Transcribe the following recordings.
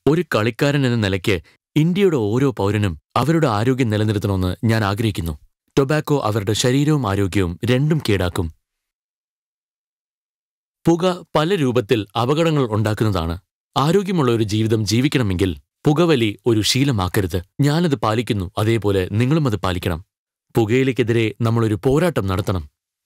ഒരു കളിക്കാരൻ എന്ന നിലയ്ക്ക് ഇന്ത്യയുടെ ഓരോ പൗരനും അവരുടെ ആരോഗ്യം നിലനിർത്തണമെന്ന് ഞാൻ ആഗ്രഹിക്കുന്നു ടൊബാക്കോ അവരുടെ ശരീരവും ആരോഗ്യവും രണ്ടും കേടാക്കും പുക പല രൂപത്തിൽ അപകടങ്ങൾ ഉണ്ടാക്കുന്നതാണ് ആരോഗ്യമുള്ള ഒരു ജീവിതം ജീവിക്കണമെങ്കിൽ പുകവലി ഒരു ശീലമാക്കരുത് ഞാനത് പാലിക്കുന്നു അതേപോലെ നിങ്ങളും അത് പാലിക്കണം പുകയിലേക്കെതിരെ നമ്മളൊരു പോരാട്ടം നടത്തണം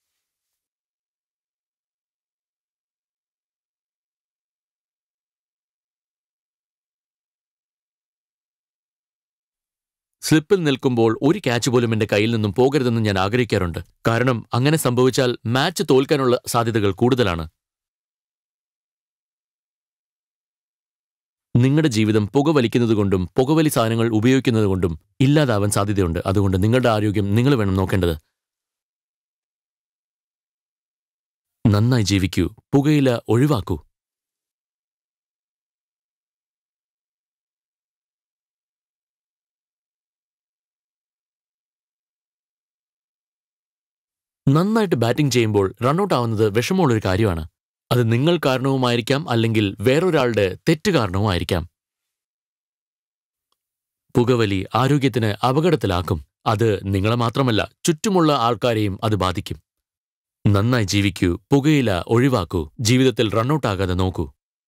സ്ലിപ്പിൽ നിൽക്കുമ്പോൾ ഒരു ക്യാച്ച് പോലും എന്റെ കയ്യിൽ നിന്നും പോകരുതെന്ന് ഞാൻ ആഗ്രഹിക്കാറുണ്ട് കാരണം അങ്ങനെ സംഭവിച്ചാൽ മാച്ച് തോൽക്കാനുള്ള സാധ്യതകൾ കൂടുതലാണ് നിങ്ങളുടെ ജീവിതം പുകവലിക്കുന്നതുകൊണ്ടും പുകവലി സാധനങ്ങൾ ഉപയോഗിക്കുന്നതുകൊണ്ടും ഇല്ലാതാവാൻ സാധ്യതയുണ്ട് അതുകൊണ്ട് നിങ്ങളുടെ ആരോഗ്യം നിങ്ങൾ വേണം നോക്കേണ്ടത് നന്നായി ജീവിക്കൂ പുകയില ഒഴിവാക്കൂ നന്നായിട്ട് ബാറ്റിംഗ് ചെയ്യുമ്പോൾ റണ്ണൌട്ട് ആവുന്നത് വിഷമമുള്ളൊരു കാര്യമാണ് അത് നിങ്ങൾ കാരണവുമായിരിക്കാം അല്ലെങ്കിൽ വേറൊരാളുടെ തെറ്റ് കാരണവുമായിരിക്കാം പുകവലി ആരോഗ്യത്തിന് അപകടത്തിലാക്കും അത് നിങ്ങളെ മാത്രമല്ല ചുറ്റുമുള്ള ആൾക്കാരെയും അത് ബാധിക്കും നന്നായി ജീവിക്കൂ പുകയില ഒഴിവാക്കൂ ജീവിതത്തിൽ റണ്ണൌട്ടാകാതെ നോക്കൂ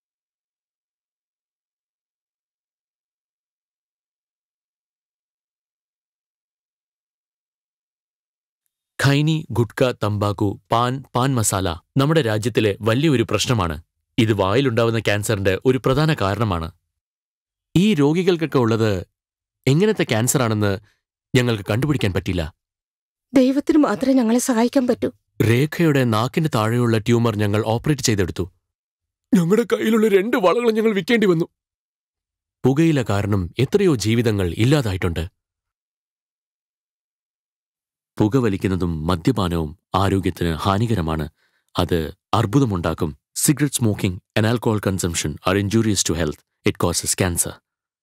ഖൈനി ഗുഡ്ക തമ്പാക്കു പാൻ പാൻ മസാല നമ്മുടെ രാജ്യത്തിലെ വലിയൊരു പ്രശ്നമാണ് ഇത് വായിലുണ്ടാവുന്ന ക്യാൻസറിന്റെ ഒരു പ്രധാന കാരണമാണ് ഈ രോഗികൾക്കൊക്കെ ഉള്ളത് എങ്ങനത്തെ ക്യാൻസറാണെന്ന് ഞങ്ങൾക്ക് കണ്ടുപിടിക്കാൻ പറ്റില്ല ദൈവത്തിന് മാത്രമേ ഞങ്ങളെ സഹായിക്കാൻ പറ്റൂ രേഖയുടെ നാക്കിന്റെ താഴെയുള്ള ട്യൂമർ ഞങ്ങൾ ഓപ്പറേറ്റ് ചെയ്തെടുത്തു ഞങ്ങളുടെ കയ്യിലുള്ള രണ്ട് വളകളും ഞങ്ങൾ വിൽക്കേണ്ടി വന്നു പുകയില കാരണം എത്രയോ ജീവിതങ്ങൾ ഇല്ലാതായിട്ടുണ്ട് പുകവലിക്കുന്നതും മദ്യപാനവും ആരോഗ്യത്തിന് ഹാനികരമാണ് അത് അർബുദമുണ്ടാക്കും cigarette smoking and alcohol consumption are injurious to health it causes cancer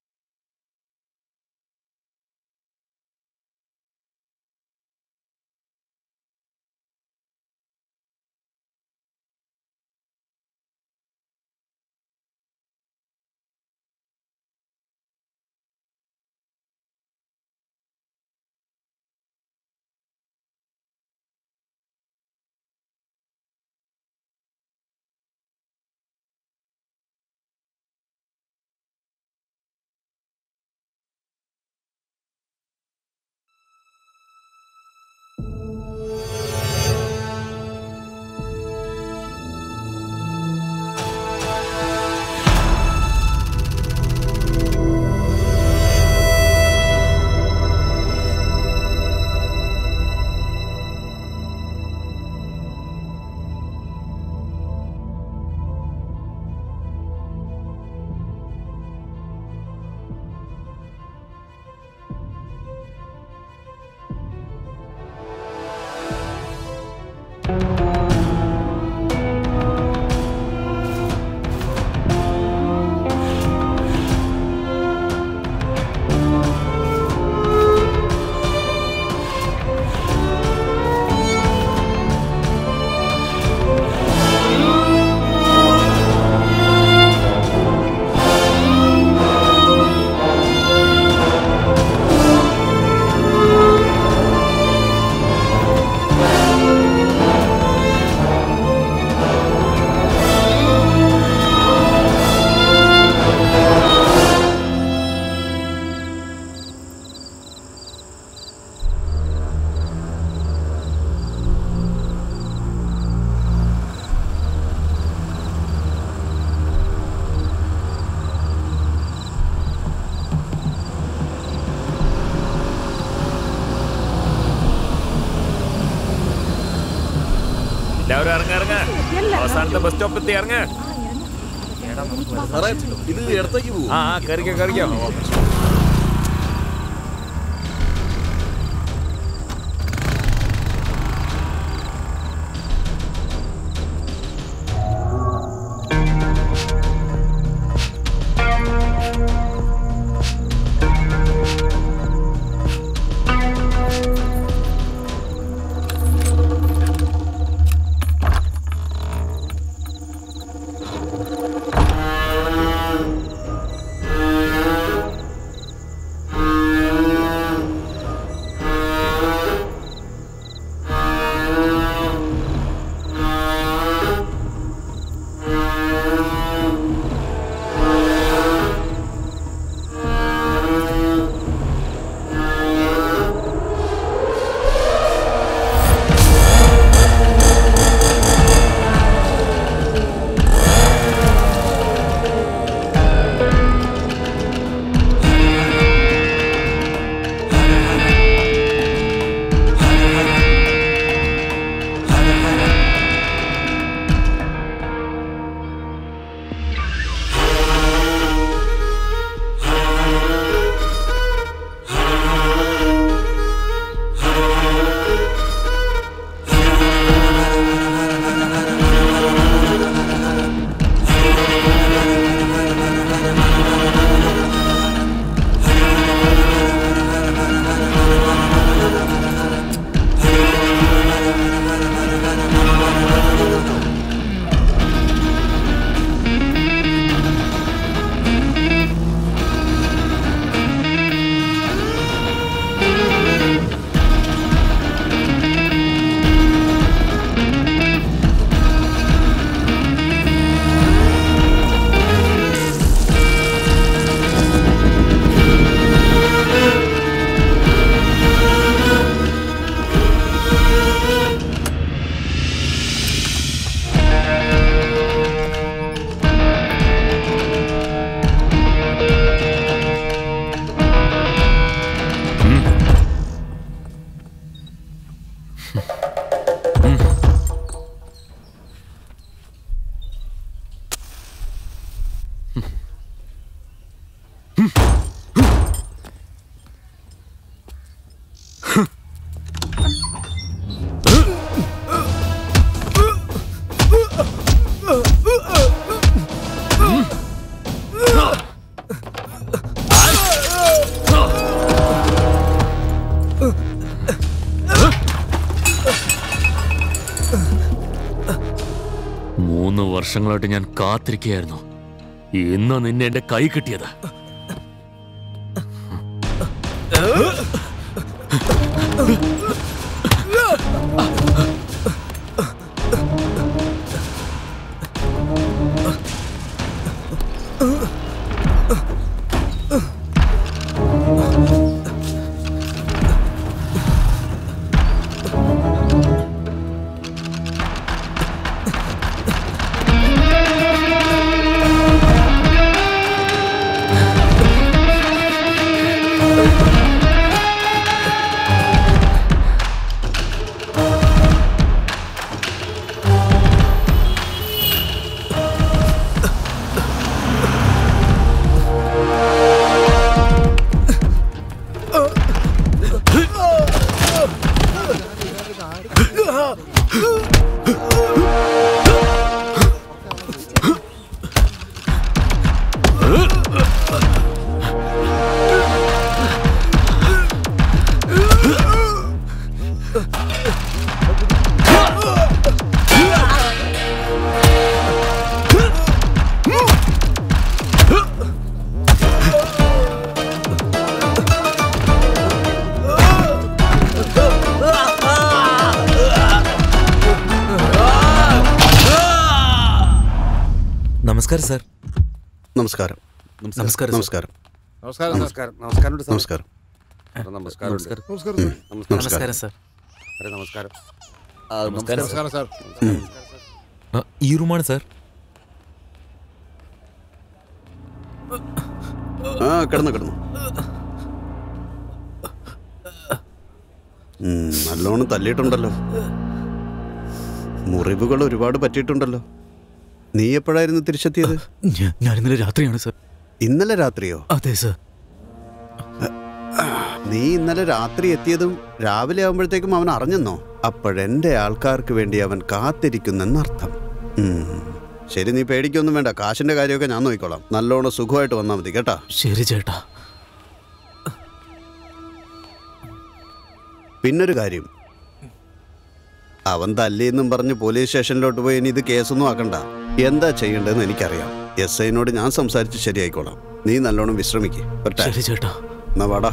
എല്ലാവരും ഇറങ്ങ ഇറങ്ങ അവസാനത്തെ ബസ് സ്റ്റോപ്പ് എത്തി ഇറങ്ങ സാറേ ഇത് ഇടത്തേക്ക് പോകും ആ ആ കയറിക്കോ കയറിക്കോ വർഷങ്ങളായിട്ട് ഞാൻ കാത്തിരിക്കുകയായിരുന്നു ഇന്ന് നിന്നെ എന്റെ കൈ കിട്ടിയത് നമസ്കാരം സാർ നമസ്കാരം നമസ്കാരം, നമസ്കാരം നമസ്കാരം നമസ്കാരം നമസ്കാരം നമസ്കാരം നമസ്കാരം നമസ്കാരം നമസ്കാരം നമസ്കാരം സാർ നമസ്കാരം നമസ്കാരം നമസ്കാരം സാർ ആ, ഈ റൂമാണ് സാർ ആ കിടന്നു കിടന്നു ഉം, നല്ലോണം തല്ലിയിട്ടുണ്ടല്ലോ മുറിവുകൾ ഒരുപാട് പറ്റിയിട്ടുണ്ടല്ലോ നീ എപ്പോഴായിരുന്നു തിരിച്ചെത്തിയത് ഞാ- ഞാൻ ഇന്നലെ രാത്രിയാണ് സാർ ഇന്നലെ രാത്രിയോ അതെ സാർ നീ ഇന്നലെ രാത്രി എത്തിയതും രാവിലെ ആകുമ്പോഴത്തേക്കും അവൻ അറിഞ്ഞെന്നോ അപ്പോഴെന്റെ ആൾക്കാർക്ക് വേണ്ടി അവൻ കാത്തിരിക്കുന്നെന്നർത്ഥം ഉം. ശരി നീ പേടിക്കൊന്നും വേണ്ട കാശിന്റെ കാര്യമൊക്കെ ഞാൻ നോക്കിക്കോളാം നല്ലോണം സുഖമായിട്ട് വന്നാൽ മതി കേട്ടാ ശരി ചേട്ടാ പിന്നൊരു കാര്യം അവൻ തല്ലിയെന്നും പറഞ്ഞ് പോലീസ് സ്റ്റേഷനിലോട്ട് പോയി ഇനി ഇത് കേസൊന്നും ആക്കണ്ട എന്താ ചെയ്യേണ്ടതെന്ന് എനിക്കറിയാം എസ് ഐനോട് ഞാൻ സംസാരിച്ച് ശരിയായിക്കോളാം നീ നല്ലോണം വിശ്രമിക്ക് ഒറ്റ ശരി ചേട്ടാ എന്നാ വാടാ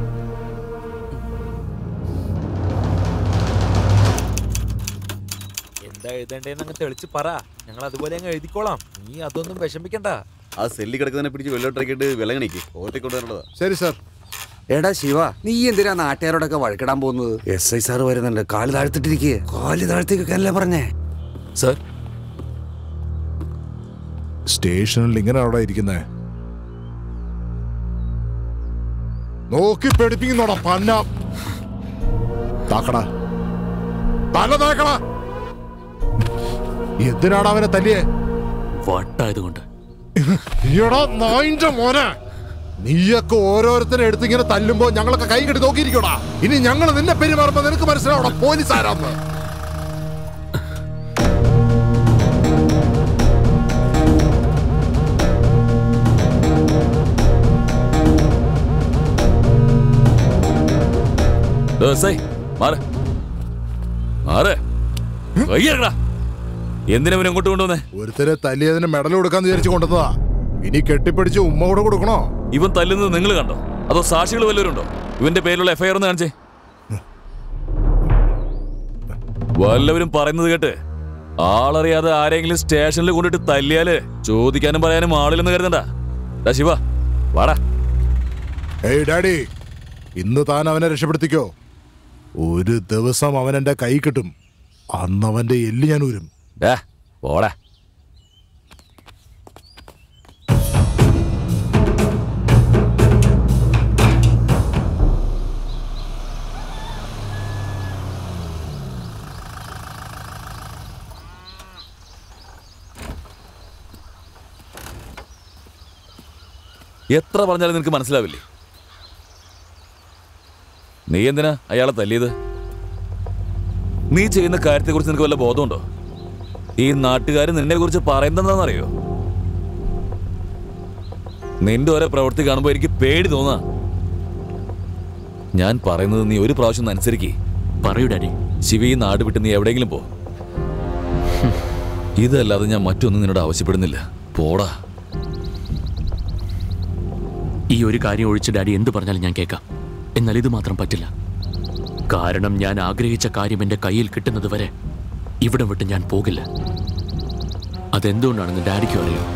എന്താ എഴുതണ്ടേന്ന് അങ്ങ് തെളിച്ച് പറ ഞങ്ങൾ അതുപോലെ അങ്ങ് എഴുതിക്കോളാം നീ അതൊന്നും വിഷമിക്കണ്ട ആ സെല്ലി കിടക്കുന്നതിനെ പിടിച്ച് വെള്ളോട്ടിറക്കിയിട്ട് വിലങ്ങണിക്ക് ഓർത്തിക്കൊണ്ട് വരേണ്ടതാ ശരി സാർ എടാ ശിവ നീ എന്തിനാ നാട്ടുകാരോടൊക്കെ വഴക്കിടാൻ പോകുന്നത് എസ് ഐ സാർ വരുന്നുണ്ട് കാല് താഴ്ത്തിട്ടിരിക്കുക കാല് താഴ്ത്തിക്കൊക്കെ പറഞ്ഞേ സാർ സ്റ്റേഷനിൽ ഇങ്ങനെ അവിടെ ഇരിക്കുന്നേ നോക്കി പേടിപ്പിക്കുന്നോടാ പന്ന താക്കടാ തല താക്കടാ എന്തിനാണ് അവനെ തല്ലിയേ വട്ടായതുകൊണ്ട് ഈടാ നായിന്റെ മോനെ നീയൊക്കെ ഓരോരുത്തരെ എടുത്തിങ്ങനെ തല്ലുമ്പോ ഞങ്ങളൊക്കെ കൈ കെട്ടി നോക്കിയിരിക്കോടാ ഇനി ഞങ്ങൾ നിന്നെ പെരുമാറുമ്പോ നിനക്ക് മനസ്സിലാവണം പോലീസ് ആരാന്ന് ഏസൈ, മാറ്. മാറ്. കയ്യിറക്കടാ. എന്തിനാ ഇവനെ ഇങ്ങോട്ട് കൊണ്ടുവന്നേ ഒരുത്തരെ തല്ലിയതിന് മെഡൽ കൊടുക്കാന്ന് വിചാരിച്ചു കൊണ്ടുവന്നതാ ഇനി കെട്ടിപ്പിടിച്ച് ഉമ്മ കൂടെ കൊടുക്കണോ ഇവൻ തല്ലുന്നത് നിങ്ങൾ കണ്ടോ അതോ സാക്ഷികൾ വല്ലവരുണ്ടോ ഇവന്റെ പേരിലുള്ള എഫ്ഐആർ ഒന്ന് കാണിച്ചേ വല്ലവരും പറയുന്നത് കേട്ട് ആളറിയാതെ ആരെങ്കിലും സ്റ്റേഷനിൽ കൊണ്ടിട്ട് തല്ലിയാല് ചോദിക്കാനും പറയാനും ആളില്ലെന്ന് കരുതണ്ട ദാ ശിവ വാടാ ഏയ് ഡാഡി ഇന്ന് താൻ അവനെ രക്ഷപ്പെടുത്തിക്കോ ഒരു ദിവസം അവൻ എന്റെ കൈ കിട്ടും അന്ന് അവന്റെ എല്ല് ഞാൻ ഊരും ഡാ പോടാ എത്ര പറഞ്ഞാലും നിനക്ക് മനസ്സിലാവില്ലേ നീ എന്തിനാ അയാളെ തല്ലിയത് നീ ചെയ്യുന്ന കാര്യത്തെക്കുറിച്ച് നിനക്ക് വല്ല ബോധമുണ്ടോ ഈ നാട്ടുകാർ നിന്നെ കുറിച്ച് പറയുന്നതെന്നറിയോ നിന്റെ ഓരോ പ്രവൃത്തി കാണുമ്പോൾ എനിക്ക് പേടി തോന്നാ ഞാൻ പറയുന്നത് നീ ഒരു പ്രാവശ്യം ഒന്ന് അനുസരിക്ക്. പറയൂ ഡാഡി ശിവ ഈ നാട് വിട്ട് നീ എവിടെയെങ്കിലും പോ ഇതല്ലാതെ ഞാൻ മറ്റൊന്നും നിന്നോട് ആവശ്യപ്പെടുന്നില്ല പോടാ ഈ ഒരു കാര്യം ഒഴിച്ച് ഡാഡി എന്ത് പറഞ്ഞാലും ഞാൻ കേൾക്കാം എന്നാൽ ഇത് മാത്രം പറ്റില്ല കാരണം ഞാൻ ആഗ്രഹിച്ച കാര്യം എൻ്റെ കയ്യിൽ കിട്ടുന്നത് വരെ ഇവിടം വിട്ട് ഞാൻ പോകില്ല അതെന്തുകൊണ്ടാണെന്ന് ഡാഡിക്കും അറിയാം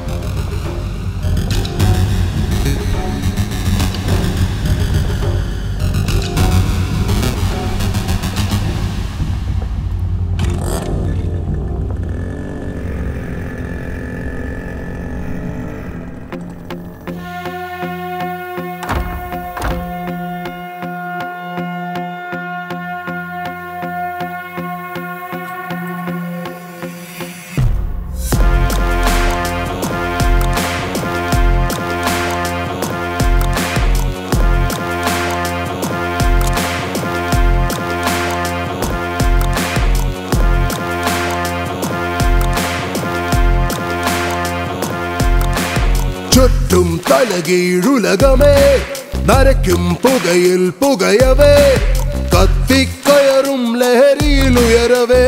ചുറ്റും തലകീഴുലകമേ നരയ്ക്കും പുകയിൽ പുകയവേ കത്തിക്കയറും ലഹരിയിൽ ഉയരവേ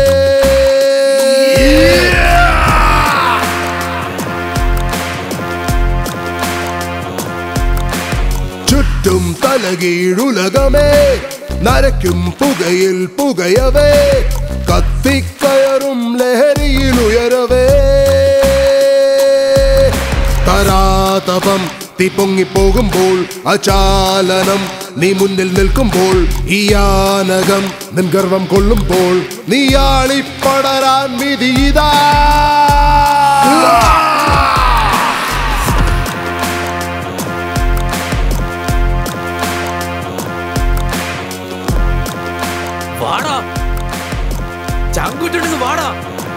ചുറ്റും തലകീഴുലകമേ നരയ്ക്കും പുകയിൽ പുകയവേ കത്തിക്കയറും ലഹരിയിൽ ഉയരവേ തരാതപം തീ പൊങ്ങിപ്പോകുമ്പോൾ അചാലനം നീ മുന്നിൽ നിൽക്കുമ്പോൾ ഈ യാനകം നിൻ ഗർവം കൊള്ളുമ്പോൾ നീ ആളിപ്പടരാൻ വിധിയിതാ വാടാ ചങ്കുറ്റെടുത്ത് വാടാ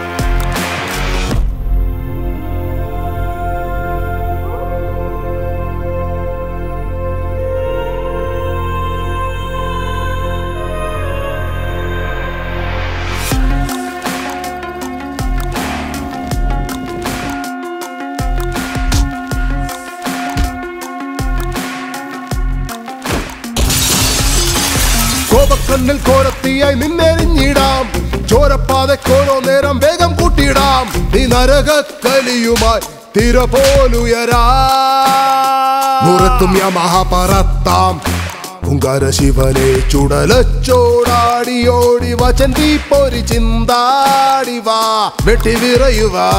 കോപക്കണ്ണിൽ കോരത്തിയായി നിന്നെറിഞ്ഞിടാം ചോരപ്പാതക്കോരോ നേരം വേഗം കൂട്ടിയിടാം നീ നരകക്കലിയുമായി തിര പോലുയരാ മുറത്തും യമഹ പറത്താം ഉങ്കാര ശിവനെ ചുടലച്ചോടാടി ഓടി വചൻ തീപ്പൊരി ചിന്താടി വാ വെട്ടി വിറയുവാ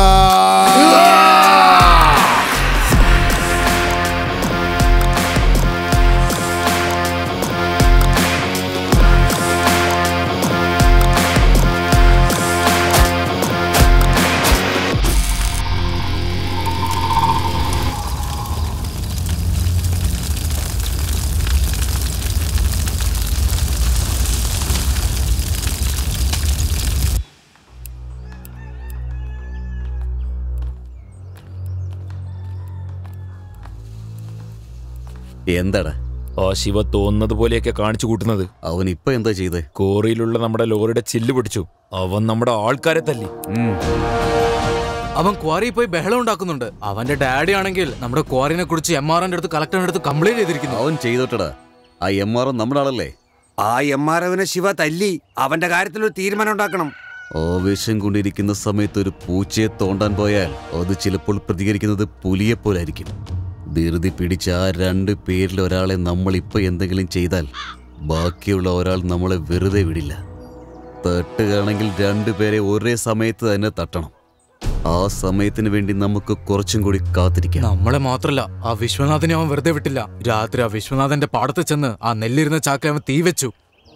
എന്താടാ ആ ശിവ തോന്നുന്നത് പോലെയൊക്കെ കാണിച്ചു കൂട്ടുന്നത് അവൻ ഇപ്പൊ എന്താ ചെയ്തേ കോറിയിലുള്ള നമ്മുടെ ലോറിയുടെ ചില്ല് പിടിച്ചു അവൻ നമ്മുടെ ആൾക്കാരെ തല്ലി അവൻ ക്വാറിയിൽ പോയി ബഹളം ഉണ്ടാക്കുന്നുണ്ട് അവന്റെ ഡാഡി ആണെങ്കിൽ നമ്മുടെ ക്വാറിനെ കുറിച്ച് എം ആർ അടുത്ത് കളക്ടറിന്റെ അടുത്ത് കംപ്ലൈന്റ് ചെയ്തിരിക്കുന്നു അവൻ ചെയ്തോട്ടടാ ആ എം ആർ നമ്മുടെ ആളല്ലേ ആ എം ആർ അവനെ ശിവ തല്ലി അവന്റെ കാര്യത്തിൽ ഒരു തീരുമാനം ഉണ്ടാക്കണം ആവേശം കൊണ്ടിരിക്കുന്ന സമയത്ത് ഒരു പൂച്ചയെ തോണ്ടാൻ പോയാൽ അത് ചിലപ്പോൾ പ്രതികരിക്കുന്നത് പുലിയെ പോലായിരിക്കും ധൃതി പിടിച്ച ആ രണ്ട് പേരിൽ ഒരാളെ നമ്മൾ ഇപ്പൊ എന്തെങ്കിലും ചെയ്താൽ ബാക്കിയുള്ള ഒരാൾ നമ്മളെ വെറുതെ വിടില്ല തട്ടുകയാണെങ്കിൽ രണ്ടുപേരെ ഒരേ സമയത്ത് തന്നെ തട്ടണം ആ സമയത്തിന് വേണ്ടി നമുക്ക് കുറച്ചും കൂടി കാത്തിരിക്കാം നമ്മളെ മാത്രല്ല ആ വിശ്വനാഥനെ അവൻ വെറുതെ വിട്ടില്ല രാത്രി ആ വിശ്വനാഥന്റെ പാടത്ത് ചെന്ന് ആ നെല്ലിരുന്ന ചാക്ക അവൻ തീ വെച്ചു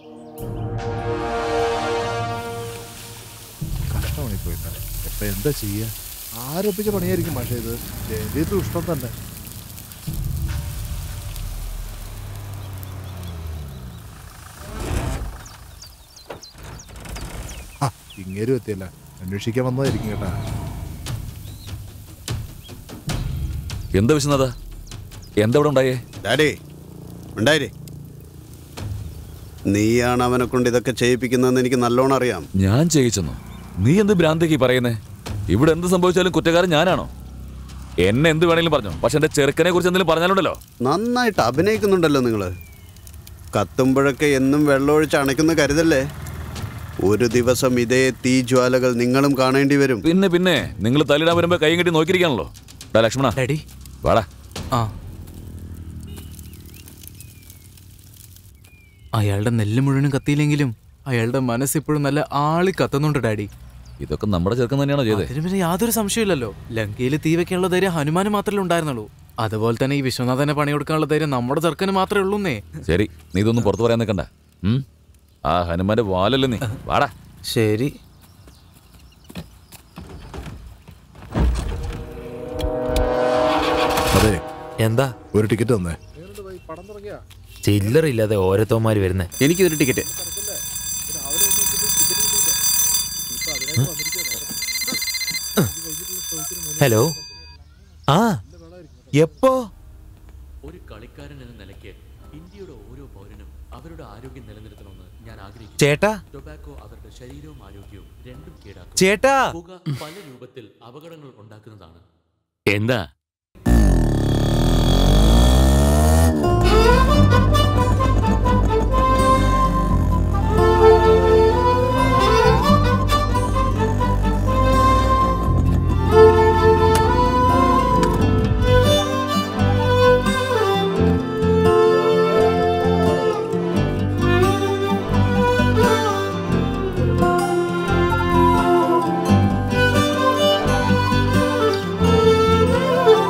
കഷ്ടമായി പോയി ഇപ്പൊ എന്താ ചെയ്യാ ആരോപിച്ച പണിയായിരിക്കും പക്ഷേ ഇത് രവിത് ഇഷ്ടം തന്നെ ആ, ഇങ്ങേരും എത്തിയല്ല അന്വേഷിക്കാൻ വന്നതായിരിക്കും കേട്ടാ എന്താ വിശ്വനാഥ എന്താ ഇവിടെ ഉണ്ടായേ ഡാഡി ഉണ്ടായിരേ നീയാണ് അവനെ കൊണ്ട് ഇതൊക്കെ ചെയ്യിപ്പിക്കുന്നതെന്ന് എനിക്ക് നല്ലോണം അറിയാം ഞാൻ ചെയ്യിച്ചെന്നു നീ എന്ത് ഭ്രാന്തേക്ക് പറയുന്നേ ഇവിടെ എന്ത് സംഭവിച്ചാലും കുറ്റക്കാരൻ ഞാനാണോ എന്നെ എന്ത് വേണമെങ്കിലും പറഞ്ഞു പക്ഷെ എന്റെ ചെറുക്കനെ കുറിച്ച് എന്തെങ്കിലും പറഞ്ഞാലുണ്ടല്ലോ നന്നായിട്ട് അഭിനയിക്കുന്നുണ്ടല്ലോ നിങ്ങൾ കത്തുമ്പോഴൊക്കെ എന്നും വെള്ളമൊഴിച്ച് അണയ്ക്കുന്ന കരുതല്ലേ ഒരു ദിവസം ഇതേ തീജ്വാലകൾ നിങ്ങളും കാണേണ്ടി വരും പിന്നെ പിന്നെ നിങ്ങൾ തല്ലിടാൻ വരുമ്പോ കൈ കെട്ടി നോക്കിയിരിക്കാണല്ലോ ഡാ ലക്ഷ്മണ ഡാഡി വാടാ ആ അയാളുടെ നെല്ല് മുഴുവനും കത്തിയില്ലെങ്കിലും അയാളുടെ മനസ്സിപ്പോഴും നല്ല ആളി കത്തുന്നുണ്ട് ഡാഡി ഇതൊക്കെ നമ്മുടെ ചെറുക്കൻ തന്നെയാണോ ചെയ്തത് അതിന് പിന്നെ യാതൊരു സംശയമില്ലല്ലോ ലങ്കയിൽ തീ വെക്കാനുള്ള ധൈര്യം ഹനുമാന് മാത്രമേ ഉണ്ടായിരുന്നുള്ളൂ അതുപോലെ തന്നെ ഈ വിശ്വനാഥനെ പണി കൊടുക്കാനുള്ള ധൈര്യം നമ്മുടെ ചെറുക്കന് മാത്രമേ ഉള്ളൂന്നേ ശരി നീ ഇതൊന്നും പുറത്ത് പറയാൻ നിൽക്കണ്ട ഉം? ആ ഹനുമാന്റെ വാലല്ലേ നീ വാടാ ശരി അതെ എന്താ ഒരു ടിക്കറ്റ് തന്നേ ചില്ലറില്ലാതെ ഓരോരുത്തന്മാര് വരുന്നേ എനിക്കൊരു ടിക്കറ്റ് ഹലോ ആ എപ്പോ ഒരു കളിക്കാരൻ എന്ന നിലയ്ക്ക് ഇന്ത്യയുടെ ഓരോ പൗരനും അവരുടെ ആരോഗ്യം നിലനിർത്തണമെന്ന് ഞാൻ ആഗ്രഹിക്കുന്നു ചേട്ടാ ടൊബാക്കോ അവരുടെ ശരീരവും ആരോഗ്യവും രണ്ടും കേടാക്കും ചേട്ടാ പുക പല രൂപത്തിൽ അപകടങ്ങൾ ഉണ്ടാക്കുന്നതാണ് എന്താ ആ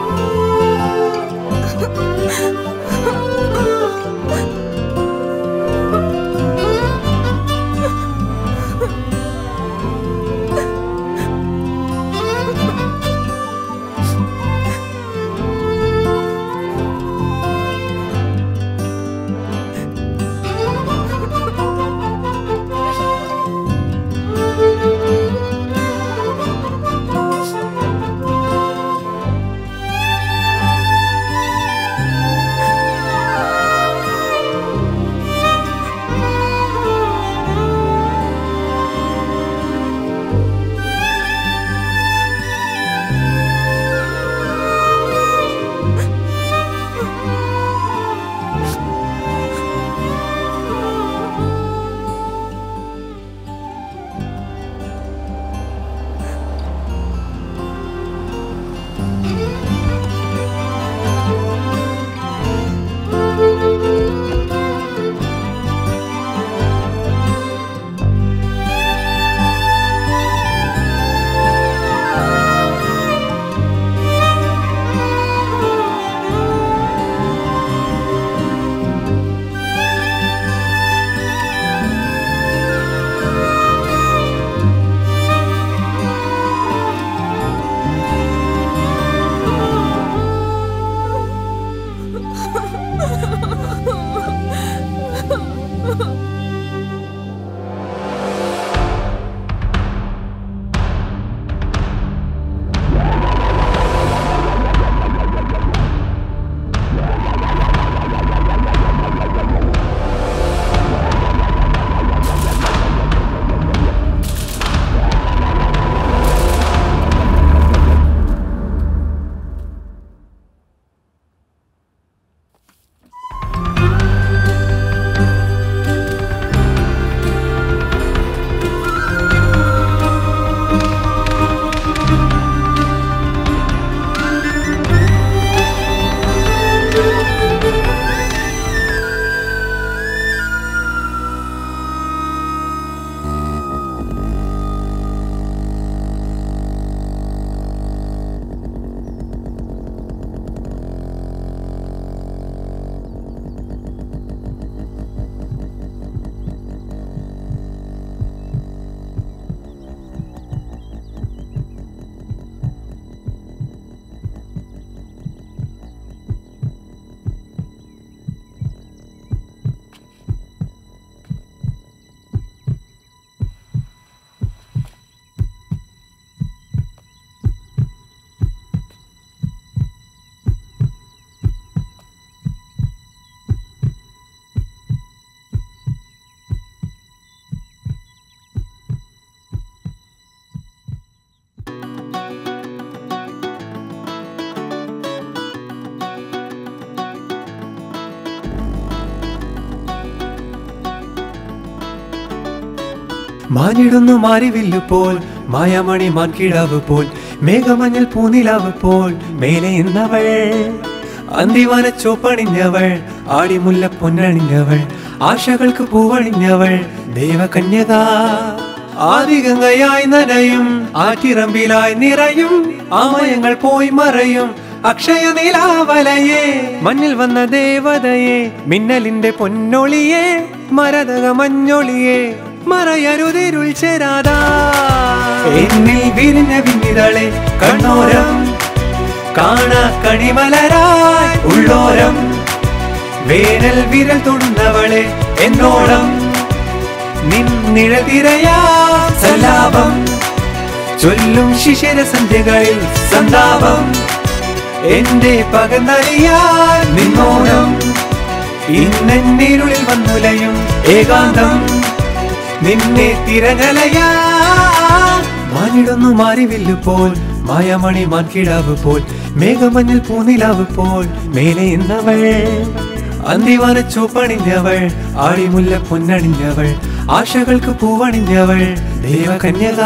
മാനിടുന്നു മാരിവില്ലു പോൽ മായാമണി മാൻകിടാവ് പോൽ മേഘമഞ്ഞൽ പൂനിലാവ് പോൽ മേലെ ഇന്നവൾ അന്തിവാന ചോപ്പണിഞ്ഞവൾ ആടിമുല്ല പൊന്നണിഞ്ഞവൾ ആശകൾക്ക് പൂവണിഞ്ഞവൾ ദേവകന്യക ആദിഗംഗയായി നനയും ആറ്റിറമ്പിലായി നിറയും ആമയങ്ങൾ പോയി മറയും അക്ഷയ നിലാവലയെ മഞ്ഞിൽ വന്ന ദേവതയെ മിന്നലിന്റെ പൊന്നൊളിയെ മരതക മഞ്ഞൊളിയെ മറയരുതിരുൾ ചേരാതാ എന്നിൽ വിരിഞ്ഞ വിന്നിതളെ കണ്ണോരം കാണാ കണിമലരായി ഉള്ളോരം വേനൽ വിരൽ തൊടുന്നവളെ എന്നോളം നിന്നിഴതിരയാ സലാപം ചൊല്ലും ശിശിര സന്ധ്യകളിൽ സന്താപം എന്റെ പകന്നറിയാൻ നിന്നോണം ഇന്നെന്നിരുളിൽ വന്നുലയും ഏകാന്തം നിന്നെ തിരഞ്ഞലയാ മാനിടുന്നു മാറിവില്ലു പോൽ മായമണി മാൻകിടാവ് പോൽ മേഘമഞ്ഞൽ പൂനിലാവ് പോൽ മേലെ ഇന്നവൾ അന്തിവാന ചൂപ്പണിഞ്ഞവൾ ആടിമുല്ല പൊന്നണിഞ്ഞവൾ ആശകൾക്ക് പൂവണിഞ്ഞവൾ ദേവകന്യക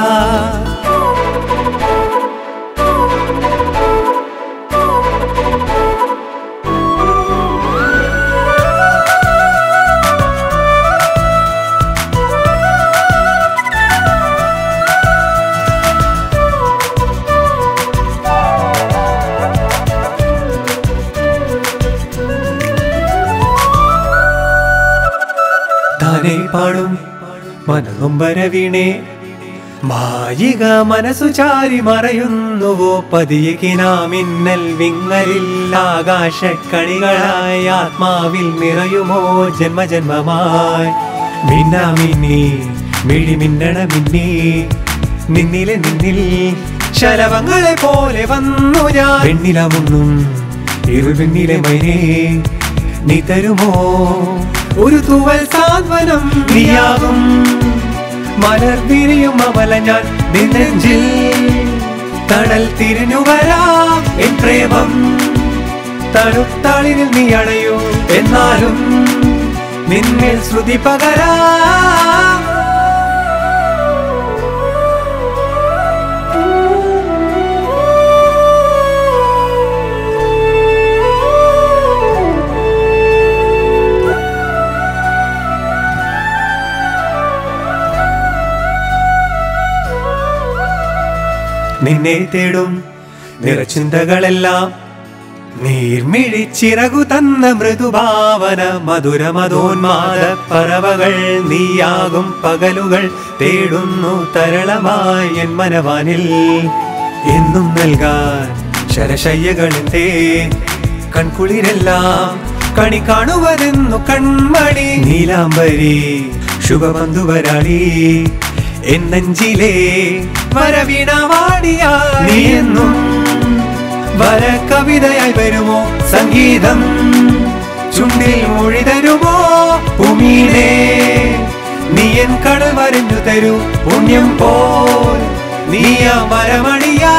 താനേ പാടും മനനൊമ്പര വീണേ മായിക മനസ്സു ചാരി മറയുന്നുവോ പതിയെ കിനാമിന്നൽ വിങ്ങലിൽ ആകാശക്കണികളായി ആത്മാവിൽ നിറയുമോ ജന്മജന്മമായി മിന്നാമിന്നി മിഴി മിന്നണ മിന്നി നിന്നിലെ നിന്നിൽ ശലഭങ്ങളെ പോലെ വന്നു ഞാൻ വെണ്ണിലമൊന്നും ഇരുൾ വെണ്ണിലെ മൈനേ നീ തരുമോ ഒരു തൂവൽ സാന്ത്വനം നീയാകും മലർ വിരിയും അമല ഞാൻ നിന്നെഞ്ചിൽ തണൽ തിരിഞ്ഞു വരാം എൻ പ്രേമം തണുത്താളിനിൽ നീ അണയൂ എന്നാലും നിന്നിൽ ശ്രുതി പകരാം നിന്നെ തേടും നിറച്ചിന്തകളെല്ലാം നീർമിഴിച്ചിറകു തന്ന മൃദുഭാവന മധുര മധോന്മാദ പറവകൾ നീയാകും പകലുകൾ തേടുന്നു തരളമായി എൻ മനവാനിൽ എന്നും നൽകാൻ ശരശയ്യകളെന്തേ കൺകുളിരെല്ലാം കണി കാണുവതെന്നു കൺമണി നീലാംബരി ശുഭബന്ധുവരാളി എന്നഞ്ചിലേ വരവീണവാടിയാ നീ എന്നും വര കവിതയായി വരുമോ സംഗീതം ചുണ്ടിൽ മൊഴി തരുമോ ഭൂമിയിലെ നീ എൻ കടൽ വരഞ്ഞു തരൂ പുണ്യം പോൽ നീയാ മരമണിയാ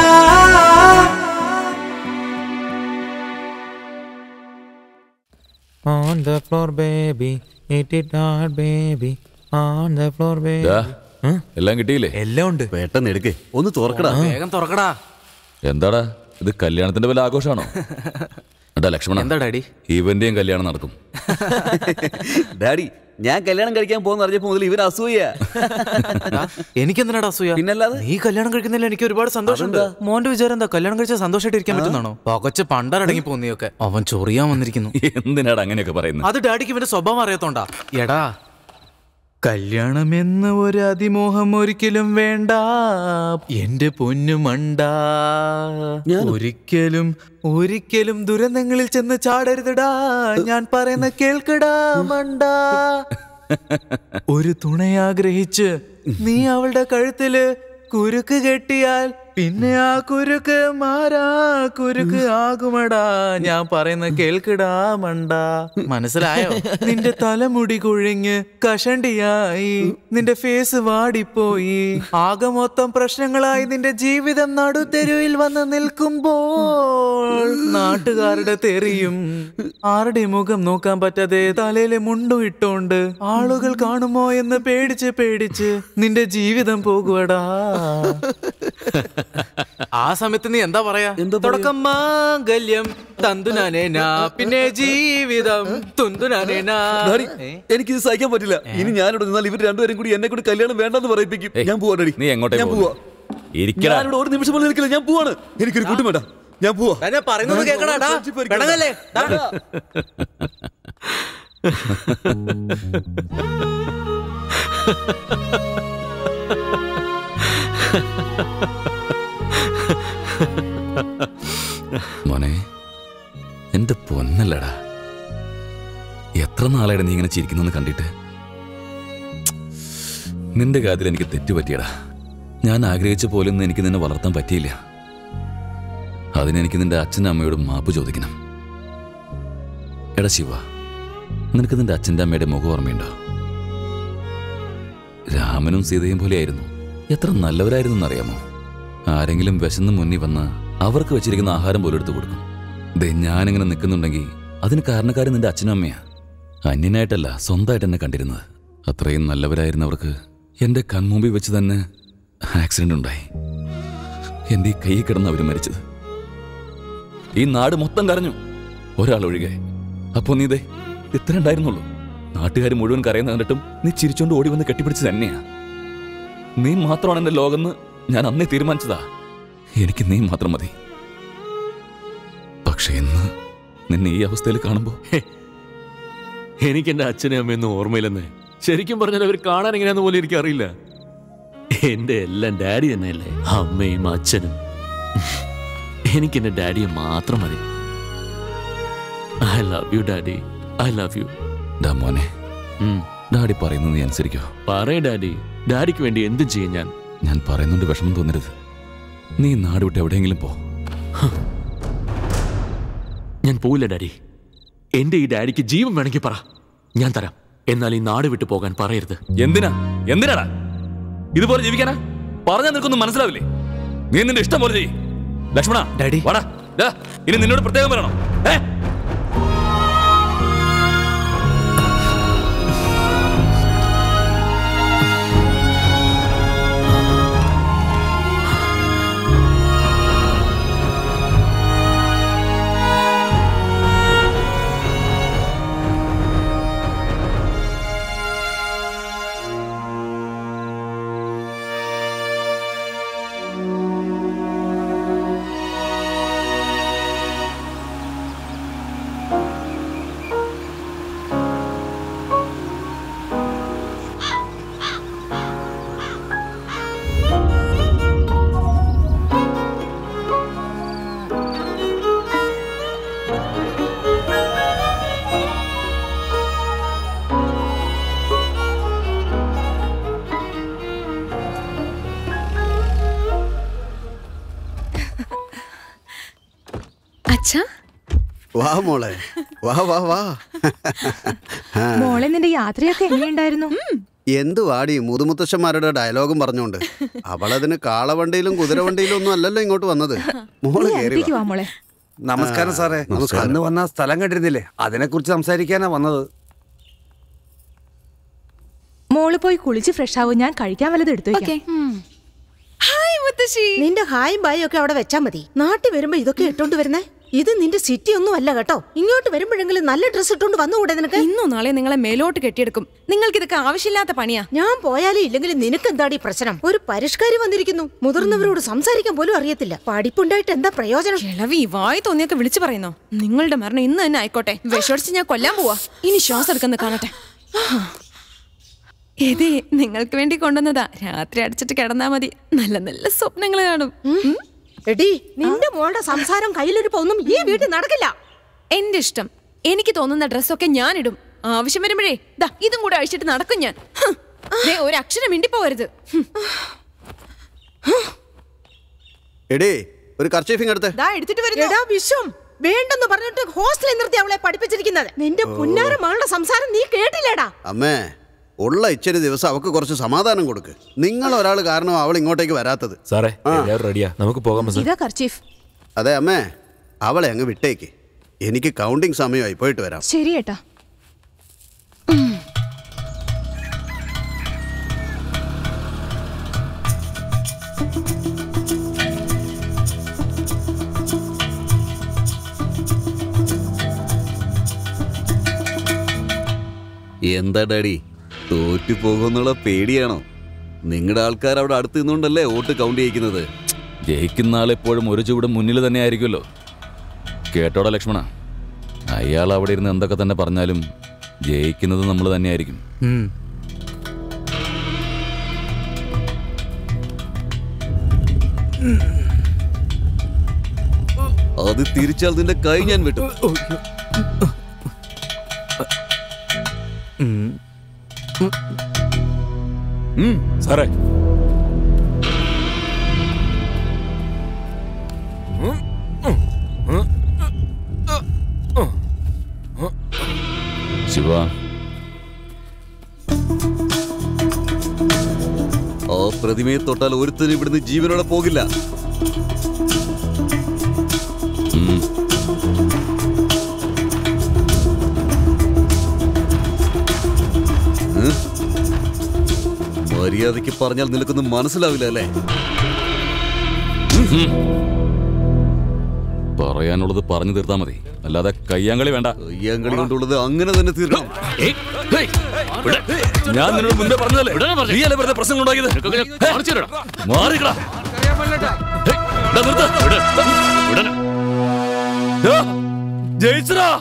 On the floor, baby. Eat it hard, baby. On the floor, baby. ദാ, എല്ലാം കിട്ടിയില്ലേ എല്ലാം ഉണ്ട് പെട്ടെന്ന് എടുക്കേ ഒന്ന് തുറക്കടാ വേഗം തുറക്കടാ എന്താടാ ഇത് കല്യാണത്തിന്റെ വല്ല ആഘോഷമാണോ എടാ ലക്ഷ്മണ എന്താ ഡാഡി ഇവന്റെയും കല്യാണം നടക്കും ഡാഡി ഞാൻ കല്യാണം കഴിക്കാൻ പോകുന്ന അറിഞ്ഞപ്പോ മുതൽ ഇവൻ അസൂയ എനിക്കെന്തിനാടാ അസൂയ പിന്നല്ലാതെ നീ കല്യാണം കഴിക്കുന്നതിൽ എനിക്ക് ഒരുപാട് സന്തോഷമുണ്ട് മോന്റെ വിചാരം എന്താ കല്യാണം കഴിച്ച സന്തോഷമായിട്ട് ഇരിക്കാൻ പറ്റുന്നാണോ പകച്ച് പണ്ടടങ്ങി പോന്നിയൊക്കെ അവൻ ചൊറിയാൻ വന്നിരിക്കുന്നു എന്തിനാടാ അങ്ങനെയൊക്കെ പറയുന്നത് അത് ഡാഡിക്ക് ഇവന്റെ സ്വഭാവം അറിയാത്തോണ്ടാ എടാ കല്യാണമെന്ന ഒരു അതിമോഹം ഒരിക്കലും വേണ്ട എന്റെ പൊന്നു മണ്ട ഒരിക്കലും ഒരിക്കലും ദുരന്തങ്ങളിൽ ചെന്ന് ചാടരുതടാ ഞാൻ പറയുന്ന കേൾക്കടാ മണ്ട ഒരു തുണയാഗ്രഹിച്ച് നീ അവളുടെ കഴുത്തില് കുരുക്ക് കെട്ടിയാൽ പിന്നെ ആ കുരുക്ക് മാറാ കുരുക്ക് ആകുമടാ ഞാൻ പറയുന്ന കേൾക്കടാ മണ്ട മനസ്സിലായോ നിന്റെ തലമുടി കുഴിഞ്ഞ് കഷണ്ടിയായി നിന്റെ ഫേസ് വാടിപ്പോയി ആകെ മൊത്തം പ്രശ്നങ്ങളായി നിന്റെ ജീവിതം നടുത്തെരുവിൽ വന്ന് നിൽക്കുമ്പോൾ നാട്ടുകാരുടെ തെറിയും ആരുടെ മുഖം നോക്കാൻ പറ്റാതെ തലയിലെ മുണ്ടും ഇട്ടോണ്ട് ആളുകൾ കാണുമോ എന്ന് പേടിച്ച് പേടിച്ച് നിന്റെ ജീവിതം പോകുവടാ ആ സമയത്ത് നീ എന്താ പറയാ തുടക്കം മാംഗല്യം തന്തുനാനേനാ പിന്നെ ജീവിതം തുന്തുനാനേനാ ഡാഡി, എനിക്കിത് സഹിക്കാൻ പറ്റില്ല ഇനി ഞാനിവിടെ നിന്നാൽ ഇവർ രണ്ടുപേരും കൂടി എന്നെ കൂടി കല്യാണം വേണ്ടെന്ന് പറയിപ്പിക്കും ഞാൻ പോവാ ഡാഡി നീ എങ്ങോട്ടേ ഞാൻ പോവാ ഇരിക്കടാ ഞാനിവിടെ ഒരു നിമിഷം പോലും നിൽക്കില്ല ഞാൻ പോവാണ് എനിക്കൊരു കൂട്ടും വേണ്ട ഞാൻ പോവാ ഞാൻ പറയുന്നത് കേക്കടാ പെടങ്ങല്ലേ മോനെ എന്റെ പൊന്നല്ലടാ എത്ര നാളായിട്ട് നീ ഇങ്ങനെ ചിരിക്കുന്നു കണ്ടിട്ട് നിന്റെ കാര്യത്തിൽ എനിക്ക് തെറ്റുപറ്റിയടാ ഞാൻ ആഗ്രഹിച്ച പോലൊന്നും എനിക്ക് നിന്നെ വളർത്താൻ പറ്റിയില്ല അതിനെനിക്ക് നിന്റെ അച്ഛനും അമ്മയോടും മാപ്പ് ചോദിക്കണം എടാ ശിവ നിനക്ക് നിന്റെ അച്ഛൻ്റെ അമ്മയുടെ മുഖം ഓർമ്മയുണ്ടോ രാമനും സീതയും പോലെയായിരുന്നു എത്ര നല്ലവരായിരുന്നു എന്നറിയാമോ ആരെങ്കിലും വിശന്ന് മുന്നിൽ വന്ന് അവർക്ക് വെച്ചിരിക്കുന്ന ആഹാരം പോലും എടുത്തു കൊടുക്കും ദേ ഞാനിങ്ങനെ നിൽക്കുന്നുണ്ടെങ്കിൽ അതിന് കാരണക്കാരൻ നിന്റെ അച്ഛനും അമ്മയാ അന്യനായിട്ടല്ല സ്വന്തമായിട്ട് എന്നെ കണ്ടിരുന്നത് അത്രയും നല്ലവരായിരുന്നവർക്ക് എന്റെ കൺമുമ്പിൽ വെച്ച് തന്നെ ആക്സിഡന്റ് ഉണ്ടായി എന്റെ ഈ കൈ കിടന്ന് അവര് മരിച്ചത് ഈ നാട് മൊത്തം കരഞ്ഞു ഒരാൾ ഒഴികെ അപ്പോ നീ ദേ ഇത്ര ഉണ്ടായിരുന്നുള്ളൂ നാട്ടുകാർ മുഴുവൻ കരയുന്ന കണ്ടിട്ടും നീ ചിരിച്ചോണ്ട് ഓടി വന്ന് കെട്ടിപ്പിടിച്ച് തന്നെയാ നീ മാത്രമാണ് എന്റെ ലോകെന്ന് ഞാൻ അന്നേ തീരുമാനിച്ചതാ എനിക്ക് നീ മാത്രം മതി പക്ഷെ ഇന്ന് നിന്നെ ഈ അവസ്ഥയിൽ കാണുമ്പോ എനിക്ക് എന്റെ അച്ഛനും അമ്മയൊന്നും ഓർമ്മയില്ലെന്ന് ശരിക്കും പറഞ്ഞാൽ അവർ കാണാൻ എങ്ങനെയാന്ന് പോലും എനിക്കറിയില്ല എന്റെ എല്ലാം ഡാഡി തന്നെയല്ലേ അമ്മയും അച്ഛനും എനിക്ക് എന്റെ ഡാഡിയെ മാത്രം മതി I love you daddy I love you ഡാ മോനെ ഡാഡി പറയുന്നത് നീ അനുസരിക്കോ പറയ ഡാഡി ഡാഡിക്ക് വേണ്ടി എന്തും ചെയ്യും ഞാൻ ഞാൻ പറയുന്നുണ്ട് വിഷമം തോന്നരുത് നീ നാട് വിട്ട് എവിടെയെങ്കിലും പോ ഞാൻ പോവില്ല ഡാഡി എന്റെ ഈ ഡാഡിക്ക് ജീവൻ വേണമെങ്കിൽ പറ ഞാൻ തരാം എന്നാൽ ഈ നാട് വിട്ടു പോകാൻ പറയരുത് എന്തിനാ എന്തിനാടാ ഇതുപോലെ ജീവിക്കാനാ പറഞ്ഞാൽ നിനക്കൊന്നും മനസ്സിലാവില്ലേ നീ നിന്റെ ഇഷ്ടം പോലെ ചെയ്യ് ലക്ഷ്മണ ഡാഡി വാടാ ഡാ, ഇനി നിന്നോട് പ്രത്യേകം പറയണം ഏ അച്ഛാ വാ മോളെ വാ വാ വാ ആ, മോളെ നിന്റെ യാത്രയൊക്കെ എങ്ങനെയുണ്ടായിരുന്നു എന്ത് വാടി മുതുമുത്തശ്ശന്മാരുടെ ഡയലോഗും പറഞ്ഞുകൊണ്ട് അവളതിന് കാളവണ്ടിയിലും കുതിരവണ്ടിയിലും ഒന്നും അല്ലല്ലോ ഇങ്ങോട്ട് വന്നത് മോള് നീ കേറി അടുത്തേക്ക് വാ. വാ മോളെ നമസ്കാരം സാറേ നമസ്കാരം. അന്ന് വന്ന ആ സ്ഥലം കണ്ടിരുന്നില്ലേ അതിനെക്കുറിച്ച് സംസാരിക്കാനാ വന്നത് മോള് പോയി കുളിച്ച് ഫ്രഷ് ആവും ഞാൻ കഴിക്കാൻ വല്ലതും എടുത്തു വെക്കാം ഹായ് മുത്തശ്ശി നിന്റെ ഹായും ബായും ഒക്കെ അവിടെ വെച്ചാ മതി നാട്ടിൽ വരുമ്പോ ഇതൊക്കെ ഇട്ടോണ്ട് വരുന്നേ ഇത് നിന്റെ സിറ്റി ഒന്നും അല്ല കേട്ടോ ഇങ്ങോട്ട് വരുമ്പോഴെങ്കിലും നല്ല ഡ്രസ് ഇട്ടോണ്ട് വന്നുകൂടെ നിനക്ക് ഇന്നോ നാളെ നിങ്ങളെ മേലോട്ട് കെട്ടിയെടുക്കും നിങ്ങൾക്ക് ഇതൊക്കെ ആവശ്യമില്ലാത്ത പണിയാ ഞാൻ പോയാലും ഇല്ലെങ്കിലും നിനക്ക് എന്താടി പ്രശ്നം ഒരു പരിഷ്കാരി വന്നിരിക്കുന്നു മുതിർന്നവരോട് സംസാരിക്കാൻ പോലും അറിയത്തില്ല പഠിപ്പുണ്ടായിട്ട് എന്താ പ്രയോജനം കിളവി വായി തോന്നിയൊക്കെ വിളിച്ചു പറയുന്നോ നിങ്ങളുടെ മരണം ഇന്ന് തന്നെ ആയിക്കോട്ടെ വിഷമടിച്ച് ഞാൻ കൊല്ലാൻ പോവാ ഇനി ശ്വാസം എടുക്കുന്ന കാണട്ടെ ഏതേ നിങ്ങൾക്ക് വേണ്ടി കൊണ്ടുവന്നതാ രാത്രി അടിച്ചിട്ട് കിടന്നാ മതി നല്ല നല്ല സ്വപ്നങ്ങൾ കാണും എടി നിന്റെ മോളുടെ സംസാരം കയ്യിലൊരുപ്പൊന്നും ഈ വീട്ടിൽ നടക്കില്ല എന്റെ ഇഷ്ടം എനിക്ക് തോന്നുന്ന ഡ്രസ്സൊക്കെ ഞാൻ ഇടും ആവശ്യം വരുമ്പോഴേ ദാ ഇതും കൂടെ അഴിച്ചിട്ട് നടക്കും ഞാൻ ഹ്. ദേ, ഒരു അക്ഷരം മിണ്ടിപ്പോവരുത് ഹ്. എടേ ഒരു കർച്ചീഫിങ് എടുത്ത് ദാ എടുത്തിട്ട് വരുന്നു എടാ വിശ്വം വേണ്ടെന്ന് പറഞ്ഞിട്ട് ഹോസ്റ്റലിൽ നിർത്തി അവളെ പഠിപ്പിച്ചിരിക്കുന്നത് നിന്റെ പുന്നാര മകളുടെ സംസാരം നീ കേട്ടില്ലേടാ അമ്മേ ഉള്ള ഇച്ചിരി ദിവസം അവക്ക് കുറച്ച് സമാധാനം കൊടുക്ക് നിങ്ങൾ ഒരാൾ കാരണം അവൾ ഇങ്ങോട്ടേക്ക് വരാത്തത് സാറേ എല്ലാവരും റെഡിയാ നമുക്ക് പോകാം സാർ ഇതാ കർച്ചീഫ് അതെ അമ്മേ അവളെ അങ്ങ് വിട്ടേക്ക് എനിക്ക് കൗണ്ടിങ് സമയമായി പോയിട്ട് വരാം ശരി ഏട്ടാ എന്താ ഡാഡി തോറ്റു പോകുമെന്നുള്ള പേടിയാണോ നിങ്ങളുടെ ആൾക്കാർ അവിടെ അടുത്ത് നിന്നുകൊണ്ടല്ലേ വോട്ട് കൗണ്ട് ചെയ്യിക്കുന്നത് ജയിക്കുന്ന ആളെപ്പോഴും ഒരു ചൂട് മുന്നിൽ തന്നെ ആയിരിക്കുമല്ലോ കേട്ടോടാ ലക്ഷ്മണ അയാൾ അവിടെ ഇരുന്ന് എന്തൊക്കെ തന്നെ പറഞ്ഞാലും ജയിക്കുന്നത് നമ്മൾ തന്നെയായിരിക്കും അത് തിരിച്ചാൽ നിന്റെ കൈ ഞാൻ വിട്ടു സാറേ ശിവ ആ പ്രതിമയെ തൊട്ടാൽ ഒരുത്തനും ഇവിടുന്ന് ജീവനോടെ പോകില്ല ഉം. മര്യാദയ്ക്ക് പറഞ്ഞാൽ നിനക്കൊന്നും മനസ്സിലാവില്ല അല്ലേ പറയാനുള്ളത് പറഞ്ഞു തീർത്താ മതി അല്ലാതെ കയ്യാങ്കളി വേണ്ട കയ്യാങ്കളി കൊണ്ടുള്ളത് അങ്ങനെ തന്നെ തീർക്കണം ഞാൻ നിന്നോട് മുന്നേ പറഞ്ഞതല്ലേ നീയല്ലേ വെറുതെ പ്രശ്നം ഉണ്ടാക്കിയത് മാറിക്കടാ ജയിച്ചടാ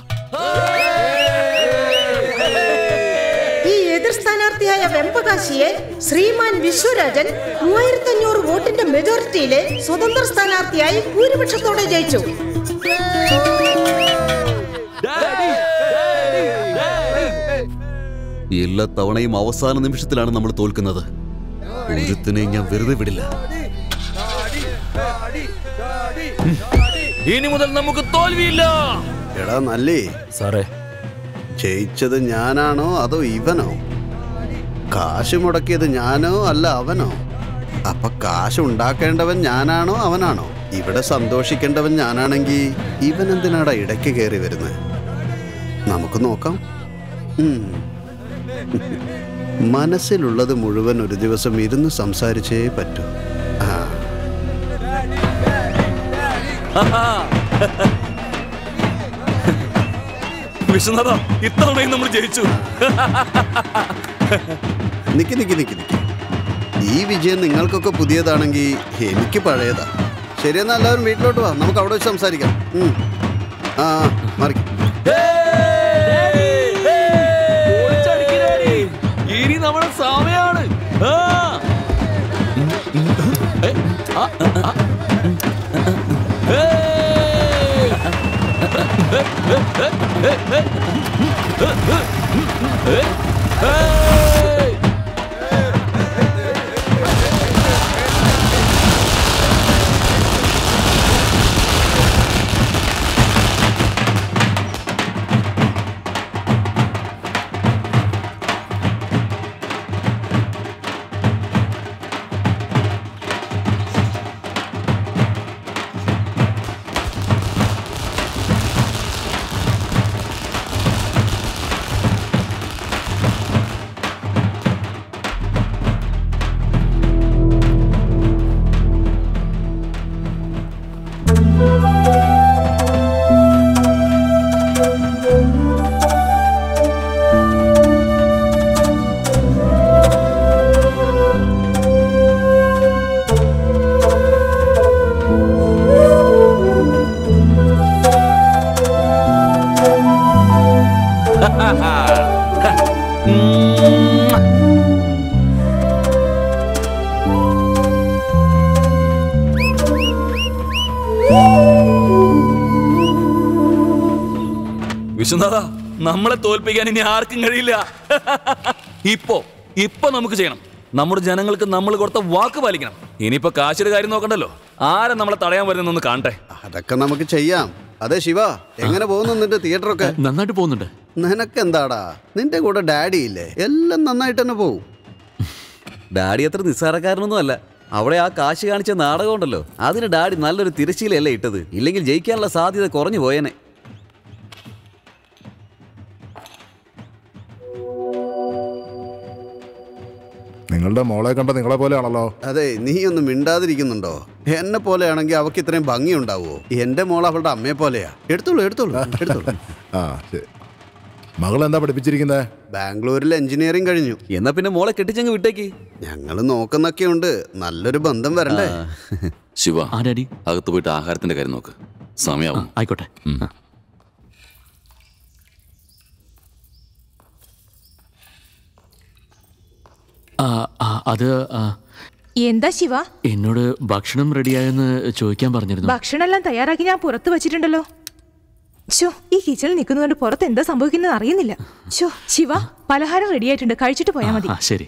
ഈ എതിർ സ്ഥാനാർത്ഥിയായ വെമ്പകാശിയെ ശ്രീമാൻ വിശ്വരാജൻ മൂവായിരത്തി അഞ്ഞൂറ് വോട്ടിന്റെ മെജോറിറ്റിയിലെ സ്വതന്ത്ര സ്ഥാനാർത്ഥിയായി ഭൂരിപക്ഷത്തോടെ ജയിച്ചു എല്ലാ തവണയും അവസാന നിമിഷത്തിലാണ് നമ്മൾ തോൽക്കുന്നത് ഒരുത്തിനെ ഞാൻ വെറുതെ വിടില്ല ഇനി മുതൽ നമുക്ക് തോൽവിയില്ല എടാ നല്ലേ സാറേ ജയിച്ചത് ഞാനാണോ അതോ ഇവനോ കാശ് മുടക്കിയത് ഞാനോ അല്ല അവനോ അപ്പൊ കാശ് ഉണ്ടാക്കേണ്ടവൻ ഞാനാണോ അവനാണോ ഇവിടെ സന്തോഷിക്കേണ്ടവൻ ഞാനാണെങ്കിൽ ഇവൻ എന്തിനാടാ ഇടയ്ക്ക് കയറി വരുന്നത് നമുക്ക് നോക്കാം ഉം. മനസ്സിലുള്ളത് മുഴുവൻ ഒരു ദിവസം ഇരുന്ന് സംസാരിച്ചേ പറ്റൂ ആ വിശ്വനാഥ ഇത്തവണയും നമ്മൾ ജയിച്ചു നിക്ക് നിക്ക് നിക്ക് നിക്ക് ഈ വിജയം നിങ്ങൾക്കൊക്കെ പുതിയതാണെങ്കിൽ എനിക്ക് പഴയതാ ശരിയെന്നാ എല്ലാവരും വീട്ടിലോട്ട് വാ നമുക്ക് അവിടെ വെച്ച് സംസാരിക്കാം ഉം. ആ ആ, മാറിക്ക് ഇനി നമ്മുടെ സമയാണ് ആ. ഏ, ആ, ആ. ഏ. ഏ, ഏ, ഏ, ഏ, ഏ. ഏ, ഏ, ഏ. വിശ്വനാഥ നമ്മളെ തോൽപ്പിക്കാൻ ഇനി ആർക്കും കഴിയില്ല ഇപ്പോ ഇപ്പൊ നമുക്ക് ചെയ്യണം നമ്മുടെ ജനങ്ങൾക്ക് നമ്മൾ കൊടുത്ത വാക്ക് പാലിക്കണം ഇനിയിപ്പോ കാശിയുടെ കാര്യം നോക്കണ്ടല്ലോ ആരെ നമ്മളെ തടയാൻ വരുന്നൊന്ന് കാണട്ടെ അതൊക്കെ നമുക്ക് ചെയ്യാം അതെ ശിവ എങ്ങനെ പോകുന്നു നിന്റെ തിയേറ്ററൊക്കെ നന്നായിട്ട് പോകുന്നുണ്ട് നിനക്കെന്താടാ നിന്റെ കൂടെ ഡാഡി ഇല്ലേ എല്ലാം നന്നായിട്ട് തന്നെ പോവും ഡാഡി അത്ര നിസ്സാരക്കാരനൊന്നും അല്ല അവിടെ ആ കാശ് കാണിച്ച നാടകം ഉണ്ടല്ലോ അതിന് ഡാഡി നല്ലൊരു തിരശ്ശീലയല്ലേ ഇട്ടത് ഇല്ലെങ്കിൽ ജയിക്കാനുള്ള സാധ്യത കുറഞ്ഞു പോയേനെ നിങ്ങളുടെ മോളെ കണ്ട നിങ്ങളെ പോലെയാണല്ലോ അതെ നീ ഒന്ന് മിണ്ടാതിരിക്കുന്നുണ്ടോ എന്നെ പോലെയാണെങ്കിൽ അവക്ക് ഇത്രയും ഭംഗി ഉണ്ടാവുമോ എന്റെ മോൾ അവളുടെ അമ്മയെ പോലെയാ എടുത്തോളൂ എടുത്തോളൂ എടുത്തോളൂ ആ ശരി മകൾ എന്താ പഠിപ്പിച്ചിരിക്കുന്നത് ബാംഗ്ലൂരിൽ എഞ്ചിനീയറിംഗ് കഴിഞ്ഞു എന്നാ പിന്നെ മോളെ കെട്ടിച്ചങ്ങ് വിട്ടേക്ക് ഞങ്ങൾ നോക്കുന്നൊക്കെ ഉണ്ട് നല്ലൊരു ബന്ധം വരണ്ടേ ശിവ ആ ഡാഡി അകത്ത് പോയിട്ട് ആഹാരത്തിന്റെ കാര്യം നോക്ക് സമയാവും ആയിക്കോട്ടെ ഉം. ആ, ആ, അത് ആ, എന്താ ശിവ എന്നോട് ഭക്ഷണം റെഡിയായെന്ന് ചോദിക്കാൻ പറഞ്ഞിരുന്നു ഭക്ഷണം എല്ലാം തയ്യാറാക്കി ഞാൻ പുറത്ത് വെച്ചിട്ടുണ്ടല്ലോ ശോ ഈ കിച്ചണിൽ നിൽക്കുന്നതുകൊണ്ട് പുറത്ത് എന്താ സംഭവിക്കുന്നത് അറിയുന്നില്ല ശോ ശിവ പലഹാരം റെഡി ആയിട്ടുണ്ട് കഴിച്ചിട്ട് പോയാൽ മതി ആ ശരി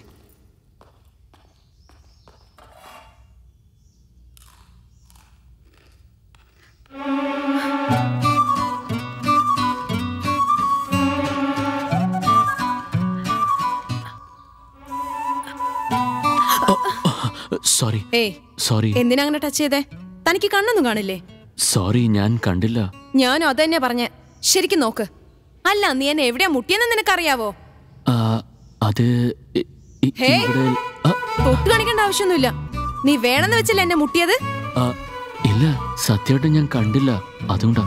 സോറി ഏയ് സോറി എന്തിനാ അങ്ങനെ ടച്ച് ചെയ്തേ തനിക്ക് കണ്ണൊന്നും കാണില്ലേ സോറി ഞാൻ കണ്ടില്ല ഞാനും അത് തന്നെ പറഞ്ഞ ശരിക്കും നോക്ക് അല്ല നീ എന്നെ എവിടെയാ മുട്ടിയെന്ന് നിനക്കറിയാവോ ആ, അത് ഇ- ഇ- ഹേ. ഇവിടെ ആ, തൊട്ട് കാണിക്കേണ്ട ആവശ്യമൊന്നുമില്ല നീ വേണമെന്ന് വെച്ചല്ലേ എന്നെ മുട്ടിയത് ആ, ഇല്ല സത്യമായിട്ടും ഞാൻ കണ്ടില്ല അതുകൊണ്ടാ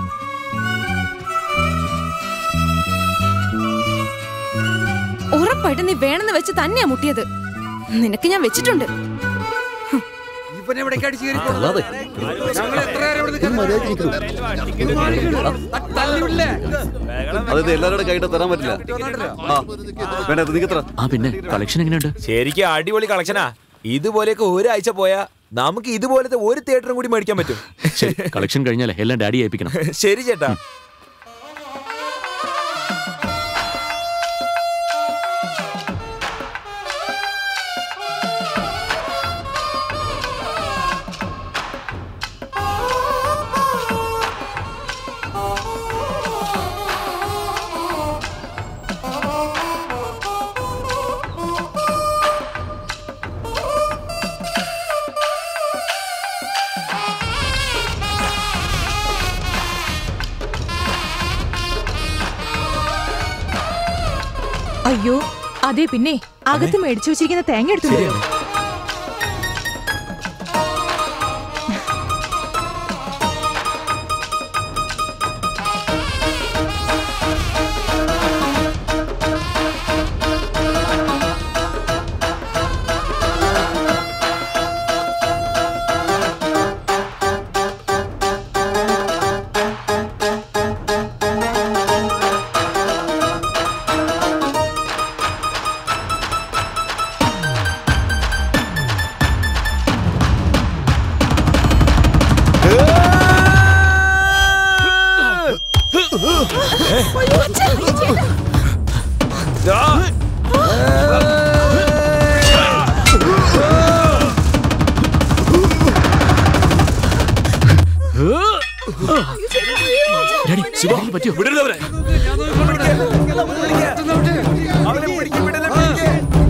ഉറപ്പായിട്ട് നീ വേണമെന്ന് വെച്ച് തന്നെയാ മുട്ടിയത് നിനക്ക് ഞാൻ വെച്ചിട്ടുണ്ട് ഇവനെ എവിടേക്ക് അടിച്ചു കയറി അല്ലാതെ. ഞങ്ങൾ എത്ര നേരം ഇവിടെ നിൽക്കണം? തല്ലിവിടില്ലേ? അതായത് എല്ലാവരുടെ കൈയിട്ട് തരാൻ പറ്റില്ല ആ വേണ്ട നിക്കത്ര ആ പിന്നെ കളക്ഷൻ എങ്ങനെയുണ്ട് ശരിക്കും അടിപൊളി കളക്ഷനാ ഇതുപോലെയൊക്കെ ഒരാഴ്ച പോയാ നമുക്ക് ഇതുപോലത്തെ ഒരു തിയേറ്ററും കൂടി മേടിക്കാൻ പറ്റും ശരി കളക്ഷൻ കഴിഞ്ഞാലേ എല്ലാം ഡാഡി ഏൽപ്പിക്കണം ശരി ചേട്ടാ അയ്യോ അതെ പിന്നെ അകത്ത് മേടിച്ചു വെച്ചിരിക്കുന്ന തേങ്ങ എടുത്തു ഡാഡി ശിവ പറ്റിയോ വിടരുത് അവരെ അവനെ പിടിക്ക്, വിടല്ലേ, പിടിക്ക്.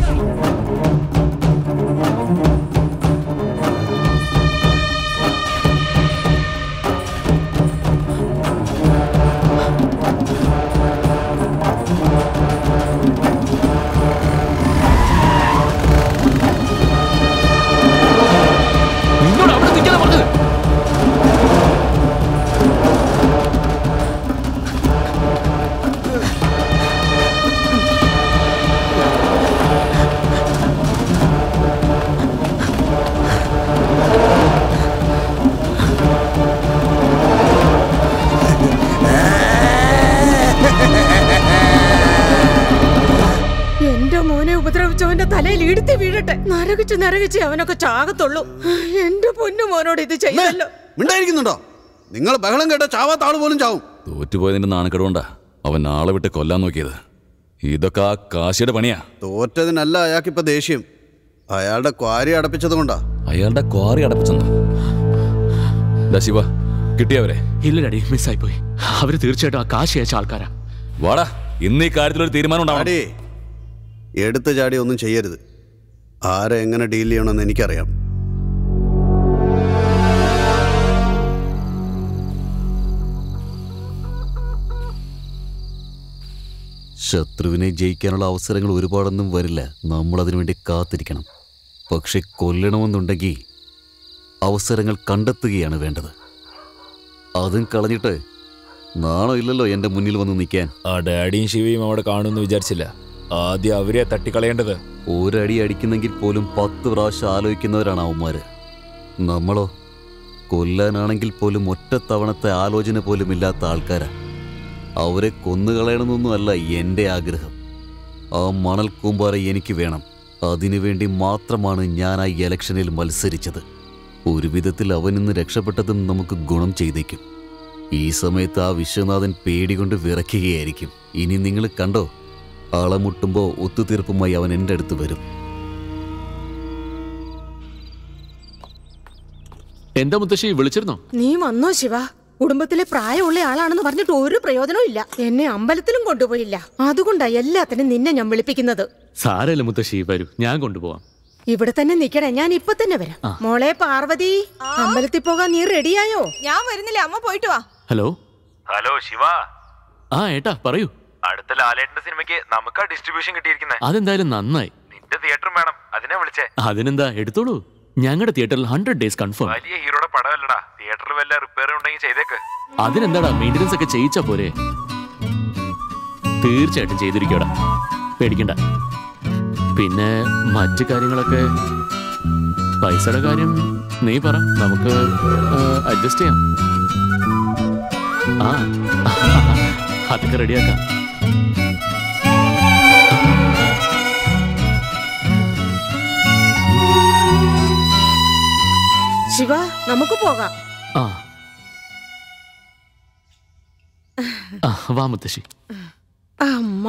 നിന്നോട് അവിടെ നിൽക്കാതെ പറഞ്ഞത് എന്റെ മോനെ ഉപദ്രവിച്ചവന്റെ തലയിൽ ഇടുത്തി വീഴട്ടെ നരകിച്ച് നരകിച്ച് അവനൊക്കെ ചാകത്തുള്ളൂ എന്റെ പൊന്നു മോനോട് ഇത് ചെയ്യല്ലോ മിണ്ടായിരിക്കുന്നുണ്ടോ നിങ്ങൾ ബഹളം കേട്ട ചാവാത്ത ആള് പോലും ചാവും തോറ്റുപോയതിന്റെ നാണക്കെടുകൊണ്ടാ അവൻ ആളെ വിട്ട് കൊല്ലാൻ നോക്കിയത് ഇതൊക്കെ ആ കാശിയുടെ പണിയാ തോറ്റതിനല്ല അയാൾക്കിപ്പോ ദേഷ്യം അയാളുടെ ക്വാരി അടപ്പിച്ചത് കൊണ്ടാ അയാളുടെ ക്വാറി അടപ്പിച്ചെന്നോ ദാ ശിവ കിട്ടിയവരെ ഇല്ല ഡാഡി മിസ്സായി പോയി അവര് തീർച്ചയായിട്ടും ആ കാശ് അയച്ച ആൾക്കാരാ വാടാ ഇന്ന് ഈ കാര്യത്തിൽ ഒരു തീരുമാനം ഉണ്ടാവണം ചാടി എടുത്ത് ചാടി ഒന്നും ചെയ്യരുത് ആരെ എങ്ങനെ ഡീൽ ചെയ്യണമെന്ന് എനിക്കറിയാം ശത്രുവിനെ ജയിക്കാനുള്ള അവസരങ്ങൾ ഒരുപാടൊന്നും വരില്ല നമ്മൾ അതിനുവേണ്ടി കാത്തിരിക്കണം പക്ഷെ കൊല്ലണമെന്നുണ്ടെങ്കിൽ അവസരങ്ങൾ കണ്ടെത്തുകയാണ് വേണ്ടത് അതും കളഞ്ഞിട്ട് നാണോ ഇല്ലല്ലോ എൻ്റെ മുന്നിൽ വന്ന് നിൽക്കാൻ ആ ഡാഡിയും ശിവയും അവിടെ കാണുമെന്ന് വിചാരിച്ചില്ല ആദ്യം അവരെ തട്ടിക്കളയേണ്ടത് ഒരടി അടിക്കുന്നെങ്കിൽ പോലും പത്ത് പ്രാവശ്യം ആലോചിക്കുന്നവരാണ് അവന്മാര് നമ്മളോ കൊല്ലാനാണെങ്കിൽ പോലും ഒറ്റത്തവണത്തെ ആലോചന പോലും ഇല്ലാത്ത ആൾക്കാരാ അവരെ കൊന്നുകളയണമെന്നൊന്നും അല്ല എൻ്റെ ആഗ്രഹം ആ മണൽ കൂമ്പാറ എനിക്ക് വേണം അതിനുവേണ്ടി മാത്രമാണ് ഞാൻ ആ ഇലക്ഷനിൽ മത്സരിച്ചത് ഒരു വിധത്തിൽ അവൻ ഇന്ന് രക്ഷപ്പെട്ടതും നമുക്ക് ഗുണം ചെയ്തേക്കും ഈ സമയത്ത് ആ വിശ്വനാഥൻ പേടികൊണ്ട് വിറയ്ക്കുകയായിരിക്കും ഇനി നിങ്ങൾ കണ്ടോ അളമുട്ടുമ്പോൾ ഒത്തുതീർപ്പുമായി അവൻ എൻ്റെ അടുത്ത് വരും എന്താ മുത്തശ്ശി വിളിച്ചിരുന്നോ നീ വന്നോ ശിവ കുടുംബത്തിലെ പ്രായമുള്ള ആളാണെന്ന് പറഞ്ഞിട്ട് ഒരു പ്രയോജനവും ഇല്ല എന്നെ അമ്പലത്തിലും കൊണ്ടുപോയില്ല അതുകൊണ്ടാ എല്ലാത്തിനും നിന്നെ ഞാൻ വിളിപ്പിക്കുന്നത് സാരല്ല മുത്തശ്ശി വരൂ ഞാൻ കൊണ്ടുപോവാം ഇവിടെ തന്നെ നിക്കണേ ഞാൻ ഇപ്പൊ തന്നെ വരാം ആ. മോളെ പാർവതി അമ്പലത്തിൽ പോകാൻ നീ റെഡിയായോ ഞാൻ വരുന്നില്ല അമ്മ പോയിട്ട് വാ ഹലോ ഹലോ ശിവ ആ ഏട്ടാ പറയൂ അടുത്ത ലാലേട്ടന്റെ സിനിമയ്ക്ക് നമുക്കാ ഡിസ്ട്രിബ്യൂഷൻ കിട്ടിയിരിക്കുന്നത് അതെന്തായാലും നന്നായി നിന്റെ തിയേറ്ററും വേണം അതിനെ വിളിച്ചേ അതിനെന്താ എടുത്തോളൂ ഞങ്ങളുടെ തിയേറ്ററിൽ ഹൺഡ്രഡ് ഡേയ്സ് കൺഫേം വലിയ ഹീറോയുടെ പടമല്ലടാ തിയേറ്ററിൽ വല്ല റിപ്പയർ ഉണ്ടെങ്കിൽ ചെയ്തേക്ക് അതിനെന്താടാ മെയിൻ്റനൻസ് ഒക്കെ ചെയ്യിച്ചാ പോരെ തീർച്ചയായിട്ടും ചെയ്തിരിക്കടാ പേടിക്കണ്ട പിന്നെ മറ്റു കാര്യങ്ങളൊക്കെ പൈസയുടെ കാര്യം നീ പറ നമുക്ക് അഡ്ജസ്റ്റ് ചെയ്യാം ആ അതൊക്കെ റെഡിയാക്കാം ശിവ നമുക്ക് പോകാം ആ ആ, വാ മുത്തശ്ശി അമ്മ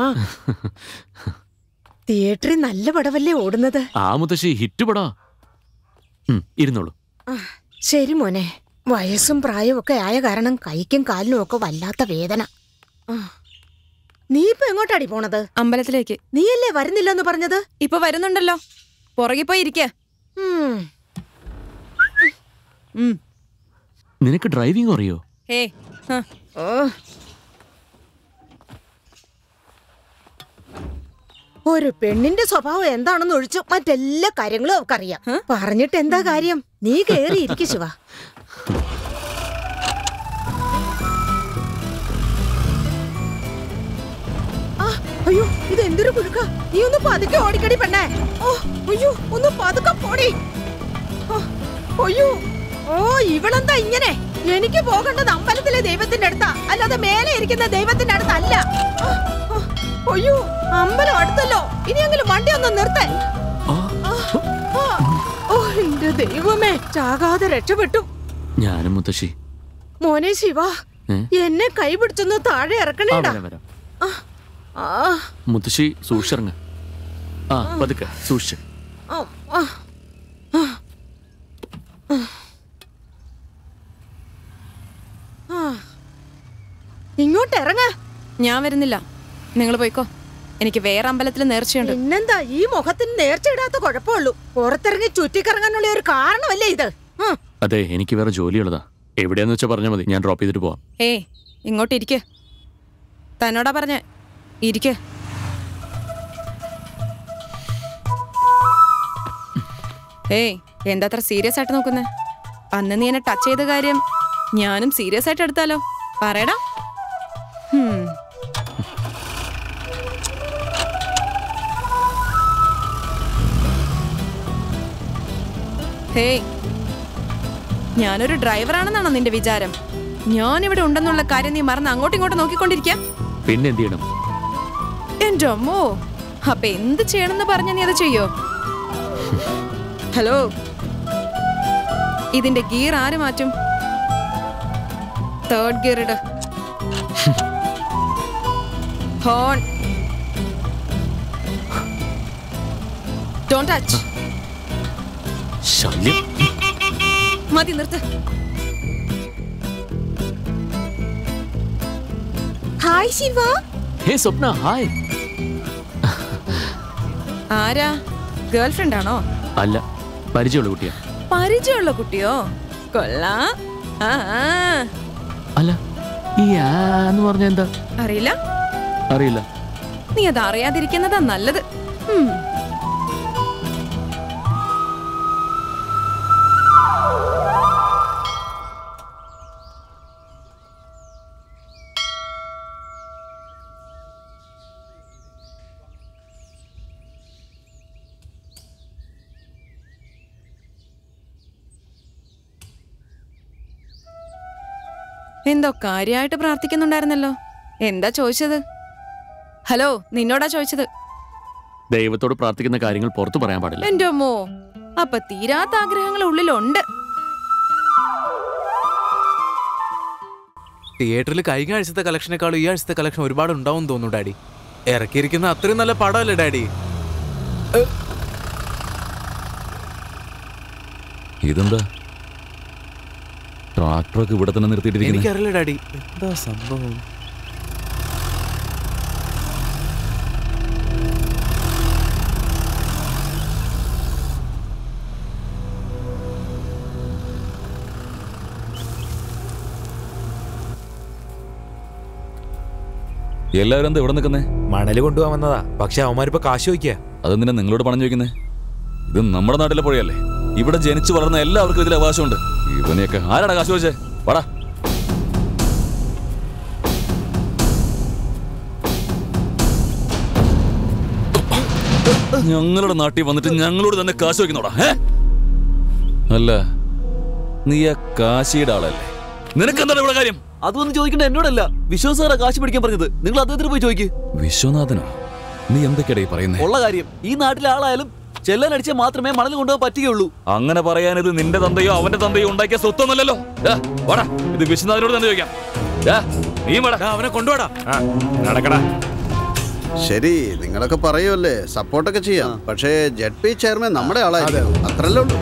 തിയേറ്ററിൽ നല്ല പടവല്ലേ ഓടുന്നത് ആ മുത്തശ്ശി ഹിറ്റ് പടാ ഉം, ഇരുന്നോളൂ ആ, ശരി മോനെ വയസ്സും പ്രായവും ഒക്കെ ആയ കാരണം കൈക്കും കാലിനും ഒക്കെ വല്ലാത്ത വേദന ആ. നീ ഇപ്പൊ എങ്ങോട്ടാടി പോണത് അമ്പലത്തിലേക്ക് നീയല്ലേ വരുന്നില്ലെന്ന് പറഞ്ഞത് ഇപ്പൊ വരുന്നുണ്ടല്ലോ പുറകെ പോയി ഇരിക്ക നിനക്ക് ഡ്രൈവിംഗ് അറിയോ ഏ ഒരു പെണ്ണിന്റെ സ്വഭാവം എന്താണെന്ന് ഒഴിച്ചു മറ്റെല്ലാ കാര്യങ്ങളും അവക്കറിയാം പറഞ്ഞിട്ട് എന്താ കാര്യം നീ കേറി ഇരിക്കു ശിവ ആ, അയ്യോ ഇത് എന്തൊരു കുലുക്ക നീ ഒന്ന് പതുക്കെ ഓടിക്കടി പെണ്ണേ ഓ അയ്യോ ഒന്ന് പതുക്കെ പോടി ആ, അയ്യോ ഓ ഇവളെന്താ ഇങ്ങനെ എനിക്ക് പോകേണ്ടത് അമ്പലത്തിലെ ദൈവത്തിന്റെ അടുത്താ അല്ലാതെ മേലെ ഇരിക്കുന്ന ദൈവത്തിന്റെ അടുത്തല്ല ആ, ആ, അയ്യോ അമ്പലം അടുത്തല്ലോ ഇനിയെങ്കിലും വണ്ടി ഒന്ന് നിർത്തേ ഓ എന്റെ ദൈവമേ ചാകാതെ രക്ഷപ്പെട്ടു ഞാനും മുത്തശ്ശി മോനെ ശിവ ഏ? എന്നെ കൈ പിടിച്ചൊന്ന് താഴെ ആ, ഇറക്കണേടാ വരാം, വരാം. ആ, മുത്തശ്ശി സൂക്ഷിച്ചിറങ്ങ ആ പതുക്കെ സൂക്ഷിച്ച് ആ, ആ, ആ. ആ. ഇങ്ങോട്ട് ഇറങ്ങ ഞാൻ വരുന്നില്ല നിങ്ങൾ പോയിക്കോ എനിക്ക് വേറെ അമ്പലത്തിൽ നേർച്ചയുണ്ട് പിന്നെന്താ ഈ മുഖത്തിന് നേർച്ചയിടാത്ത കുഴപ്പമുള്ളൂ പുറത്തിറങ്ങി ചുറ്റിക്കറങ്ങാനുള്ള ഒരു കാരണമല്ലേ ഇത് ആ, അതെ എനിക്ക് വേറെ ജോലിയുള്ളതാ എവിടെയാന്ന് വെച്ചാൽ പറഞ്ഞാൽ മതി ഞാൻ ഡ്രോപ്പ് ചെയ്തിട്ട് പോവാം ഏ ഇങ്ങോട്ട് ഇരിക്ക് തന്നോടാ പറഞ്ഞ ഇരിക്ക് ഏയ് എന്താ അത്ര സീരിയസ് ആയിട്ട് നോക്കുന്നേ അന്ന് നീ എന്നെ ടച്ച് ചെയ്ത കാര്യം ഞാനും സീരിയസ് ആയിട്ട് എടുത്താലോ പറയടാ ഹും. ഹേയ് ഞാനൊരു ഡ്രൈവറാണെന്നാണോ നിന്റെ വിചാരം ഞാനിവിടെ ഉണ്ടെന്നുള്ള കാര്യം നീ മറന്ന് അങ്ങോട്ടും ഇങ്ങോട്ടും നോക്കിക്കൊണ്ടിരിക്കാം പിന്നെ എന്ത് ചെയ്യണം എന്റെ അമ്മോ അപ്പൊ എന്ത് ചെയ്യണമെന്ന് പറഞ്ഞ നീ അത് ചെയ്യോ ഹലോ ഇതിന്റെ ഗിയർ ആര് മാറ്റും തേർഡ് ഗിയർ ഇട് ഹോൺ ഡോണ്ട് ടച്ച് ശല്യം മതി നിർത്ത് hi Shiva hey Swapna hi ആരാ ഗേൾ ഫ്രണ്ട് ആണോ അല്ല പരിചയമുള്ള കുട്ടിയാ പരിചയമുള്ള കുട്ടിയോ കൊള്ളാ ആ ആ. അല്ല ഈ ആ എന്ന് പറഞ്ഞ എന്താ അറിയില്ല അറിയില്ല നീ അത് അറിയാതിരിക്കുന്നതാ നല്ലത് ഉം. എന്തോ കാര്യമായിട്ട് പ്രാർത്ഥിക്കുന്നുണ്ടായിരുന്നല്ലോ എന്താ ചോദിച്ചത് ഹലോ നിന്നോടാ ചോദിച്ചത് ദൈവത്തോട് പ്രാർത്ഥിക്കുന്ന കാര്യങ്ങൾ പുറത്തു പറയാൻ പാടില്ല എന്റെ അമ്മോ അപ്പൊ തീരാത്ത ആഗ്രഹങ്ങൾ ഉള്ളിലുണ്ട് തിയേറ്ററിൽ കഴിഞ്ഞ ആഴ്ചത്തെ കളക്ഷനേക്കാളും ഈ ആഴ്ചത്തെ കളക്ഷൻ ഒരുപാട് ഉണ്ടാവും തോന്നുന്നു ഡാഡി ഇറക്കിയിരിക്കുന്ന അത്രയും നല്ല പടമല്ലേ ഡാഡി ഇതെന്താ ട്രാക്ടറൊക്കെ ഇവിടെ തന്നെ നിർത്തിയിട്ടിരിക്കുന്നത് എനിക്കറിയില്ല ഡാഡി എന്താ സംഭവം എല്ലാവരും എന്താ ഇവിടെ നിൽക്കുന്നേ മണല് കൊണ്ടുപോകാൻ വന്നതാ പക്ഷെ അവന്മാരിപ്പോ കാശ് ചോദിക്കുക അതെന്തിനാ നിങ്ങളോട് പണം ചോദിക്കുന്നേ ഇത് നമ്മുടെ നാട്ടിലെ പുഴയല്ലേ ഇവിടെ ജനിച്ചു വളർന്ന എല്ലാവർക്കും ഇതിൽ അവകാശമുണ്ട് ഇവനെയൊക്കെ ആരാടാ കാശ് ചോദിച്ചേ വാടാ ഞങ്ങളുടെ നാട്ടിൽ വന്നിട്ട് ഞങ്ങളോട് തന്നെ കാശ് വയ്ക്കുന്നോടാ ഏ അല്ല നീ ആ കാശിയുടെ ആളല്ലേ നിനക്കെന്താണ് ഇവിടെ കാര്യം അതൊന്നും ചോദിക്കേണ്ട എന്നോടല്ല വിശ്വാസ സാറാ കാശ് പിടിക്കാൻ പറഞ്ഞത് നിങ്ങൾ അദ്ദേഹത്തിന് പോയി ചോദിക്ക് വിശ്വനാഥനോ നീ എന്തൊക്കെയാടേ പറയുന്നേ ഉള്ള കാര്യം ഈ നാട്ടിലെ ആളായാലും ചെല്ലാൻ അടിച്ചാൽ മാത്രമേ മണൽ കൊണ്ടുപോകാൻ പറ്റുകയുള്ളൂ അങ്ങനെ പറയാൻ ഇത് നിന്റെ തന്തയോ അവന്റെ തന്തയോ ഉണ്ടാക്കിയ സ്വത്തൊന്നല്ലല്ലോ ദാ, വാടാ ഇത് വിശ്വനാഥനോട് തന്നെ ചോദിക്കാം ദാ, നീ വാടാ അവനെ കൊണ്ടുപോടാ നടക്കടാ ശരി നിങ്ങളൊക്കെ പറയുമല്ലേ സപ്പോർട്ടൊക്കെ ചെയ്യാം പക്ഷേ ജെഡ് പി ചെയർമാൻ നമ്മുടെ ആളായിരിക്കും അത്രല്ലേ ഉള്ളൂ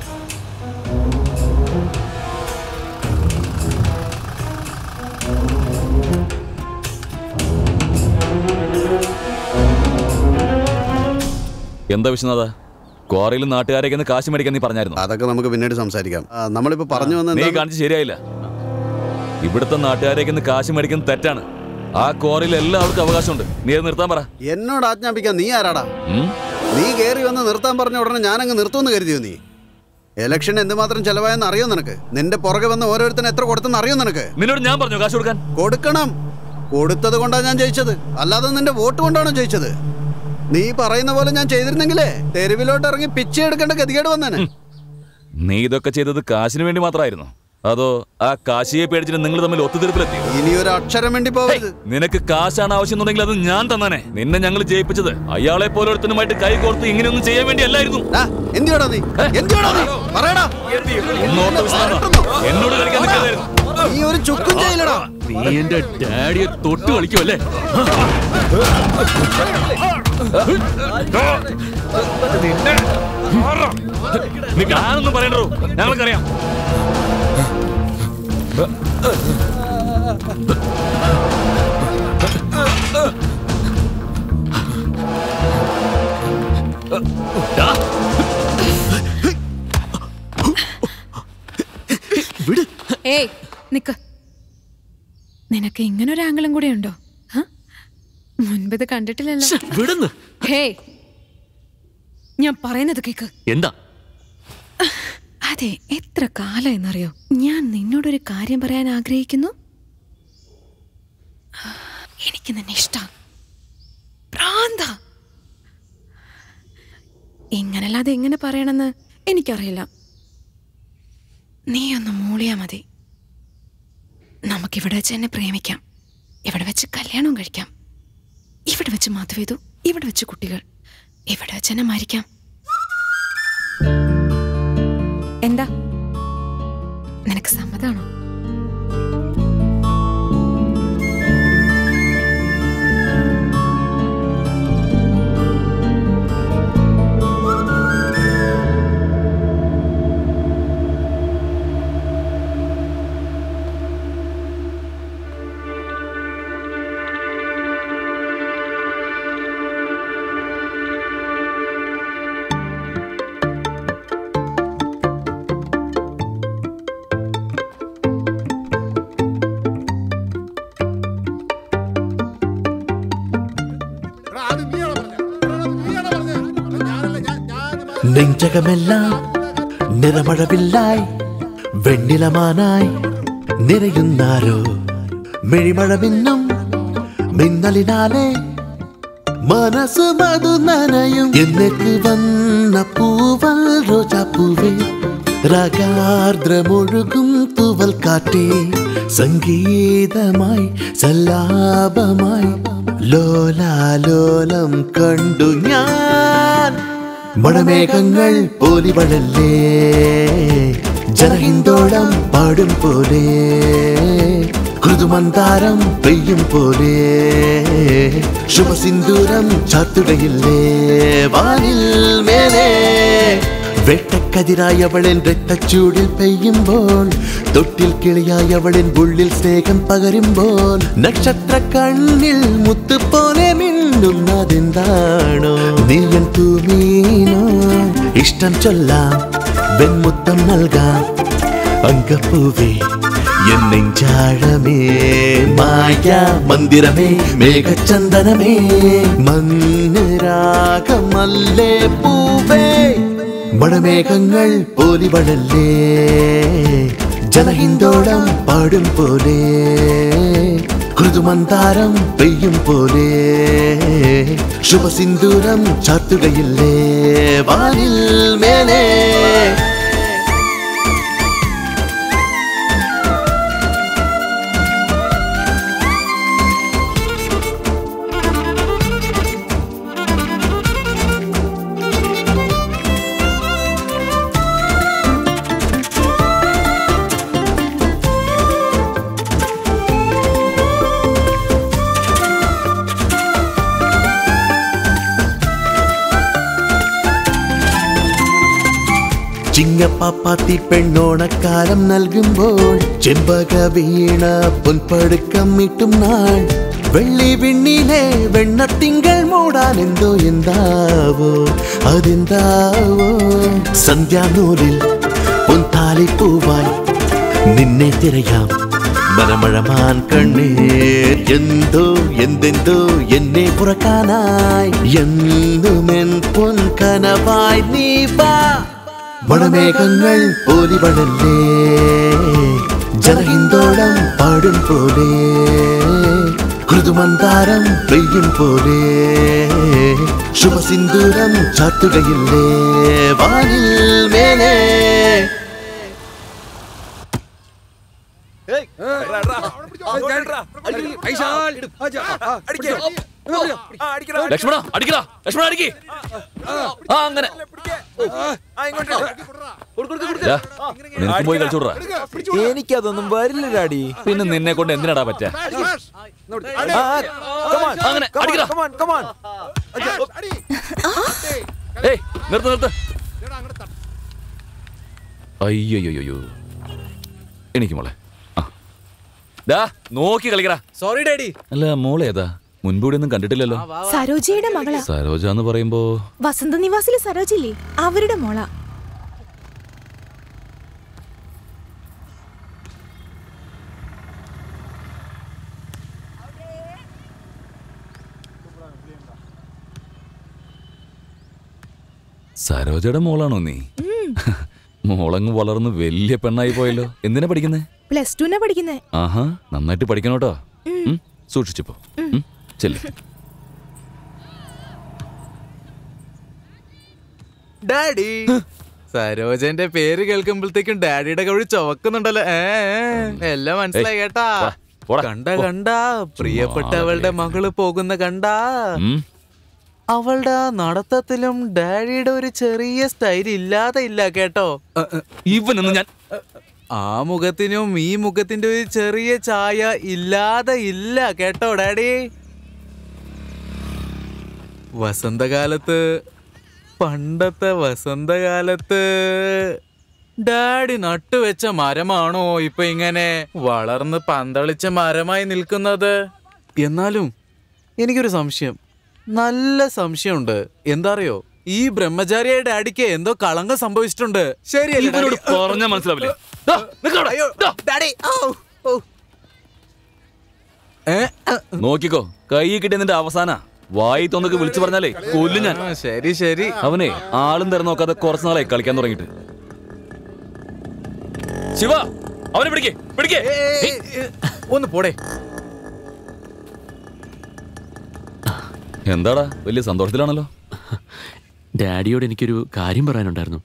എന്താ വിശ്വനാഥ ക്വാറിയിൽ നാട്ടുകാരേക്ക് ഒന്ന് കാശ് മേടിക്കാൻ നീ പറഞ്ഞായിരുന്നു അതൊക്കെ നമുക്ക് പിന്നീട് സംസാരിക്കാം ആ, നമ്മളിപ്പോ പറഞ്ഞു വന്ന നീ എന്താണ്? കാണിച്ച് ശരിയായില്ല ഇവിടുത്തെ നാട്ടുകാരേക്ക് ഒന്ന് കാശ് മേടിക്കുന്നത് തെറ്റാണ് ആ ക്വാറിയിൽ എല്ലാവർക്കും അവകാശമുണ്ട് നീ അത് നിർത്താൻ പറ എന്നോട് ആജ്ഞാപിക്കാൻ നീ ആരാടാ ഉം? നീ കയറി വന്ന് നിർത്താൻ പറഞ്ഞ ഉടനെ ഞാനങ്ങ് നിർത്തുമെന്ന് കരുതിയോ നീ ഇലക്ഷൻ എന്തുമാത്രം ചെലവായെന്ന് അറിയോ നിനക്ക് നിന്റെ പുറകെ വന്ന് ഓരോരുത്തരും എത്ര കൊടുത്തെന്ന് അറിയോ നിനക്ക് നിന്നോട് ഞാൻ പറഞ്ഞു കാശ് കൊടുക്കാൻ കൊടുക്കണം കൊടുത്തത് കൊണ്ടാണ് ഞാൻ ജയിച്ചത് അല്ലാതെ നിന്റെ വോട്ട് കൊണ്ടാണോ ജയിച്ചത് നീ പറയുന്ന പോലെ ഞാൻ ചെയ്തിരുന്നെങ്കിലേ തെരുവിലോട്ട് ഇറങ്ങി പിച്ചை എടുക്കേണ്ട ഗതികേട് വന്നേനെ നീ ഇതൊക്കെ ചെയ്തത് കാശിന് വേണ്ടി മാത്രമായിരുന്നു അതോ ആ കാശിയെ പേടിച്ചിട്ട് നിങ്ങൾ തമ്മിൽ ഒത്തുതീർപ്പിലെത്തി ഇനി ഒരു അക്ഷരം വേണ്ടി പോകരുത് നിനക്ക് കാശാണ് ആവശ്യമുണ്ടെങ്കിൽ അത് ഞാൻ തന്നാനെ നിന്നെ ഞങ്ങൾ ജയിപ്പിച്ചത് അയാളെ പോലൊരുത്തനുമായിട്ട് കൈ കോർത്ത് ഇങ്ങനെയൊന്നും ചെയ്യാൻ വേണ്ടി അല്ലായിരുന്നു എന്തിയോടാ നീ എന്തിയോടാ നീ പറയടാ ഒന്നോർത്ത് വിശ്വനാഥ, എന്നോട് കളിക്കാൻ നിൽക്കാതായിരുന്നു നീ ഒരു ചുക്കും ചെയ്യില്ലടാ നീ എന്റെ ഡാഡിയെ തൊട്ട് കളിക്കുമല്ലേ നീ ഞാനൊന്നും പറയണ്ടോ ഞങ്ങൾക്കറിയാം ഏയ് നിക്ക് നിനക്ക് ഇങ്ങനൊരു ആംഗിളും കൂടെ ഉണ്ടോ ഹ? മുൻപ് ഇത് കണ്ടിട്ടില്ലല്ലോ വിടുന്നു ഹേയ് ഞാൻ പറയുന്നത് കേക്ക് എന്താ അതെ എത്ര കാലമെന്നറിയോ ഞാൻ നിന്നോടൊരു കാര്യം പറയാൻ ആഗ്രഹിക്കുന്നു എനിക്ക് നിന്നെ ഇഷ്ട ഭ്രാന്ത ഇങ്ങനല്ലാതെ എങ്ങനെ പറയണമെന്ന് എനിക്കറിയില്ല നീ ഒന്ന് മൂളിയാ മതി നമുക്കിവിടെ വെച്ച് എന്നെ പ്രേമിക്കാം ഇവിടെ വെച്ച് കല്യാണവും കഴിക്കാം ഇവിടെ വെച്ച് മാധവേതു ഇവിടെ വെച്ച് കുട്ടികൾ ഇവിടെ വെച്ച് എന്നെ മരിക്കാം എന്താ നിനക്ക് സമ്മതാണോ നെഞ്ചകമെല്ലാം നിറമഴവില്ലായി വെണ്ണിലമാനായി നിറയുന്നാരോ മെഴിമഴ മിന്നും മിന്നലിനാലെ മനസ്സ് മധു നനയും എന്നേക്ക് വന്ന പൂവൽ റോജാപ്പൂവേ രാഗാർദ്രമൊഴുകും തൂവൽ കാറ്റേ സംഗീതമായി സല്ലാപമായി ലോലാലോലം കണ്ടു ഞാൻ മഴമേഘങ്ങൾ പോലിവളല്ലേ ജനഹിന്ദോളം പാടും പോലെ മൃദുമന്താരം പെയ്യും പോലെ ശുഭസിന്ദൂരം ചാത്തുകയില്ലേ വാനിൽ മേലെ വെട്ടക്കതിരായ അവളൻ രക്തച്ചൂടിൽ പെയ്യുമ്പോൾ തൊട്ടിൽ കിളിയായ അവളൻ ഉള്ളിൽ സ്നേഹം പകരുമ്പോൾ നക്ഷത്ര കണ്ണിൽ മുത്തുപോലെ മിന്നുന്നതെന്താണോ നീയൻ തൂമീനോ ഇഷ്ടം ചൊല്ലാം വെൺമുത്തം നൽകാം അങ്കപ്പൂവേ എന്നെഞ്ചാഴമേ മായ മന്ദിരമേ മേഘചന്ദനമേ മഞ്ഞ് രാഗമല്ലേ പൂവേ മഴമേഘങ്ങൾ പോലിവളല്ലേ ജനഹിന്ദോളം പാടും പോലെ മൃദുമന്താരം പെയ്യും പോലെ ശുഭസിന്ദൂരം ചാത്തുകയില്ലേ വാനിൽ മേലേ ചിങ്ങപ്പാപ്പാത്തി പെണ്ണോണക്കാലം നൽകുമ്പോൾ ചെമ്പക വീണ പൊൻപടുക്കം ഇട്ടും നാൾ വെള്ളി വിണ്ണിലെ വെണ്ണത്തിങ്കൾ മൂടാൻ എന്തോ എന്താവോ അതെന്താവോ സന്ധ്യാനൂലിൽ പൊൻതാലിപ്പൂവായി നിന്നെ തിരയാം മനമഴമാൻ കണ്ണേ എന്തോ എന്തെന്തോ എന്നെ പുറക്കാനായി എന്നുമെൻ പൊൻ കനവായി നീ വാ മണമേഘങ്ങൾ പോലിവളല്ലേ ജനഹിന്ദോളം പാടും പോലെ മൃദുമന്താരം പെയ്യും പോലെ ശുഭസിന്ദൂരം ചാത്തുകയില്ലേ വാനിൽ മേലേ ലക്ഷ്മണ അടിക്കടാ ലക്ഷ്മണ അടിക്ക് ആ അങ്ങനെ ദാ, നിനക്ക് പോയി കളിച്ചോടാ എനിക്കതൊന്നും വരില്ല ഡാഡി പിന്നെ നിന്നെ കൊണ്ട് എന്തിനാടാ പറ്റാ അങ്ങനെ അടിക്കടാ ഏയ് നിർത്ത് നിർത്ത് അയ്യോ എനിക്ക് മോളെ ആ. ദാ നോക്കി കളിക്കടാ സോറി ഡാഡി അല്ല മോളെ ഏതാ മുൻപൂടെ ഒന്നും കണ്ടിട്ടില്ലല്ലോ സരോജയുടെ മകളാ സരോജ എന്ന് പറയുമ്പോ വസന്ത നിവാസിലെ സരോജില്ലേ അവരുടെ മോള സരോജയുടെ മോളാണോ നീ മോളങ്ങ് വളർന്ന് വലിയ പെണ്ണായി പോയല്ലോ എന്തിനാ പഠിക്കുന്നേ പ്ലസ് ടുനാ പഠിക്കുന്നേ ആഹാ നന്നായിട്ട് പഠിക്കണം കേട്ടോ ഉം. ഉം, സൂക്ഷിച്ചു പോ ഉം, ചെല്ല് ഡാഡി സരോജന്റെ പേര് കേൾക്കുമ്പോഴത്തേക്കും ഡാഡിയുടെ കവഴി ചുവക്കുന്നുണ്ടല്ലോ ഏ ഏ, എല്ലാം മനസ്സിലായി ഏയ്, കേട്ടാ വാ, പോടാ, കണ്ട പോ. കണ്ട പ്രിയപ്പെട്ടവളുടെ മകള് പോകുന്ന കണ്ട ഉം. അവളുടെ ആ നടത്തത്തിലും ഡാഡിയുടെ ഒരു ചെറിയ സ്റ്റൈൽ ഇല്ലാതെ ഇല്ല കേട്ടോ ഇവനൊന്നും ഞാൻ ആ മുഖത്തിനും ഈ മുഖത്തിന്റെ ഒരു ചെറിയ ചായ ഇല്ലാതെ ഇല്ല കേട്ടോ ഡാഡി വസന്തകാലത്ത് പണ്ടത്തെ വസന്തകാലത്ത് ഡാഡി നട്ടുവെച്ച മരമാണോ ഇപ്പൊ ഇങ്ങനെ വളർന്ന് പന്തളിച്ച മരമായി നിൽക്കുന്നത് എന്നാലും എനിക്കൊരു സംശയം നല്ല സംശയമുണ്ട് എന്താ അറിയോ ഈ ബ്രഹ്മചാരിയായ ഡാഡിക്ക് എന്തോ കളങ്കം സംഭവിച്ചിട്ടുണ്ട് ശരിയല്ലേ ഇവനോട് ഡാഡി? പറഞ്ഞാ മനസ്സിലാവില്ലേ ദാ, നിക്കവിടെ. അയ്യോ, ഡാഡി ഔ, ഔ. നോക്കിക്കോ കൈ കിട്ടിയ നിന്റെ അവസാന വായി തോന്നൊക്കെ വിളിച്ചു പറഞ്ഞാലേ കൊല്ലും ഞാൻ ശരി ശരി അവനെ ആളും തരം നോക്കാതെ കുറച്ച് നാളായി കളിക്കാൻ തുടങ്ങിയിട്ട് ശിവ അവനെ പിടിക്കേ പിടിക്കേ ഒന്ന് പോടേ എന്താടാ വലിയ സന്തോഷത്തിലാണല്ലോ ഡാഡിയോട് എനിക്കൊരു കാര്യം പറയാനുണ്ടായിരുന്നു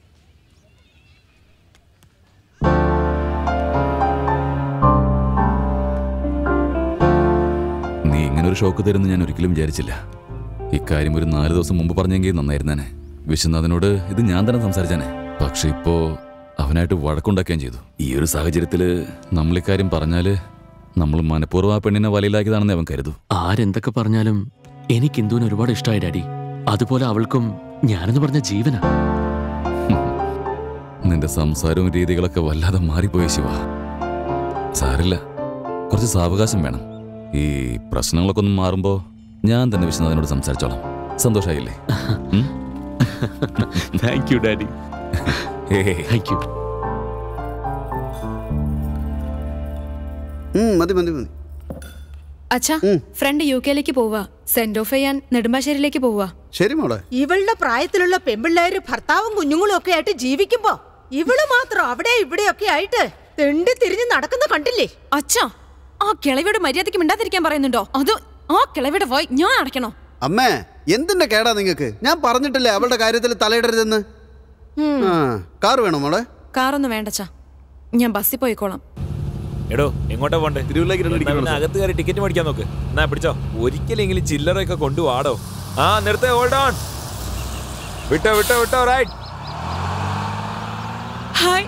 നീ ഇങ്ങനെ ഒരു ഷോക്ക് തരുമെന്ന് ഞാൻ ഒരിക്കലും വിചാരിച്ചില്ല ഇക്കാര്യം ഒരു നാല് ദിവസം മുമ്പ് പറഞ്ഞെങ്കിൽ നന്നായിരുന്നേനെ വിശ്വനാഥനോട് ഇത് ഞാൻ തന്നെ സംസാരിച്ചേനെ പക്ഷെ ഇപ്പോ അവനായിട്ട് വഴക്കുണ്ടാക്കുകയും ചെയ്തു ഈ ഒരു സാഹചര്യത്തില് നമ്മൾ ഇക്കാര്യം പറഞ്ഞാല് നമ്മൾ മനഃപൂർവ്വം ആ പെണ്ണിനെ വലയിലാക്കിയതാണെന്ന് അവൻ കരുതു ആരെന്തൊക്കെ പറഞ്ഞാലും എനിക്ക് ഇന്ദുവിന് ഒരുപാട് ഇഷ്ടമായി ഡാഡി അതുപോലെ അവൾക്കും ഞാനെന്ന് പറഞ്ഞ ജീവനാ നിന്റെ സംസാരവും രീതികളൊക്കെ വല്ലാതെ മാറിപ്പോയി ശിവ സാരില്ല കുറച്ച് സാവകാശം വേണം ഈ പ്രശ്നങ്ങളൊക്കെ ഒന്ന് മാറുമ്പോ ഞാൻ തന്നെ വിശ്വനാഥനോട് സംസാരിച്ചോളാം സന്തോഷായില്ലേ thank you daddy thank you ഉം, മതി മതി മതി അച്ഛാ ഫ്രണ്ട് യു കെയിലേക്ക് പോവാ സെന്റ് ഓഫ് ചെയ്യാൻ നെടുമ്പാശ്ശേരിയിലേക്ക് പോവാ ശരി മോളെ ഇവളുടെ പ്രായത്തിലുള്ള പെമ്പിള്ളേര് ഭർത്താവും കുഞ്ഞുങ്ങളും ഒക്കെ ആയിട്ട് ജീവിക്കുമ്പോ ഇവള് മാത്രം അവിടെ ഇവിടെയൊക്കെ ആയിട്ട് തെണ്ടി തിരിഞ്ഞ് നടക്കുന്ന കണ്ടില്ലേ അച്ഛാ ആ കിളവിയുടെ മര്യാദയ്ക്ക് മിണ്ടാതിരിക്കാൻ പറയുന്നുണ്ടോ അതോ ആ കിളവിയുടെ വായി ഞാൻ അടയ്ക്കണോ അമ്മേ എന്തിന്റെ കേടാ നിങ്ങക്ക് ഞാൻ പറഞ്ഞിട്ടില്ലേ അവളുടെ കാര്യത്തിൽ തലയിടരുതെന്ന് ആ കാറ് വേണോ മോളെ കാറൊന്നും വേണ്ടച്ചാ ഞാൻ ബസ്സിൽ പോയിക്കോളാം എടോ എങ്ങോട്ടാ പോണ്ടേ തിരുവല്ലയ്ക്ക് എന്നാ പിന്നെ അകത്ത് കയറി ടിക്കറ്റ് മേടിക്കാൻ നോക്ക് എന്നാ പിടിച്ചോ ഒരിക്കലെങ്കിലും ചില്ലറയൊക്കെ കൊണ്ടുവാടോ ആ നിർത്തേ ഹോൾഡ് ഓൺ വിട്ടോ വിട്ടോ വിട്ടോ റൈറ്റ് ഹായ്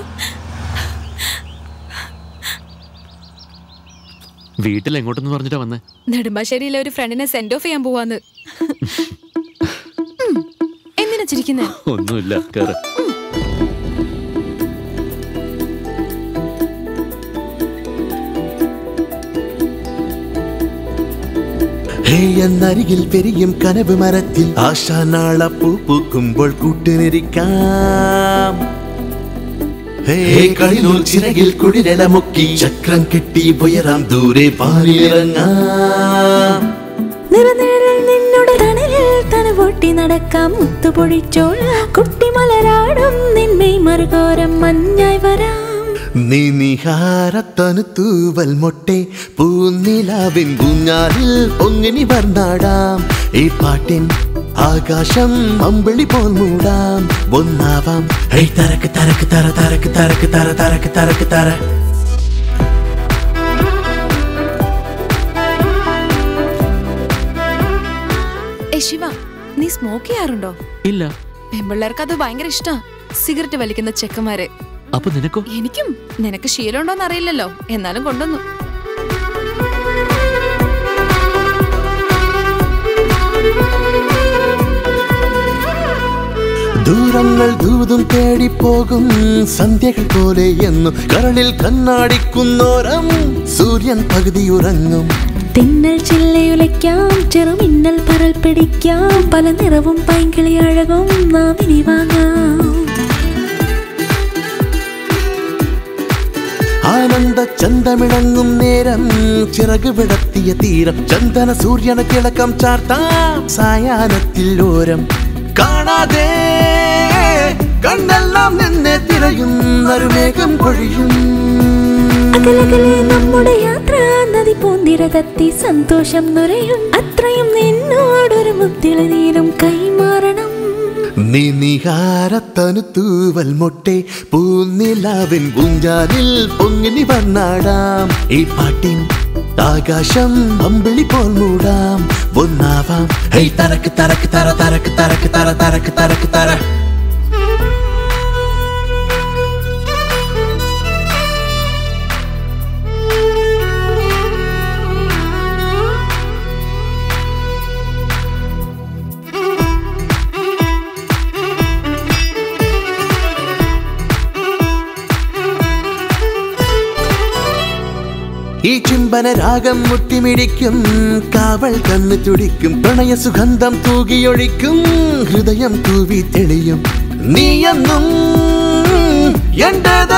വീട്ടിൽ എങ്ങോട്ടെന്ന് പറഞ്ഞിട്ടാ വന്നേ നെടുമ്പാശ്ശേരിയിലെ ഒരു ഫ്രണ്ടിനെ സെന്റ് ഓഫ് ചെയ്യാൻ പോവാന്ന് ഉം. എന്തിനാ ചിരിക്കുന്നേ ഒന്നുമില്ല കേറ് ഹേ എന്നരികിൽ പെരിയും കനവ് മരത്തിൽ ആശാനാള പൂ പൂക്കുമ്പോൾ കൂട്ടിനിരിക്കാം ഹേ കളിനൂൽ ചിറകിൽ കുളിരല മുക്കി ചക്രം കെട്ടി ഉയരാം ദൂരെ പാലിറങ്ങാം നിറനിഴലിൽ നിന്നോട് തണലിൽ തണവൊട്ടി നടക്കാം മുത്തുപൊഴിച്ചോളാം കുട്ടിമലരാടും നിന്മേ മറുകോരം മഞ്ഞായി വരാം നീ നിഹാരത്തനു തൂവൽ മൊട്ടെ പൂനിലാവിൻ കുഞ്ഞാലിൽ പൊങ്ങിനി വർണ്ണാടാം ഈ പാട്ടിൻ ആകാശം അമ്പിളി പോൽ മൂടാം ഒന്നാവാം ഹൈ തരക്ക് തരക്ക് തര തരക്ക് തരക്ക് തര തരക്ക് തരക്ക് തര ഏ ശിവ നീ സ്മോക്ക് ചെയ്യാറുണ്ടോ ഇല്ല പെമ്പിള്ളേർക്ക് അത് ഭയങ്കര ഇഷ്ടാ സിഗരറ്റ് വലിക്കുന്ന ചെക്കന്മാര് അപ്പൊ നിനക്കോ എനിക്കും നിനക്ക് ശീലമുണ്ടോന്ന് അറിയില്ലല്ലോ എന്നാലും കൊണ്ടുവന്നു ദൂരങ്ങൾ ദൂതും തേടിപ്പോകും സന്ധ്യകൾ പോലെ എന്നു കരളിൽ കണ്ണാടിക്കുന്നോരം സൂര്യൻ പകുതി ഉറങ്ങും തിന്നൽ ചില്ലയുലയ്ക്കാം ചെറുമിന്നൽ പരൽ പിടിക്കാം പല നിറവും പൈങ്കിളി അഴകും നാം ഇനി വാങ്ങാം ആനന്ദ ചന്തമിണങ്ങും നേരം ചിറക് വിടത്തിയ തീരം ചന്ദന സൂര്യന തിളക്കം ചാർത്താം സായാഹ്നത്തിൽ ഓരം കാണാതെ കണ്ണെല്ലാം നിന്നെ തിരയും നറുമേഘം പൊഴിയും അകലകലെ നമ്മുടെ യാത്ര നദി പൂന്തിരതെത്തി സന്തോഷം നുരയും അത്രയും നിന്നോടൊരു മുത്തിളി നീരും കൈമാറണം നീ നിഹാരത്തനു തൂവൽ മൊട്ടെ പൂനിലാവിൻ കുഞ്ചാലിൽ പൊങ്ങിനി വന്നാടാം ഈ പാട്ടിൻ ആകാശം അമ്പിളി പോൽ മൂടാം ഒന്നാവാം ഹൈ തരക്ക് തരക്ക് തര തരക്ക് തരക്ക് തര തരക്ക് തരക്ക് തര ഈ ചുംബന രാഗം മുട്ടിമിടിക്കും കാവൽ കണ്ണു തുടിക്കും പ്രണയ സുഗന്ധം തൂകിയൊഴിക്കും ഹൃദയം തൂവി തെളിയും നീയെന്നും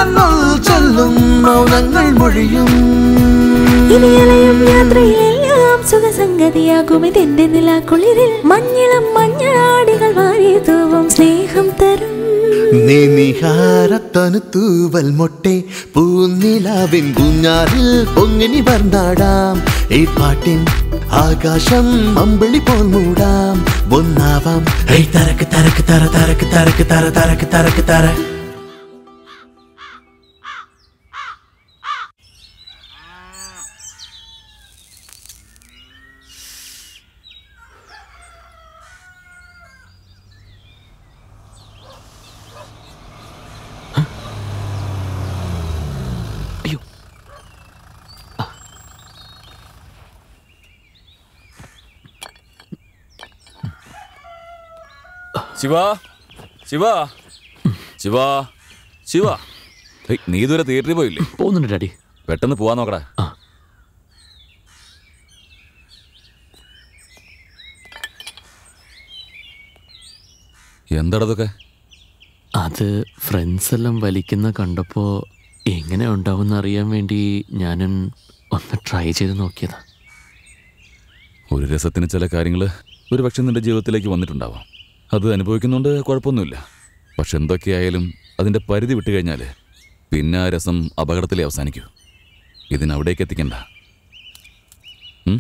എന്റേതെന്നുൾ ചൊല്ലും മൗനങ്ങൾ മൊഴിയും ഇനി അലയും യാത്രയിലെല്ലാം സുഖമാം സുഖസംഗതിയാകും ഇതെന്റെ നിലാക്കുളിരിൽ മഞ്ഞളം മഞ്ഞളാടികൾ വാരി തൂവും സ്നേഹം തരും നീ നിഹാരത്തനു തൂവൽ മൊട്ടെ പൂനിലാവിൻ കുഞ്ഞാറിൽ പൊങ്ങിനി വർന്നാടാം ഈ പാട്ടിൻ ആകാശം അമ്പിളി പോൽ മൂടാം ഒന്നാവാം ഹേയ് തരക്ക് തരക്ക് തര തരക്ക് തരക്ക് തര തരക്ക് തരക്ക് തര ശിവ ശിവ ശിവ ശിവ ഹേയ്, നീ ഇതുവരെ തിയേറ്ററിൽ പോയില്ലേ പോകുന്നുണ്ട് ഡാഡി പെട്ടെന്ന് പോവാൻ നോക്കടാ എന്താടതൊക്കെ അത് ഫ്രണ്ട്സ് എല്ലാം വലിക്കുന്ന കണ്ടപ്പോൾ എങ്ങനെ ഉണ്ടാവുമെന്ന് അറിയാൻ വേണ്ടി ഞാനും ഒന്ന് ട്രൈ ചെയ്ത് നോക്കിയതാ ഒരു രസത്തിന് ചില കാര്യങ്ങൾ ഒരു പക്ഷെ നിന്റെ ജീവിതത്തിലേക്ക് വന്നിട്ടുണ്ടാവാം അത് അനുഭവിക്കുന്നുണ്ട് കുഴപ്പമൊന്നുമില്ല പക്ഷെ എന്തൊക്കെയായാലും അതിൻ്റെ പരിധി വിട്ടു കഴിഞ്ഞാൽ പിന്നെ ആ രസം അപകടത്തിലേ അവസാനിക്കൂ ഇതിനവിടേക്ക് എത്തിക്കണ്ട ഉം?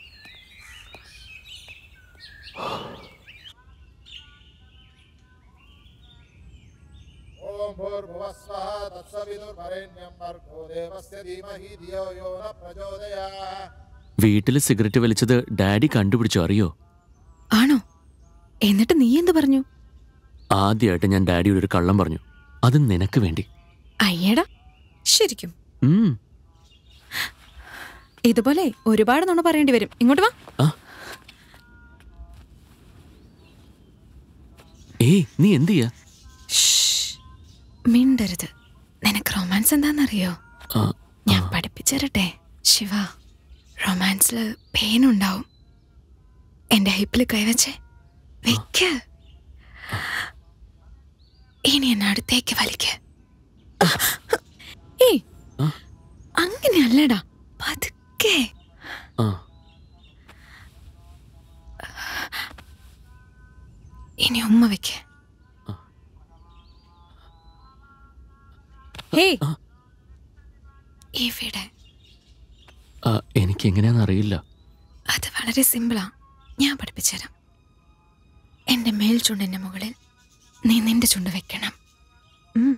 ഓം ഭൂർഭുവഃ സ്വഃ തത്സവിതുർവരേണ്യം ഭർഗോ ദേവസ്യ ധീമഹി ധിയോ യോ ന പ്രചോദയാത് വീട്ടിൽ സിഗരറ്റ് വലിച്ചത് ഡാഡി കണ്ടുപിടിച്ചോ അറിയോ ആണോ എന്നിട്ട് നീ എന്ത് പറഞ്ഞു ആദ്യമായിട്ട് ഞാൻ ഡാഡിയോട് ഒരു കള്ളം പറഞ്ഞു അത് നിനക്ക് വേണ്ടി അയ്യടാ ശരിക്കും ഉം ഇതുപോലെ ഒരുപാട് നുണ പറയേണ്ടി വരും ഇങ്ങോട്ട് വാ ഏയ് നീ എന്ത് ചെയ്യാ മിണ്ടരുത് നിനക്ക് റൊമാൻസ് എന്താണെന്നറിയോ ആ, ഞാൻ പഠിപ്പിച്ചരട്ടെ ശിവ റൊമാൻസിൽ പെയിൻ ഉണ്ടാവും എന്റെ ഹിപ്പിൽ കൈവച്ച് വെക്ക് ഇനി എന്നെ അടുത്തേക്ക് വലിക്ക് ഏയ് അങ്ങനെയല്ലടാ പതുക്കെ ആ. ഇനി ഉമ്മ വെക്ക് ഹേയ് ഇവിടെ ആ, എനിക്ക് എങ്ങനെയാന്ന് അറിയില്ല അത് വളരെ സിമ്പിളാ ഞാൻ പഠിപ്പിച്ചുതരാം എന്റെ മേൽ ചുണ്ടിന്റെ മുകളിൽ നീ നിന്റെ ചുണ്ട് വെക്കണം ഉം.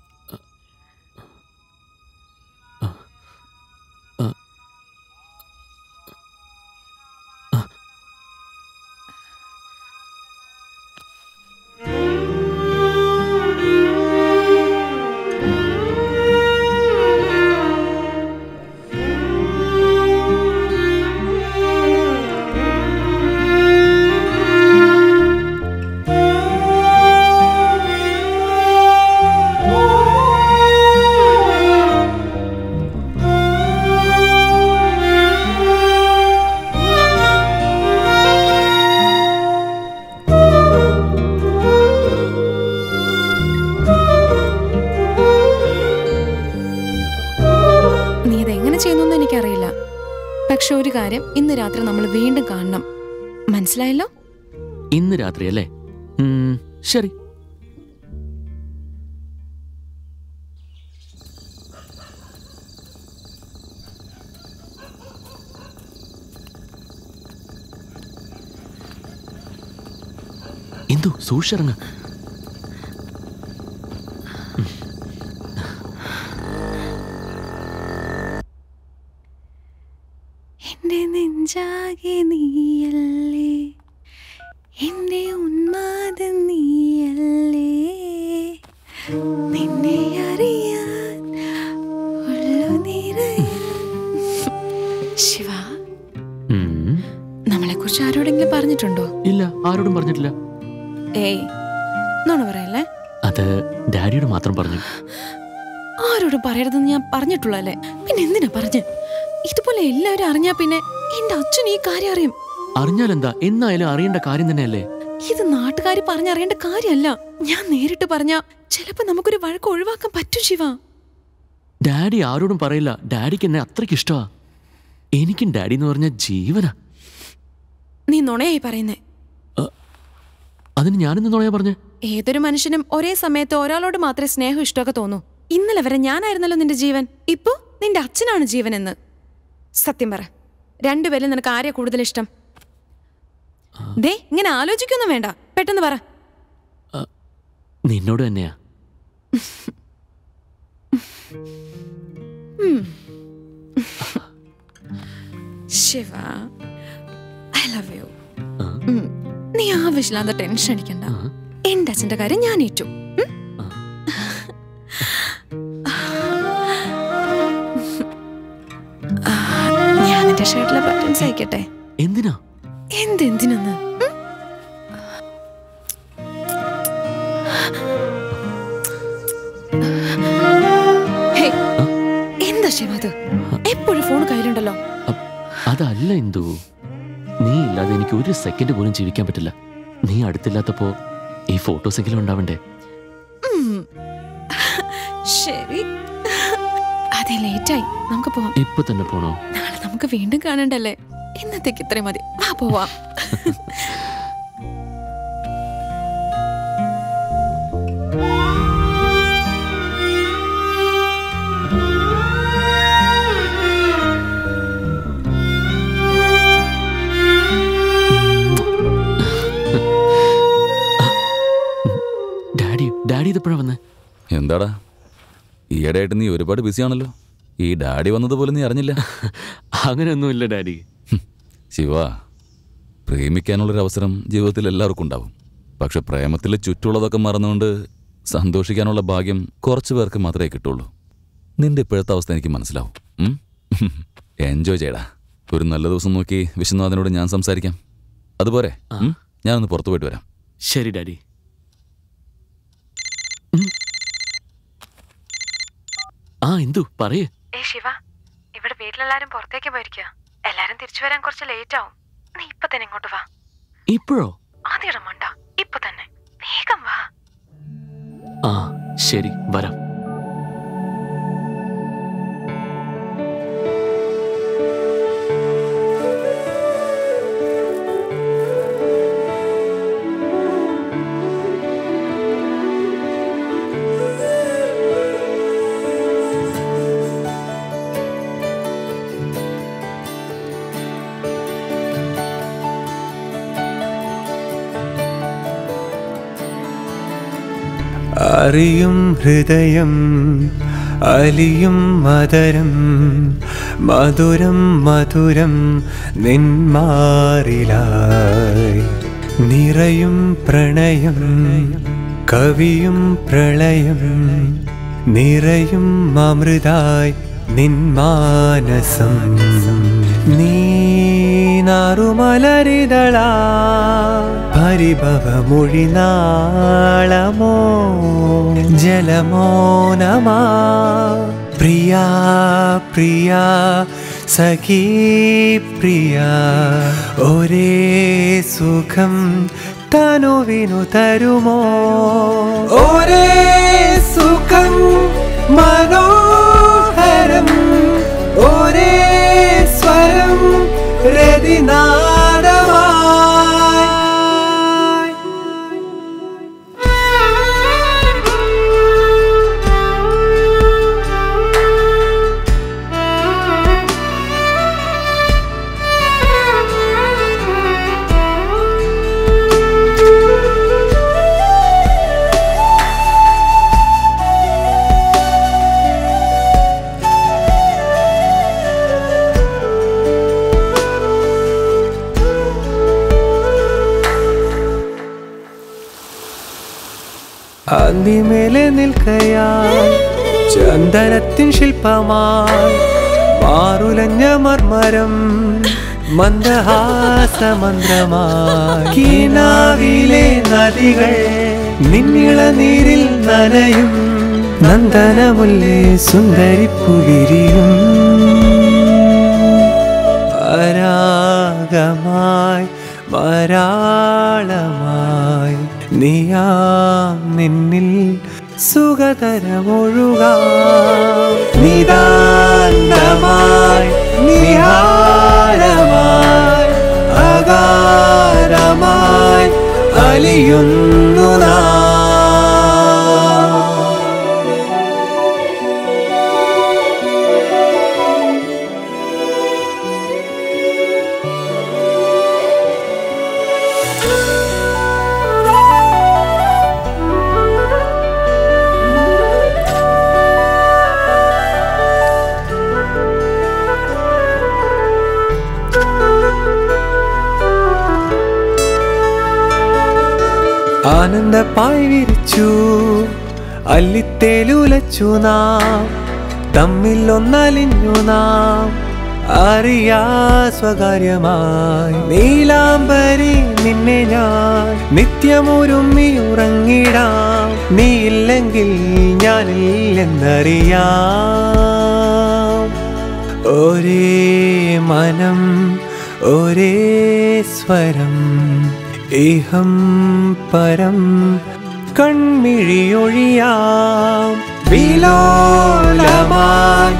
നീ ഇതെങ്ങനെ ചെയ്യുന്നു എനിക്കറിയില്ല പക്ഷെ ഒരു കാര്യം ഇന്ന് രാത്രി നമ്മൾ വീണ്ടും കാണണം മനസ്സിലായല്ലോ ഇന്ന് രാത്രി അല്ലേ ഉം, ശരി എന്തു സൂക്ഷിറങ്ങ എന്റെ നെഞ്ചാകെ നീയല്ലേ എന്റെ ഉന്മാദം നീയല്ലേ നിന്നെ അറിയാൻ ഉള്ളു നിറയെ ശിവ നമ്മളെ കുറിച്ച് ആരോടെങ്കിലും പറഞ്ഞിട്ടുണ്ടോ ഇല്ല ആരോടും പറഞ്ഞിട്ടില്ല ഏയ് നോണ പറയല്ലേ അത് ഡാഡിയോട് മാത്രം പറഞ്ഞു ആരോടും പറയരുതെന്ന് ഞാൻ പറഞ്ഞിട്ടുള്ളൂ അല്ലേ പിന്നെ എന്തിനാ പറഞ്ഞ് ഇതുപോലെ എല്ലാവരും അറിഞ്ഞാ പിന്നെ എന്റെ അച്ഛൻ ഈ കാര്യം അറിയും അറിഞ്ഞാലെന്താ എന്നായാലും അറിയേണ്ട കാര്യം തന്നെയല്ലേ ഇത് നാട്ടുകാർ പറഞ്ഞറിയേണ്ട കാര്യമല്ല ഞാൻ നേരിട്ട് പറഞ്ഞ ചിലപ്പോ നമുക്കൊരു വഴക്ക് ഒഴിവാക്കാൻ പറ്റും ശിവ ഡാഡി ആരോടും പറയില്ല ഡാഡിക്ക് എന്നെ അത്രയ്ക്ക് ഇഷ്ടമാ എനിക്കും ഡാഡി എന്ന് പറഞ്ഞ ജീവനാ നീ നുണയായി പറയുന്നേ അതിന് ഞാനെന്ന് നുണയാ പറഞ്ഞേ ഏതൊരു മനുഷ്യനും ഒരേ സമയത്ത് ഒരാളോട് മാത്രമേ സ്നേഹം ഇഷ്ടമൊക്കെ തോന്നൂ ഇന്നലെ വരെ ഞാനായിരുന്നല്ലോ നിന്റെ ജീവൻ ഇപ്പോ നിന്റെ അച്ഛനാണ് ജീവൻ എന്ന് സത്യം പറ രണ്ടുപേരും നിനക്ക് ആരെയാ കൂടുതൽ ഇഷ്ടം ദേ ഇങ്ങനെ ആലോചിക്കൊന്നും വേണ്ട പെട്ടെന്ന് പറ നിന്നോട് തന്നെയാ ഉം. ശിവ ഐ ലവ് യു നീ ആവശ്യമില്ലാത്ത ടെൻഷൻ അടിക്കണ്ട എന്റെ അച്ഛന്റെ കാര്യം ഞാൻ ഏറ്റു ഉം? ആ, ഞാൻ എന്റെ ഷർട്ടിലെ ബട്ടൺസ് അയക്കട്ടെ എന്തിനാ എന്തെന്തിനെന്ന് ഉം? ഹേയ്, എന്താ ശിവ അത് എപ്പോഴും ഫോൺ കയ്യിലുണ്ടല്ലോ അതല്ല എന്തു നീ ഇല്ലാതെ എനിക്ക് ഒരു സെക്കൻഡ് പോലും ജീവിക്കാൻ പറ്റില്ല നീ അടുത്തില്ലാത്തപ്പോ ഈ ഫോട്ടോസെങ്കിലും ഉണ്ടാവണ്ടേ ഉം. ശരി അതെ ലേറ്റായി നമുക്ക് പോവാം ഇപ്പൊ തന്നെ പോണോ നാളെ നമുക്ക് വീണ്ടും കാണണ്ടല്ലേ ഇന്നത്തേക്ക് ഇത്രയും മതി വാ പോവാം ഡാഡി ഡാഡി ഇതെപ്പോഴാ വന്നേ എന്താടാ ഈയിടെയായിട്ട് നീ ഒരുപാട് ബിസിയാണല്ലോ ഈ ഡാഡി വന്നതുപോലെ നീ അറിഞ്ഞില്ല അങ്ങനെയൊന്നുമില്ല ഡാഡി ശിവ പ്രേമിക്കാനുള്ളൊരു അവസരം ജീവിതത്തിൽ എല്ലാവർക്കും ഉണ്ടാവും പക്ഷെ പ്രേമത്തിൽ ചുറ്റുള്ളതൊക്കെ മറന്നുകൊണ്ട് സന്തോഷിക്കാനുള്ള ഭാഗ്യം കുറച്ച് പേർക്ക് മാത്രമേ കിട്ടുള്ളൂ നിന്റെ ഇപ്പോഴത്തെ അവസ്ഥ എനിക്ക് മനസ്സിലാവും ഉം? എൻജോയ് ചെയ്യടാ ഒരു നല്ല ദിവസം നോക്കി വിശ്വനാഥനോട് ഞാൻ സംസാരിക്കാം അതുപോലെ ഉം? ഞാനൊന്ന് പുറത്തു പോയിട്ട് വരാം ശരി ഡാഡി ആ എന്തു പറയേ ഏ ശിവ ഇവിടെ വീട്ടിലെല്ലാരും പുറത്തേക്ക് പോയിരിക്കുക എല്ലാരും തിരിച്ചു വരാൻ കുറച്ച് ലേറ്റ് ആവും നീ ഇപ്പൊ തന്നെ ഇങ്ങോട്ട് വാ ഇപ്പോഴോ ആദ്യം മണ്ട ഇപ്പൊ തന്നെ വേഗം വാ ആ ശരി വരാം അറിയും ഹൃദയം അലിയും മധുരം മധുരം മധുരം നിന്മാറിലായി നിറയും പ്രണയം കവിയും പ്രളയം നിറയും അമൃതായി നിന്മാനസം നീ നാറുമലരിതളാ പരിഭവമൊഴിനാളമോ ജലമോനമാ പ്രിയാ പ്രിയാ സഖീ പ്രിയ ഒരേ സുഖം തനുവിനു തരുമോ ഒരേ സുഖം മനോഹരം ഒരേ സ്വരം രതിനാദമായി അന്തിമേലെ നിൽക്കയാൽ ചന്ദനത്തിൻ ശില്പമായി മാറുലഞ്ഞ മർമരം മന്ദഹാസമന്ത്രമായി കീനാവിലെ നദികൾ നിന്നിള നീരിൽ നനയും നന്ദനമുല്ലേ സുന്ദരിപ്പുവിരിയും പരാഗമായി വരാളമായി നീയാം നിന്നിൽ സുഖതരമൊഴുകാം നിതാന്തമായി നിഹാരമായി അകാരമായി അലിയുന്നു നാം ആനന്ദപ്പായി വിരിച്ചു അല്ലിത്തേലുലച്ചു നാം തമ്മിൽ ഒന്നലിഞ്ഞു നാം അറിയാ സ്വകാര്യമായി നീലാംബരി നിന്നെ ഞാൻ നിത്യമൊരുമ്മി ഉറങ്ങിടാം നീ ഇല്ലെങ്കിൽ ഞാനില്ലെന്നറിയാം ഒരേ മനം ഒരേ സ്വരം ഇഹം പരം കൺമിഴിയൊഴിയാം വിലോലമായി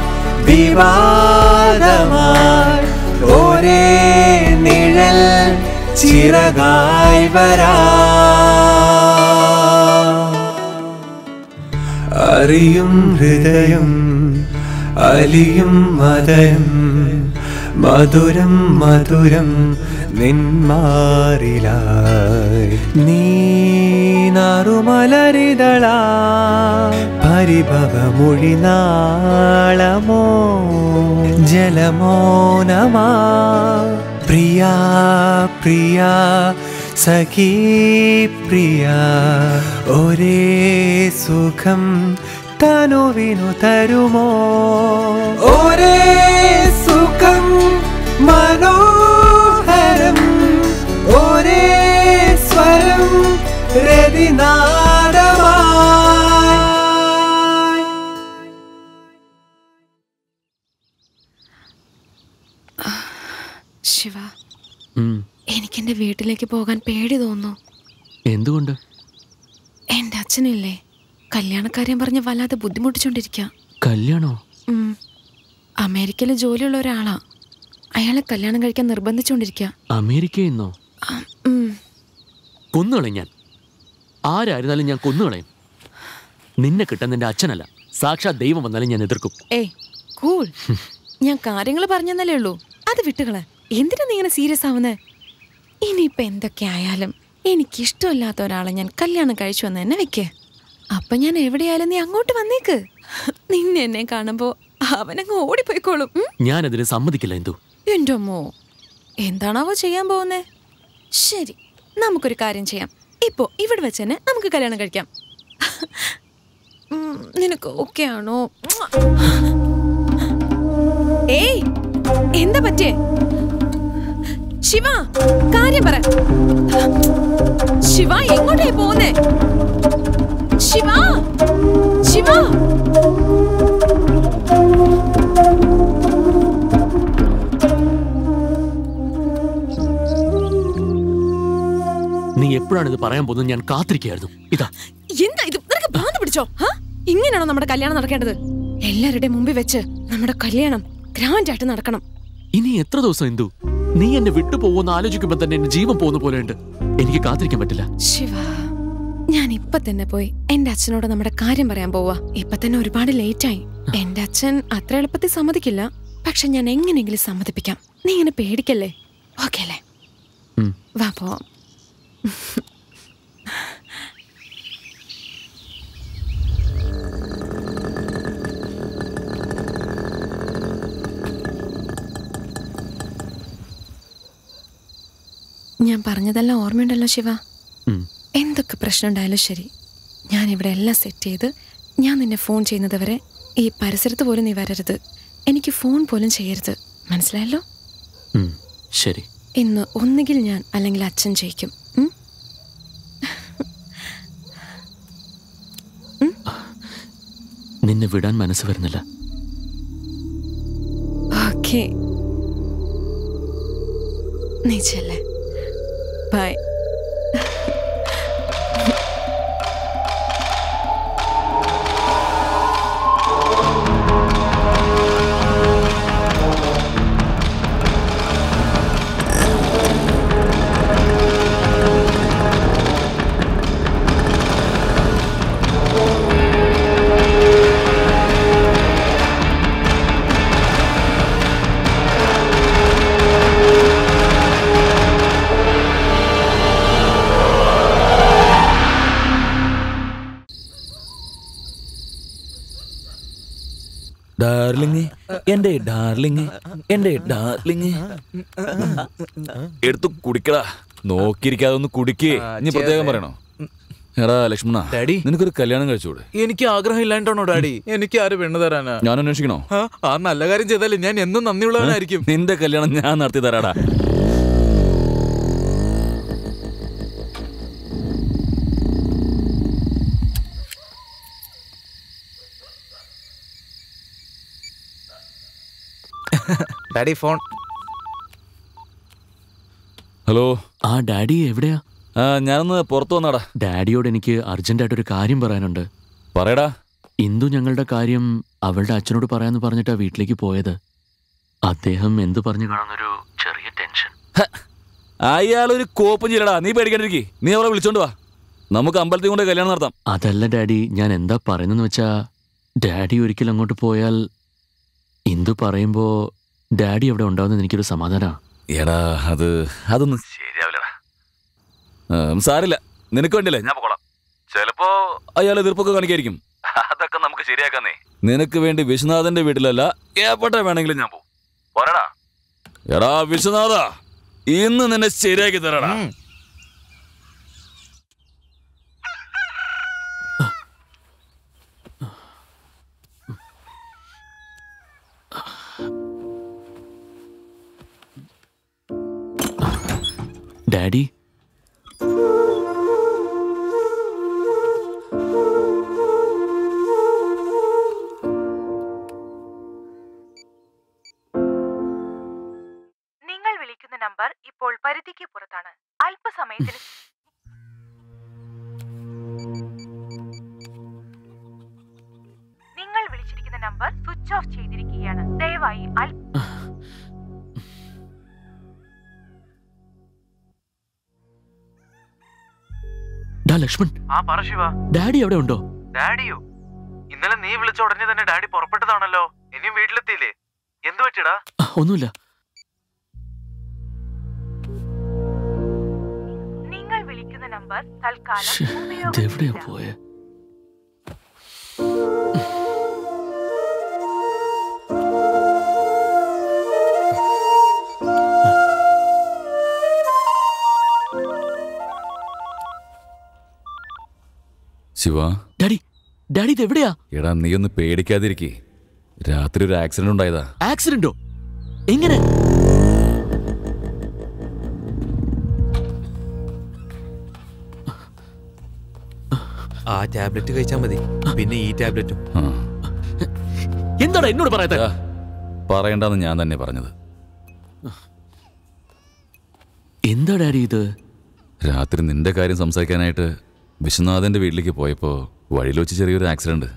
വിവാദമായി ഒരേ നിഴൽ ചിറകായി വരാ അറിയും ഹൃദയം അലിയും മതയം മധുരം മധുരം നിന്മാറിലായി നീ നാറുമലരിതള പരിഭവമൊഴി നാളമോ ജലമോനമാ പ്രിയ പ്രിയ സഖീ പ്രിയ ഒരേ സുഖം തനുവിനു തരുമോ ഒരേ സുഖം മനോഹരം ഒരേ സ്വരം രതിനാദമായി ശിവ ഉം, എനിക്കെന്റെ വീട്ടിലേക്ക് പോകാൻ പേടി തോന്നുന്നു എന്തുകൊണ്ട് എന്റെ അച്ഛനില്ലേ കല്യാണക്കാര്യം പറഞ്ഞ് വല്ലാതെ ബുദ്ധിമുട്ടിച്ചോണ്ടിരിക്കുക കല്യാണോ അമേരിക്കയിൽ ജോലിയുള്ള ഒരാളാ അയാളെ കല്യാണം കഴിക്കാൻ നിർബന്ധിച്ചോണ്ടിരിക്കുക അമേരിക്കയിൽ നിന്നോ കൊന്നുകളയും ഞാൻ ആരായിരുന്നാലും ഞാൻ കൊന്നുകളയും നിന്നെ കിട്ടാൻ നിന്റെ അച്ഛനല്ല സാക്ഷാത് ദൈവം വന്നാലും ഞാൻ എതിർക്കും ഏയ് കൂൾ ഞാൻ കാര്യങ്ങൾ പറഞ്ഞെന്നല്ലേ ഉള്ളൂ അത് വിട്ടുകളെ എന്തിനാ നീ ഇങ്ങനെ സീരിയസ് ആവുന്നേ ഇനിയിപ്പൊ എന്തൊക്കെ ആയാലും എനിക്കിഷ്ടമില്ലാത്ത ഒരാളെ ഞാൻ കല്യാണം കഴിച്ചു എന്ന് തന്നെ വെക്ക് അപ്പൊ ഞാൻ എവിടെയായാലും നീ അങ്ങോട്ട് വന്നേക്ക് നിന്നെ എന്നെ കാണുമ്പോ അവനങ്ങ് ഓടിപ്പോയിക്കോളും ഉം? ഞാനതിന് സമ്മതിക്കില്ല എന്തു എന്റെ അമ്മോ എന്താണാവോ ചെയ്യാൻ പോകുന്നേ ശരി നമുക്കൊരു കാര്യം ചെയ്യാം ഇപ്പോ ഇവിടെ വെച്ച് തന്നെ നമുക്ക് കല്യാണം കഴിക്കാം ഉം, നിനക്ക് ഓക്കെ ആണോ ഏയ് എന്താ പറ്റേ ശിവ കാര്യം പറ ശിവ എങ്ങോട്ടേ പോകുന്നേ ശിവ ശിവ നീ എപ്പോഴാണ് ഇത് പറയാൻ പോകുന്നത് ഞാൻ കാത്തിരിക്കുകയായിരുന്നു ഇതാ എന്താ ഇത് നിനക്ക് ഭ്രാന്ത് പിടിച്ചോ ഹാ? ഇങ്ങനെയാണോ നമ്മുടെ കല്യാണം നടക്കേണ്ടത് എല്ലാവരുടെയും മുമ്പിൽ വെച്ച് നമ്മുടെ കല്യാണം ഗ്രാൻഡ് ആയിട്ട് നടക്കണം ഇനി എത്ര ദിവസം എന്തു നീ എന്നെ വിട്ടു പോകുമെന്ന് ആലോചിക്കുമ്പോ തന്നെ എന്റെ ജീവൻ പോകുന്ന പോലെയുണ്ട് എനിക്ക് കാത്തിരിക്കാൻ പറ്റില്ല ശിവ ഞാൻ ഇപ്പൊ തന്നെ പോയി എന്റെ അച്ഛനോട് നമ്മുടെ കാര്യം പറയാൻ പോവാ ഇപ്പൊ തന്നെ ഒരുപാട് ലേറ്റ് ആയി എന്റെ അച്ഛൻ അത്ര എളുപ്പത്തിൽ സമ്മതിക്കില്ല പക്ഷെ ഞാൻ എങ്ങനെയെങ്കിലും സമ്മതിപ്പിക്കാം നീ ഇങ്ങനെ പേടിക്കല്ലേ ഓക്കെ അല്ലേ ഉം. വാ പോവാം ഞാൻ പറഞ്ഞതെല്ലാം ഓർമ്മയുണ്ടല്ലോ ശിവ ഉം. എന്തൊക്കെ പ്രശ്നം ഉണ്ടായാലും ശരി ഞാൻ ഇവിടെ എല്ലാം സെറ്റ് ചെയ്ത് ഞാൻ നിന്നെ ഫോൺ ചെയ്യുന്നത് വരെ ഈ പരിസരത്ത് പോലും നീ വരരുത് എനിക്ക് ഫോൺ പോലും ചെയ്യരുത് മനസ്സിലായല്ലോ ഉം, ശരി ഇന്ന് ഒന്നുകിൽ ഞാൻ അല്ലെങ്കിൽ അച്ഛൻ ജയിക്കും ഉം? നിന്നെ വിടാൻ മനസ്സ് വരുന്നില്ല ഓക്കെ നീ ചെല്ലേ ബൈ ഡാർലിങ് എന്റെ ഡാർലിങ് എന്റെ ഡാർലിങ് എടുത്തു കുടിക്കടാ നോക്കിയിരിക്കാതെ ഒന്ന് കുടിക്കേ ഇനി പ്രത്യേകം പറയണോ എടാ ലക്ഷ്മണ ഡാഡി നിനക്കൊരു കല്യാണം കഴിച്ചൂടെ എനിക്ക് ആഗ്രഹം ഇല്ലാണ്ടാണോ ഡാഡി എനിക്ക് ആര് പെണ്ണ് തരാനാ ഞാൻ അന്വേഷിക്കണോ ആ, ആ നല്ല കാര്യം ചെയ്താലേ ഞാൻ എന്നും നന്ദിയുള്ളവനായിരിക്കും നിന്റെ കല്യാണം ഞാൻ നടത്തി തരാടാ ഡാഡി ഫോൺ ഹലോ ആ ഡാഡി എവിടെയാ ആ ഞാനൊന്ന് പുറത്തു വന്നാടാ ഡാഡിയോട് എനിക്ക് അർജന്റായിട്ട് ഒരു കാര്യം പറയാനുണ്ട് പറയടാ ഇന്ദു ഞങ്ങളുടെ കാര്യം അവളുടെ അച്ഛനോട് പറയാന്ന് പറഞ്ഞിട്ടാ വീട്ടിലേക്ക് പോയത് അദ്ദേഹം എന്തു പറഞ്ഞു കാണുന്നൊരു ചെറിയ ടെൻഷൻ അയാളൊരു കോപ്പും ചെയ്യലടാ നീ പേടിക്കാണ്ടിരിക്കേ നീ അവളെ വിളിച്ചോണ്ട് വാ നമുക്ക് അമ്പലത്തിൽ കൊണ്ട് കല്യാണം നടത്താം അതല്ല ഡാഡി ഞാൻ എന്താ പറയുന്നെന്ന് വെച്ചാ ഡാഡി ഒരിക്കൽ അങ്ങോട്ട് പോയാൽ ഇന്ദു പറയുമ്പോ ഡാഡി അവിടെ ഉണ്ടാവുന്നത് എനിക്കൊരു സമാധാനാ എടാ അത് അതൊന്നും ശരിയാവില്ലടാ ഉം, സാരില്ല നിനക്ക് വേണ്ടിയല്ലേ ഞാൻ പോകോളാം ചിലപ്പോ അയാൾ എതിർപ്പൊക്കെ കാണിക്കായിരിക്കും അതൊക്കെ നമുക്ക് ശരിയാക്കാന്നേ നിനക്ക് വേണ്ടി വിശ്വനാഥന്റെ വീട്ടിലല്ല എവിടെ വേണമെങ്കിലും ഞാൻ പോകും പറയടാ എടാ വിശ്വനാഥ ഇന്ന് നിന്നെ ശരിയാക്കി തരാടാ ഡാഡി നിങ്ങൾ വിളിക്കുന്ന നമ്പർ ഇപ്പോൾ പരിധിക്ക് പുറത്താണ് അല്പസമയത്തിന് നിങ്ങൾ വിളിച്ചിരിക്കുന്ന നമ്പർ സ്വിച്ച് ഓഫ് ചെയ്തിരിക്കുകയാണ് ദയവായി അൽ- ഡാ ലക്ഷ്മൺ ആ പറ ശിവ ഡാഡി അവിടെ ഉണ്ടോ ഡാഡിയോ ഇന്നലെ നീ വിളിച്ച ഉടനെ തന്നെ ഡാഡി പുറപ്പെട്ടതാണല്ലോ ഇനിയും വീട്ടിലെത്തിയില്ലേ എന്തു പറ്റിയടാ ആ, ഒന്നുമില്ല നിങ്ങൾ വിളിക്കുന്ന നമ്പർ തൽക്കാലം ശ്ശേ, ഇതെവിടെയാ പോയെ ശിവ ഡാഡി ഡാഡി ഇത് എവിടെയാ എടാ നീ ഒന്ന് പേടിക്കാതിരിക്കേ രാത്രി ഒരു ആക്സിഡന്റ് ഉണ്ടായതാ ആക്സിഡന്റോ എങ്ങനെ ആ ടാബ്ലറ്റ് കഴിച്ചാൽ മതി പിന്നെ ഈ ടാബ്ലറ്റും എന്താടാ എന്നോട് പറയാത്ത പറയണ്ടെന്ന് ഞാൻ തന്നെ പറഞ്ഞത് എന്താ ഡാഡി ഇത് രാത്രി നിന്റെ കാര്യം സംസാരിക്കാനായിട്ട് വിശ്വനാഥന്റെ വീട്ടിലേക്ക് പോയപ്പോ വഴിയിൽ വെച്ച് ചെറിയൊരു ആക്സിഡന്റ്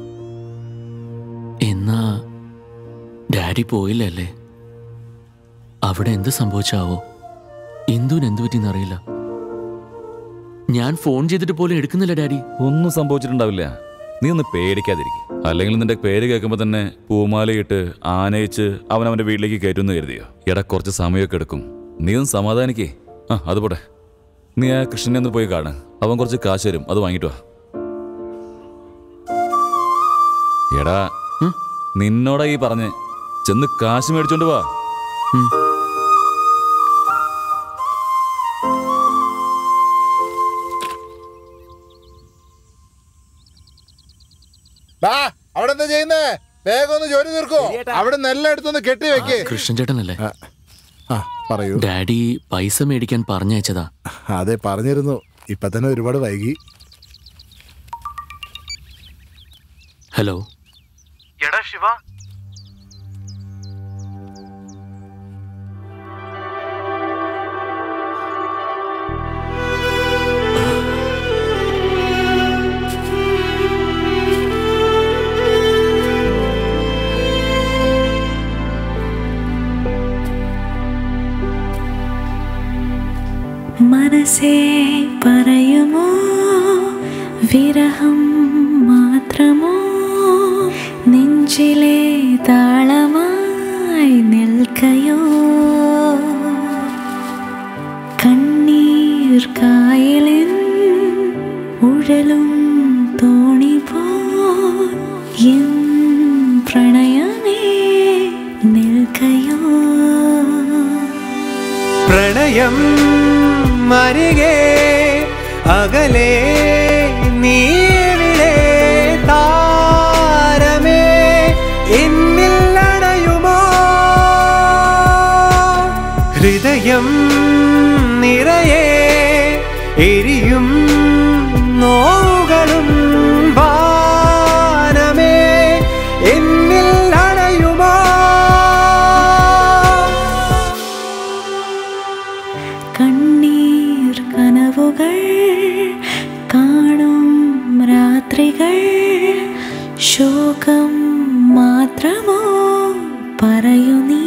എന്നാ ഡാഡി പോയില്ലല്ലേ അവിടെ എന്ത് സംഭവിച്ചാവോ ഇന്ദുവിന് എന്തു പറ്റിയെന്ന് അറിയില്ല ഞാൻ ഫോൺ ചെയ്തിട്ട് പോലും എടുക്കുന്നില്ല ഡാഡി ഒന്നും സംഭവിച്ചിട്ടുണ്ടാവില്ല നീ ഒന്ന് പേടിക്കാതിരിക്കും അല്ലെങ്കിൽ നിന്റെ പേര് കേൾക്കുമ്പോൾ തന്നെ പൂമാലയിട്ട് ആനയിച്ച് അവൻ അവന്റെ വീട്ടിലേക്ക് കയറ്റുമെന്ന് കരുതിയോ എടാ കുറച്ച് സമയമൊക്കെ എടുക്കും നീ ഒന്ന് സമാധാനിക്കേ ആ അത് പോട്ടെ നീ ആ കൃഷ്ണനെ ഒന്ന് പോയി കാണ് അവൻ കുറച്ച് കാശ് തരും അത് വാങ്ങിട്ട് വാ എടാ നിന്നോടാ ഈ പറഞ്ഞ് ചെന്ന് കാശ് മേടിച്ചോണ്ട് വാ ഡാ അവിടെ എന്താ ചെയ്യുന്നേ വേഗം ഒന്ന് ജോലി തീർക്കോ അവിടെ നെല്ലാം എടുത്തൊന്ന് കെട്ടി വെക്കേ കൃഷ്ണൻ ചേട്ടനല്ലേ ആ പറയൂ ഡാഡി പൈസ മേടിക്കാൻ പറഞ്ഞയച്ചതാ അതെ പറഞ്ഞിരുന്നു ഇപ്പൊ തന്നെ ഒരുപാട് വൈകി ഹലോ എടാ ശിവ മനസ്സേ പറയുമോ വിരഹം മാത്രമോ നെഞ്ചിലെ താളമായി നിൽക്കയോ കണ്ണീർ കായലിൻ ഉഴലും തോണി പോ എൻ പ്രണയം ഹൃദയം അരികെ അകലെ നീവിടെ താരമേ എന്നിൽ അണയുമോ ഹൃദയം നിറയെ എരിയും നോവുകളും വാനമേ എന്നിൽ അണയുമോ കണ്ണീർ കനവുകൾ കാണും രാത്രികൾ ശോകം മാത്രമോ പറയൂ നീ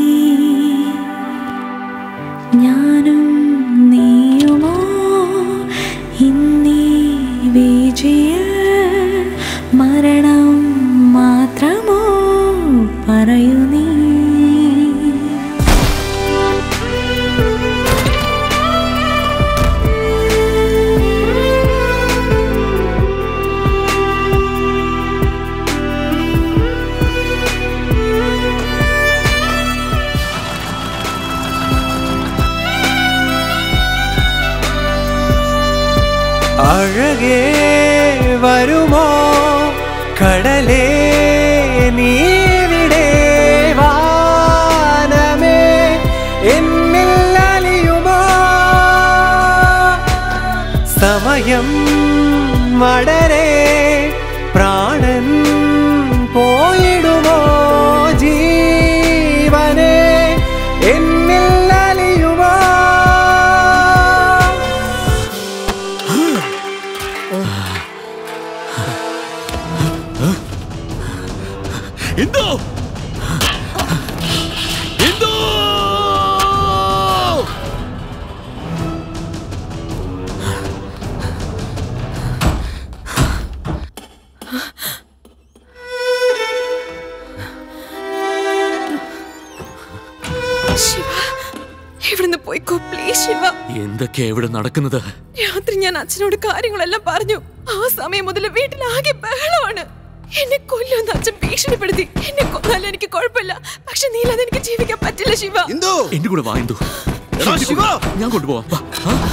ഞാനും നീയുമോ ഇന്നീ വീജിയിൽ മരണം മാത്രമോ പറയൂ നീ അഴകേ വരുമോ കടലേ നീവിടെ വാനമേ എന്നിൽ അലിയുമോ സമയം മടരെ പ്രാണൻ പോയിടുമോ ജീവനെ എന്നിൽ അലിയുമോ എന്തോ എന്തോ ശിവ ഇവിടുന്ന് പോയിക്കോ പ്ലീസ് ശിവ എന്തൊക്കെയാ ഇവിടെ നടക്കുന്നത് രാത്രി ഞാൻ അച്ഛനോട് കാര്യങ്ങളെല്ലാം പറഞ്ഞു ആ സമയം മുതൽ വീട്ടിലാകെ ബഹളമാണ് എന്നെ കൊല്ലുമെന്ന് അച്ഛൻ ഭീഷണിപ്പെടുത്തി എന്നെ കൊന്നാൽ എനിക്ക് കുഴപ്പമില്ല പക്ഷെ നീലാതെ എനിക്ക് ജീവിക്കാൻ പറ്റില്ല ശിവ എന്റെ കൂടെ വാ എന്തോ എടാ, ശിവ! ഞാൻ കൊണ്ടുപോവാം വാ.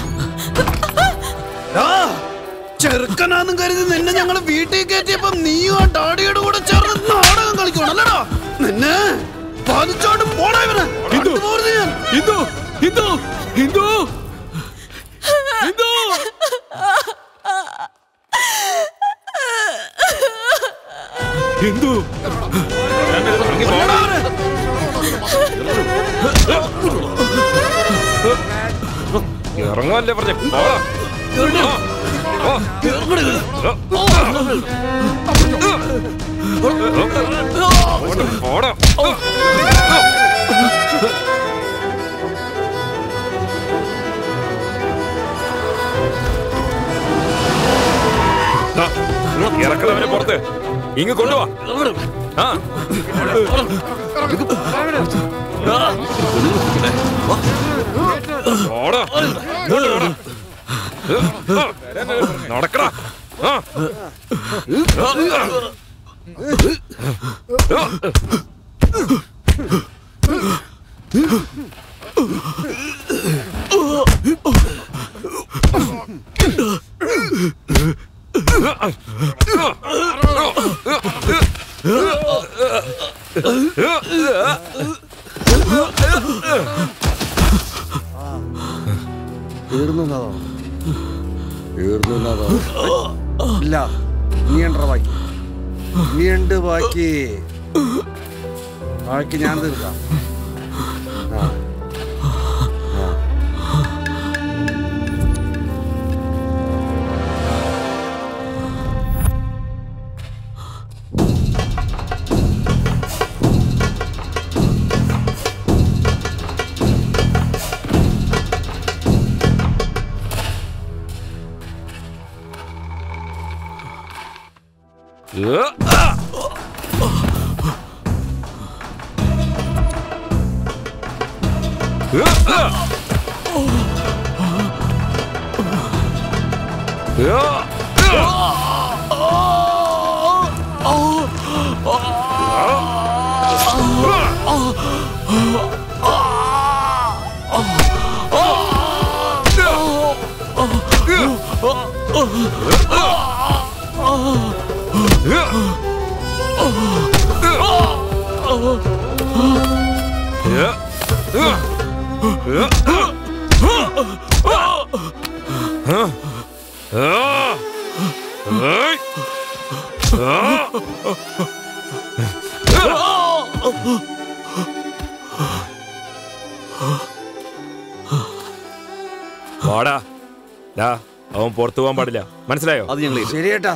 ആ, ചെറുക്കനാന്നും കരുതി നിന്നെ ഞങ്ങള് വീട്ടിൽ കയറ്റിയപ്പോ നീയും ആ ഡാഡിയുടെ കൂടെ ചേർന്ന് നാടകം കളിക്കണം അല്ലടാ നിന്നെ പാലിച്ചോണ്ട് പോടാ ഇവനെ കണ്ടുപോകരുത് ഞാൻ എന്തോ എന്തോ എന്തോ എന്തോ എന്തോ ഇറങ്ങാല്ലേ പറഞ്ഞ പോടാ ആ. ആ. അങ്ങോട്ട് പോടാ ആ, ഇറക്കുന്നവനെ പുറത്ത് ഇങ്ങ് കൊണ്ടുവാ ആ പോടാ നടക്കടാ ആ തീർന്നതോ തീർന്നതോ ഇല്ല നീ ഉണ്ടോ ബാക്കി നീ ഉണ്ട് ബാക്കി ബാക്കി ഞാൻ തീർക്കാം ആ. ആ. ആ വാടാ ഡാ അവൻ പുറത്തു പോകാൻ പാടില്ല മനസ്സിലായോ അത് ഞങ്ങൾ ശരിയേട്ടാ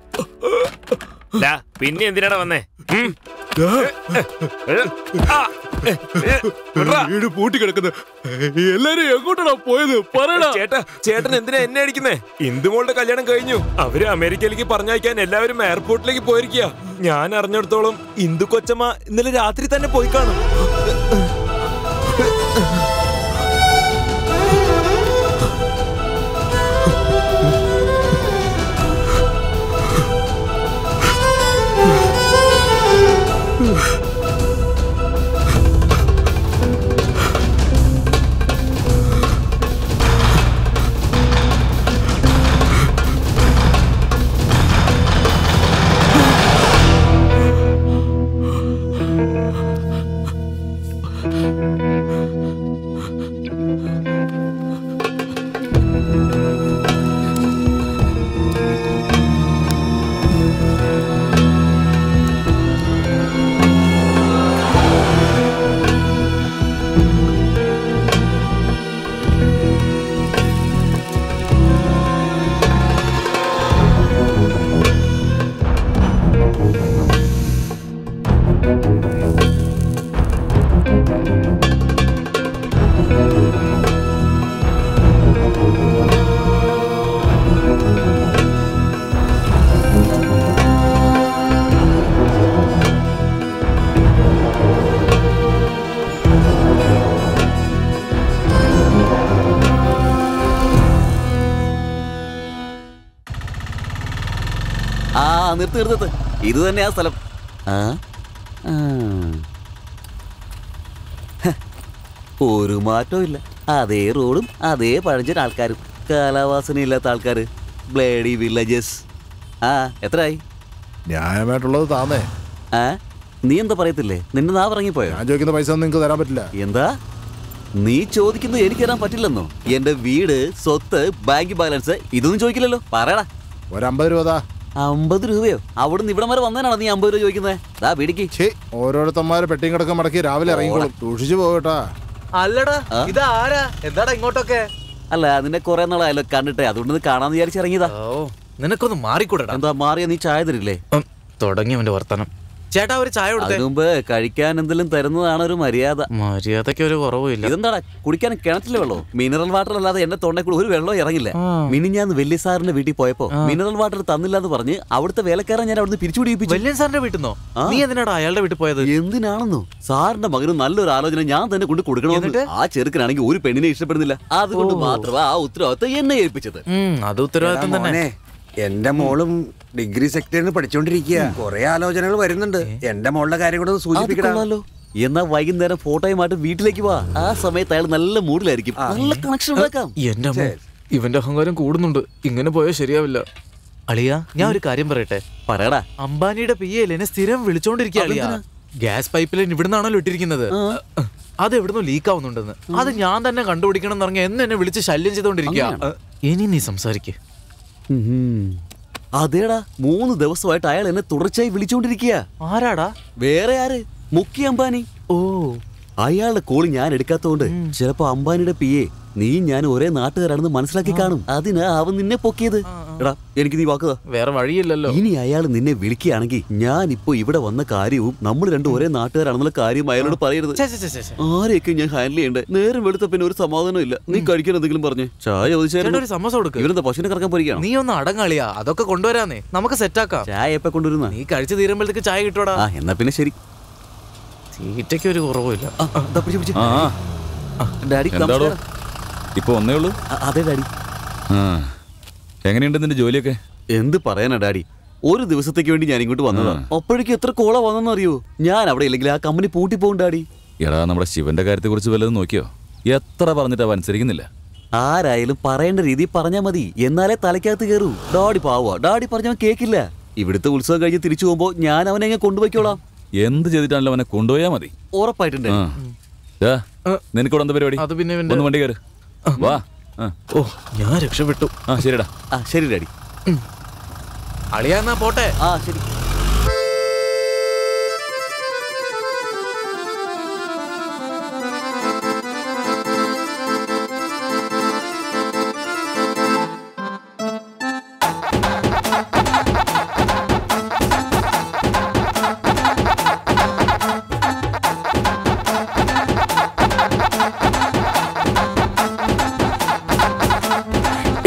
ഡാ, പിന്നെ എന്തിനാടാ വന്നേ ഉം? ആ, വീട് പൂട്ടി കിടക്കുന്നു എല്ലാരും എങ്ങോട്ടാണ് പോയത് പറയടാ ചേട്ടാ ചേട്ടൻ എന്തിനാ എന്നെ അടിക്കുന്നേ ഇന്ദുമോളുടെ കല്യാണം കഴിഞ്ഞു അവര് അമേരിക്കയിലേക്ക് പറഞ്ഞയക്കാൻ എല്ലാവരും എയർപോർട്ടിലേക്ക് പോയിരിക്കുക ഞാൻ അറിഞ്ഞിടത്തോളം ഇന്ദു കൊച്ചമ്മ ഇന്നലെ രാത്രി തന്നെ പോയി കാണും ആ നിർത്ത് നിർത്ത് നിർത്ത്. ഇത് തന്നെയാ സ്ഥലം ആ ആ. ഹ, ഒരു മാറ്റവും ഇല്ല അതേ റോഡും അതേ പഴഞ്ചൻ ആൾക്കാരും കാലാവാസനയില്ലാത്ത ആൾക്കാര് ബ്ലേഡി വില്ലേജസ് ആ എത്രയായി ന്യായമായിട്ടുള്ളത് താന്നേ ആ നീ എന്താ പറയത്തില്ലേ നിന്റെ നാ ഇറങ്ങിപ്പോയോ ഞാൻ ചോദിക്കുന്ന പൈസ ഒന്നും നിങ്ങൾക്ക് തരാൻ പറ്റില്ല എന്താ നീ ചോദിക്കുന്നത് എനിക്ക് തരാൻ പറ്റില്ലെന്നോ എന്റെ വീട് സ്വത്ത് ബാങ്ക് ബാലൻസ് ഇതൊന്നും ചോദിക്കില്ലല്ലോ പറയടാ ഒരു അമ്പത് രൂപ താ അമ്പത് രൂപയോ അവിടുന്ന് ഇവിടം വരെ വന്നേനാണോ നീ അമ്പത് രൂപ ചോദിക്കുന്നത് ദാ പിടിക്ക് ഓരോരുത്തന്മാരെ പെട്ടിയും കിടക്കം മടക്കി രാവിലെ ഇറങ്ങിക്കോളും സൂക്ഷിച്ചു പോകട്ടാ അല്ലടാ ആ? ഇത് ആരാ എന്താടാ ഇങ്ങോട്ടൊക്കെ അല്ല നിന്നെ കുറെ നാളായല്ലോ കണ്ടിട്ടേ അതുകൊണ്ട് ഇത് കാണാന്ന് വിചാരിച്ച് ഇറങ്ങിയതാ ഓ നിനക്കൊന്ന് മാറിക്കൂടടാ എന്താ മാറിയ നീ ചായ തരില്ലേ തുടങ്ങി അവന്റെ വർത്തനം ചേട്ടാ ഒരു ചായ കൊടുത്തേ അതിനു മുമ്പ് കഴിക്കാൻ എന്തെങ്കിലും തരുന്നതാണ് ഒരു മര്യാദ മര്യാദയ്ക്ക് ഒരു കുറവുമില്ല ഇതെന്താടാ കുടിക്കാൻ കിണറ്റിലെ വെള്ളോ മിനറൽ വാട്ടർ അല്ലാതെ എന്റെ തൊണ്ടയിൽ കൂടെ ഒരു വെള്ളം ഇറങ്ങില്ല മിനിഞ്ഞാന്ന് വെല്ലി സാറിന്റെ വീട്ടിൽ പോയപ്പോ മിനറൽ വാട്ടർ തന്നില്ല എന്ന് പറഞ്ഞ് അവിടുത്തെ വേലക്കാരൻ ഞാൻ അവിടുന്ന് പിരിച്ചുപിടിപ്പിച്ചു വല്യൻ സാറിന്റെ വീട്ടിൽ നിന്നോ നീ എന്തിനാടാ അയാളുടെ വീട്ടിൽ പോയത് എന്തിനാണെന്നോ സാറിന്റെ മകന് നല്ലൊരു ആലോചന ഞാൻ തന്നെ കൊണ്ട് കൊടുക്കണമെന്ന് ആ ചെറുക്കനാണെങ്കിൽ ഒരു പെണ്ണിനെ ഇഷ്ടപ്പെടുന്നില്ല അതുകൊണ്ട് മാത്രമാ ആ ഉത്തരവാദിത്തം എന്നെ ഏൽപ്പിച്ചത് അത് ഉത്തരവാദിത്തം എടാ മോനെ, എന്റെ മോളും ഡിഗ്രി സെക്ടറിന് പഠിച്ചോണ്ടിരിക്കുക കുറെ ആലോചനകൾ വരുന്നുണ്ട് എന്റെ മോളുടെ കാര്യം കൂടെ ഒന്ന് സൂചിപ്പിക്കണം കൊള്ളാലോ. എന്നാ വൈകുന്നേരം ഫോട്ടോയുമായിട്ട് വീട്ടിലേക്ക് വാ ആ സമയത്ത് അയാൾ നല്ല മൂഡിലായിരിക്കും നല്ല കണക്ഷൻ ഉണ്ടാക്കാം എന്റെ അമ്മോ, ഇവന്റെ അഹങ്കാരം കൂടുന്നുണ്ട് ഇങ്ങനെ പോയാൽ ശരിയാവില്ല അളിയ ഞാൻ ഒരു കാര്യം പറയട്ടെ പറയടാ അംബാനിയുടെ പി എന്നെ സ്ഥിരം വിളിച്ചോണ്ടിരിക്കുക അളിയ ഗ്യാസ് പൈപ്പ് ലൈൻ ഇവിടുന്നാണല്ലോ ഇട്ടിരിക്കുന്നത് അത് എവിടുന്നോ ലീക്ക് ആവുന്നുണ്ടെന്ന് അത് ഞാൻ തന്നെ കണ്ടുപിടിക്കണം എന്ന് പറഞ്ഞ എന്ന് എന്നെ വിളിച്ച് ശല്യം ചെയ്തോണ്ടിരിക്കുക ഇനി നീ സംസാരിക്കേ ഉം. അതേടാ മൂന്ന് ദിവസമായിട്ട് അയാൾ എന്നെ തുടർച്ചയായി വിളിച്ചുകൊണ്ടിരിക്കുക ആരാടാ വേറെ ആര് മുഖ്യ അംബാനി ഓ അയാളുടെ കോള് ഞാൻ എടുക്കാത്തോണ്ട് ചിലപ്പോ അംബാനിയുടെ പി എ നീ ഞാൻ ഒരേ നാട്ടുകാരാണെന്ന് മനസ്സിലാക്കി കാണും അതിനാ അവൻ നിന്നെ പൊക്കിയത് എടാ എനിക്ക് നീ വാക്കുതാ വേറെ വഴിയില്ലല്ലോ ഇനി അയാൾ നിന്നെ വിളിക്കുകയാണെങ്കിൽ ഞാൻ ഇപ്പോ ഇവിടെ വന്ന കാര്യവും നമ്മൾ രണ്ടും ഒരേ നാട്ടുകാരാണെന്നുള്ള കാര്യം അയാളോട് പറയരുത് ഛെ, ഛെ, ഛെ, ഛെ, ഛെ. ആരെയൊക്കെ ഞാൻ ഹാൻഡിൽ ചെയ്യണ്ടേ നേരം വെളുത്ത പിന്നെ ഒരു സമാധാനം ഇല്ല നീ കഴിക്കാൻ എന്തെങ്കിലും പറഞ്ഞേ ചായ ചേട്ടാ, ചോദിച്ചായിരുന്നു ഒരു സമോസ കൊടുക്ക് ഇവരെന്താ പശുവിനെ കറക്കാൻ പോയിരിക്കണം നീ ഒന്ന് അടങ്ങാളിയാ അതൊക്കെ കൊണ്ടുവരാന്നേ നമുക്ക് സെറ്റാക്കാം ചായ എപ്പോ കൊണ്ടുവരുന്ന നീ കഴിച്ചു തീരുമ്പോഴത്തേക്ക് ചായ കിട്ടൂടാ ആ എന്നാ പിന്നെ ശരി തീറ്റയ്ക്ക് ഒരു കുറവുമില്ല ഡാഡി എന്താടോ ഇപ്പൊ ഒന്നേ ഉള്ളൂ അതെ ഡാഡി ആ എങ്ങനെയുണ്ട് നിന്റെ ജോലിയൊക്കെ എന്ത് പറയാനാ ഡാഡി ഒരു ദിവസത്തേക്ക് വേണ്ടി ഞാൻ ഇങ്ങോട്ട് വന്നതാ അപ്പോഴേക്കും എത്ര കോള വന്നെന്ന് അറിയോ ഞാൻ അവിടെ ഇല്ലെങ്കിൽ ആ കമ്പനി പൂട്ടി പോകും ഡാഡി എടാ നമ്മുടെ ശിവന്റെ കാര്യത്തെ കുറിച്ച് വല്ലതും നോക്കിയോ എത്ര പറഞ്ഞിട്ട് അവ അനുസരിക്കുന്നില്ല ആരായാലും പറയേണ്ട രീതിയിൽ പറഞ്ഞാൽ മതി എന്നാലേ തലയ്ക്കകത്ത് കയറൂ ഡാഡി പാവുക ഡാഡി പറഞ്ഞവൻ കേക്കില്ല ഇവിടുത്തെ ഉത്സവം കഴിഞ്ഞ് തിരിച്ചു പോകുമ്പോ ഞാൻ അവനെ അങ്ങ് കൊണ്ടുപോയിക്കോളാം എന്ത് ചെയ്തിട്ടാണല്ലോ അവനെ കൊണ്ടുപോയാ മതി ഉറപ്പായിട്ടുണ്ട് ആ. ദാ, നിനക്കിവിടെ എന്താ പരിപാടി അത് പിന്നെ ഇവന്റെ- ഒന്ന് വണ്ടി കയറ് വാ ആ. ഓ ഞാൻ രക്ഷപ്പെട്ടു ആ ശരിടാ ആ ശരി ഡാഡി അളിയാ എന്നാ പോട്ടെ ആ ശരി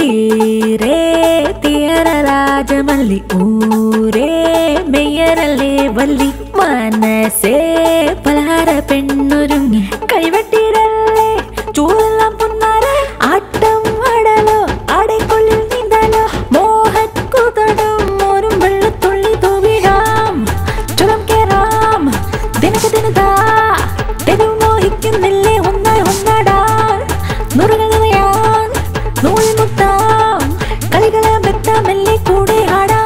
തീരെ തീയറ രാജമല്ലി ഊരേ മെയ്യറല്ലേ വല്ലി മനസ്സേ പലഹാര പെണ്ണൊരുങ്ങി കൈവെട്ടിരല്ലേ ചൂടെല്ലാം പൊന്നാരെ ആട്ടം ആടലോ ആടേക്കുള്ളിൽ നീന്താലോ മോഹക്കുതടും ഓരും വെള്ളത്തുള്ളി തൂവിടാം ചുരം കേറാം ദിനക്ക് ദിനതാ തെരുവ് മോഹിക്കുന്നില്ലേ ഒന്നായി ഒന്നാടാൻ നുറുകൾ നിറയാൻ നൂൽ മുത്താം കളികളെ മെത്താമെല്ലെ കൂടെ ആടാം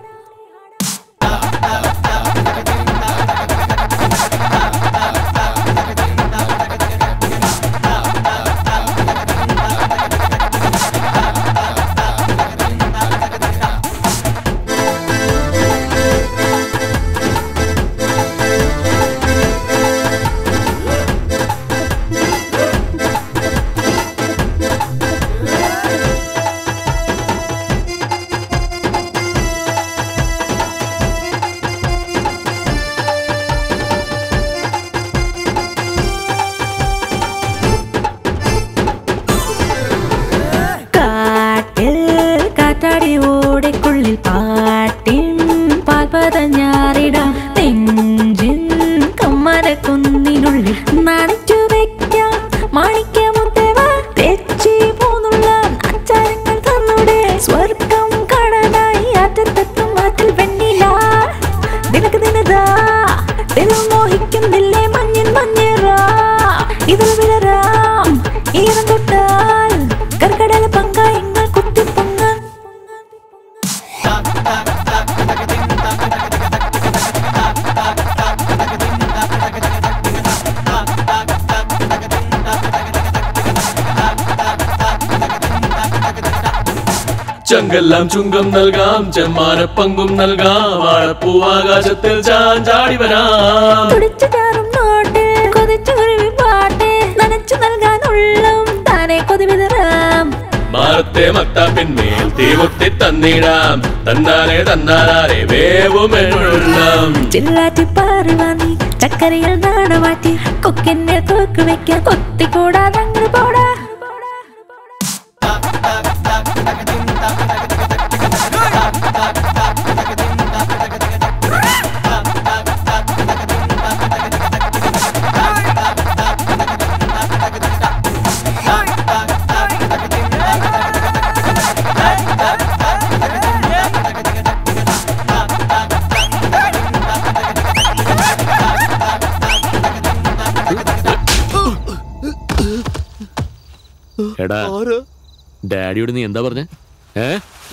കാട്ടിൽ കാറ്റാടി ഓടിക്കുള്ളിൽ പാട്ടിൻ പാൽപതഞ്ഞാറിടാം നെഞ്ചിൻ കമ്മര കുന്നിനുള്ളിൽ നനച്ചു വെക്കാം മാണിക്യമുത്തേവ തെച്ചി പോന്നുള്ള അച്ചാരങ്ങൾ തന്നൂടെ സ്വർഗം കാണാനായി അറ്റത്തെത്തും ആറ്റിൽ വെണ്ണില ദിനക്ക് ദിനതാ ദിനം മോഹിക്കുന്നില്ലേ മഞ്ഞിൻ മഞ്ഞേറാ ഇതിൽ വിടരാം ഈരം തൊട്ടാൽ കർക്കടല പങ്ക ഇങ്ങ കുത്തി പൊങ്ങ ചങ്കെല്ലാം ചുങ്കം നൽകാം ചെമ്മാനപ്പങ്കും നൽകാം വാഴപ്പൂവാകാശത്തിൽ ചാഞ്ചാടി വരാം തുടിച്ചു ചാറും നോട്ട് കൊതിച്ചു കുരുവി പാട്ട് നനച്ചു നൽകാനുള്ളും താനെ കൊതി വിതറാം മാറത്തെ മത്താപ്പിന്മേൽ തീമുത്തി തന്നിടാം തന്നാരെ തന്നാരെ വേവുമെന്നുള്ളം ചില്ലാറ്റി പാറി വാങ്ങി ചക്കരയിൽ നാണമാറ്റി കൊക്കിന്റെ തോക്ക് വെക്കാൻ കൊത്തിക്കൂടാതെ അങ്ങ് പോടാ എടാ ഡാഡിയോട് നീ എന്താ പറഞ്ഞ ഏ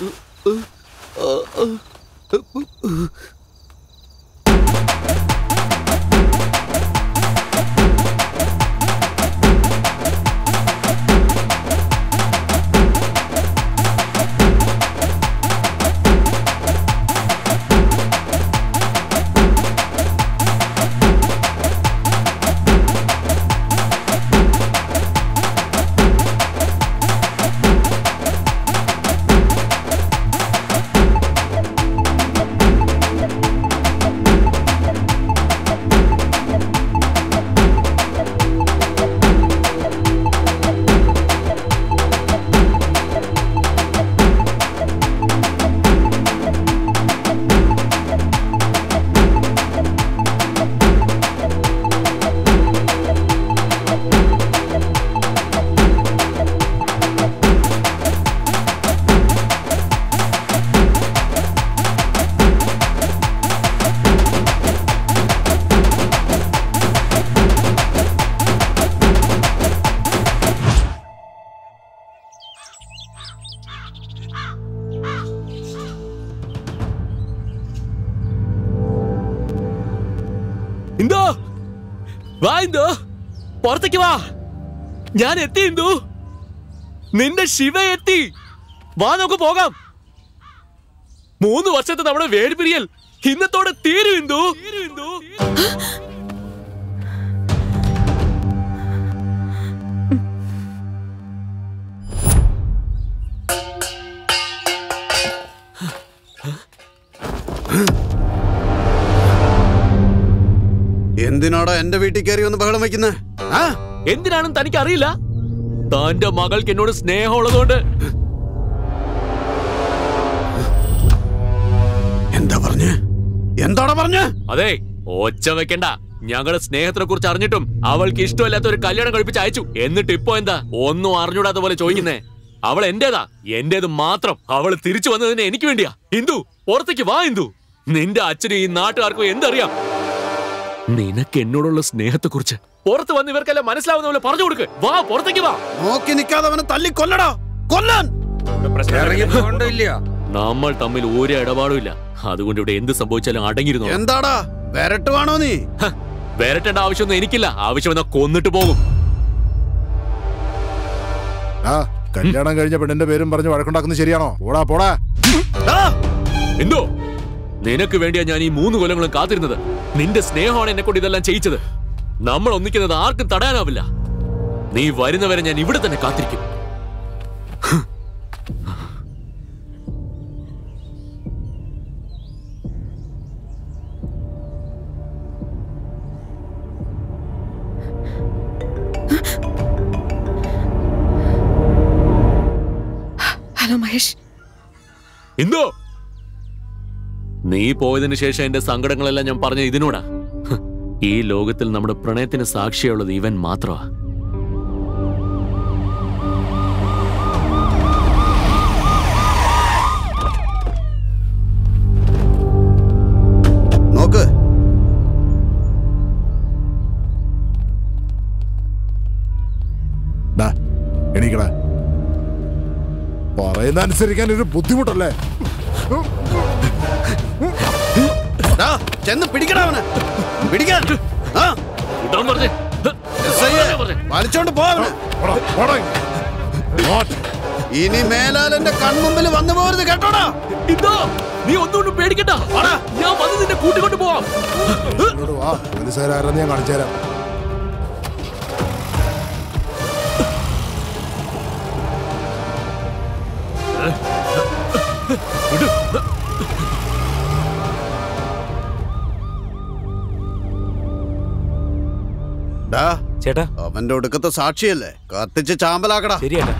എന്തോ വാ എന്തോ പുറത്തേക്ക് വാ ഞാൻ എത്തി എന്തോ നിന്റെ ശിവ എത്തി വാ നമുക്ക് പോകാം മൂന്ന് വർഷത്തെ നമ്മുടെ വേർപിരിയൽ ഇന്നത്തോടെ തീരും എന്തോ എന്തിനാടാ എന്റെ വീട്ടിൽ കയറി ഒന്ന് ബഹളം വെക്കുന്നേ ആ? എന്തിനാണെന്ന് തനിക്ക് അറിയില്ല തന്റെ മകൾക്ക് എന്നോട് സ്നേഹമുള്ളതുകൊണ്ട് അതെ ഒച്ച വെക്കണ്ട ഞങ്ങളുടെ സ്നേഹത്തിനെ കുറിച്ച് അറിഞ്ഞിട്ടും അവൾക്ക് ഇഷ്ടമില്ലാത്ത ഒരു കല്യാണം കഴിപ്പിച്ച് അയച്ചു എന്നിട്ട് ഇപ്പൊ എന്താ ഒന്നും അറിഞ്ഞൂടാത്ത പോലെ ചോദിക്കുന്നേ അവൾ എന്റേതാ എന്റേത് മാത്രം അവൾ തിരിച്ചു വന്നതിന് എനിക്ക് വേണ്ടിയാ ഇന്ദു പുറത്തേക്ക് വാ ഇന്ദു നിന്റെ അച്ഛനും ഈ നാട്ടുകാർക്കും എന്തറിയാം നിനക്ക് എന്നോടുള്ള സ്നേഹത്തെ കുറിച്ച് പുറത്ത് വന്ന് ഇവർക്കെല്ലാം മനസ്സിലാവുന്ന പോലെ പറഞ്ഞു കൊടുക്ക് വാ പുറത്തേക്ക് വാ നോക്കി നിൽക്കാതെ അവനെ തല്ലി കൊല്ലടാ കൊല്ലാൻ നമ്മൾ തമ്മിൽ ഒരു ഇടപാടും ഇല്ല അതുകൊണ്ട് ഇവിടെ എന്ത് സംഭവിച്ചാലും അടങ്ങിയിരുന്നു എന്താടാ വരട്ടുവാണോ നീ വരട്ടേണ്ട ആവശ്യമൊന്നും എനിക്കില്ല ആവശ്യം എന്നാ കൊന്നിട്ട് പോകും ആ കല്യാണം കഴിഞ്ഞ പെണ്ണിന്റെ പേരും പറഞ്ഞ് വഴക്കുണ്ടാക്കുന്നത് ശരിയാണോ പോടാ പോടാ എന്തോ നിനക്ക് വേണ്ടിയാ ഞാൻ ഈ മൂന്ന് കൊല്ലങ്ങളും കാത്തിരുന്നത് നിന്റെ സ്നേഹമാണ് എന്നെ കൊണ്ട് ഇതെല്ലാം ചെയ്യിച്ചത് നമ്മൾ ഒന്നിക്കുന്നത് ആർക്കും തടയാനാവില്ല നീ വരുന്നവരെ ഞാൻ ഇവിടെ തന്നെ കാത്തിരിക്കും ഹലോ മഹേഷ് എന്തോ നീ പോയതിനു ശേഷം എന്റെ സങ്കടങ്ങളെല്ലാം ഞാൻ പറഞ്ഞ ഇതിനോടാ ഹ്, ഈ ലോകത്തിൽ നമ്മുടെ പ്രണയത്തിന് സാക്ഷിയുള്ളത് ഇവൻ മാത്രമാ നോക്ക് ഡാ, എണീക്കടാ പറയുന്ന അനുസരിക്കാൻ ഒരു ബുദ്ധിമുട്ടല്ലേ ഡാ, ചെന്ന് പിടിക്കടാ അവനെ പിടിക്കാൻ ആ എസ് ഐ യെ, വലിച്ചോണ്ട് പോ അവനെ. ഇനി മേലാൽ എന്റെ കൺമുമ്പിൽ വന്നു പോകരുത് കേട്ടോടാ ഇതോ നീ ഒന്നുകൊണ്ടും പേടിക്കണ്ട ഞാൻ വന്ന് നിന്നെ കൂട്ടിക്കൊണ്ട് പോവാം ഇങ്ങോട്ട് വാ പോലീസുകാരെന്ന് ഞാൻ കാണിച്ചു തരാം ഡാ ചേട്ടാ അവന്റെ ഒടുക്കത്തെ സാക്ഷിയല്ലേ കത്തിച്ച് ചാമ്പലാക്കടാ ശരിയേട്ടാ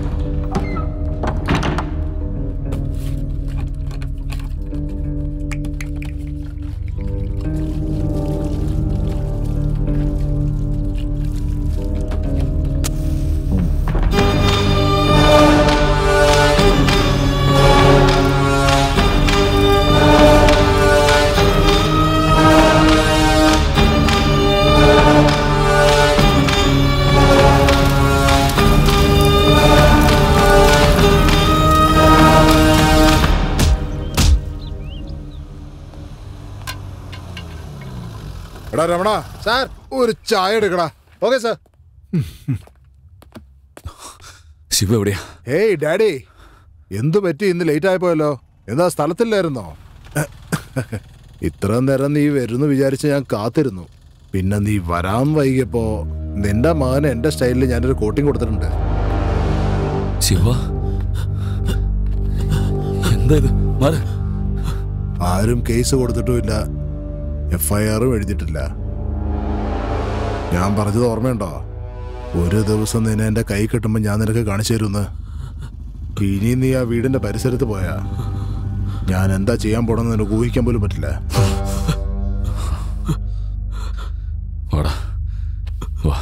എടാ രമണ സാർ ഒരു ചായ എടുക്കടാ ഓക്കെ സാർ ശിവ എവിടെയാ ഏയ് ഡാഡി എന്തു പറ്റി ഇന്ന് ലേറ്റ് ആയിപ്പോയല്ലോ എന്താ സ്ഥലത്തില്ലായിരുന്നോ ഇത്ര നേരം നീ വരുന്നു വിചാരിച്ച് ഞാൻ കാത്തിരുന്നു പിന്നെ നീ വരാൻ വൈകിയപ്പോ നിന്റെ മകന് എന്റെ സ്റ്റൈലിൽ ഞാനൊരു കോട്ടിങ് കൊടുത്തിട്ടുണ്ട് ശിവ എന്താ ഇത് മാറ് ആരും കേസ് കൊടുത്തിട്ടുമില്ല എഫ് ഐ ആറും എഴുതിയിട്ടില്ല ഞാൻ പറഞ്ഞത് ഓർമ്മയുണ്ടോ ഒരു ദിവസം നിന്നെ എന്റെ കൈ കിട്ടുമ്പോൾ ഞാൻ നിനക്ക് കാണിച്ചു തരുമെന്ന് ഇനി നീ ആ വീടിന്റെ പരിസരത്ത് പോയാ ഞാൻ എന്താ ചെയ്യാൻ പോണെന്ന് നിനക്ക് ഊഹിക്കാൻ പോലും പറ്റില്ല വാടാ വാ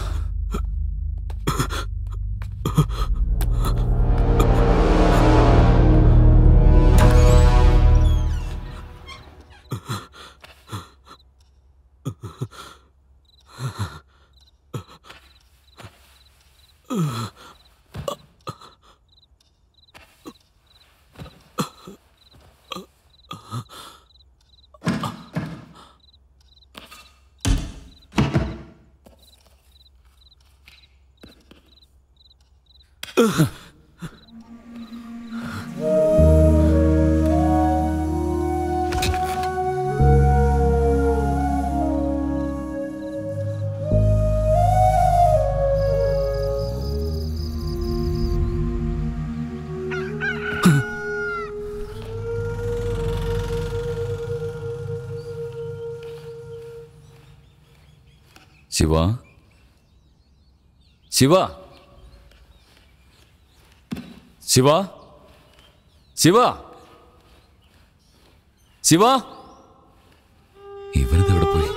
ശിവ ശിവ ശിവ ശിവ ശിവ ഇവനത് എവിടെ പോയി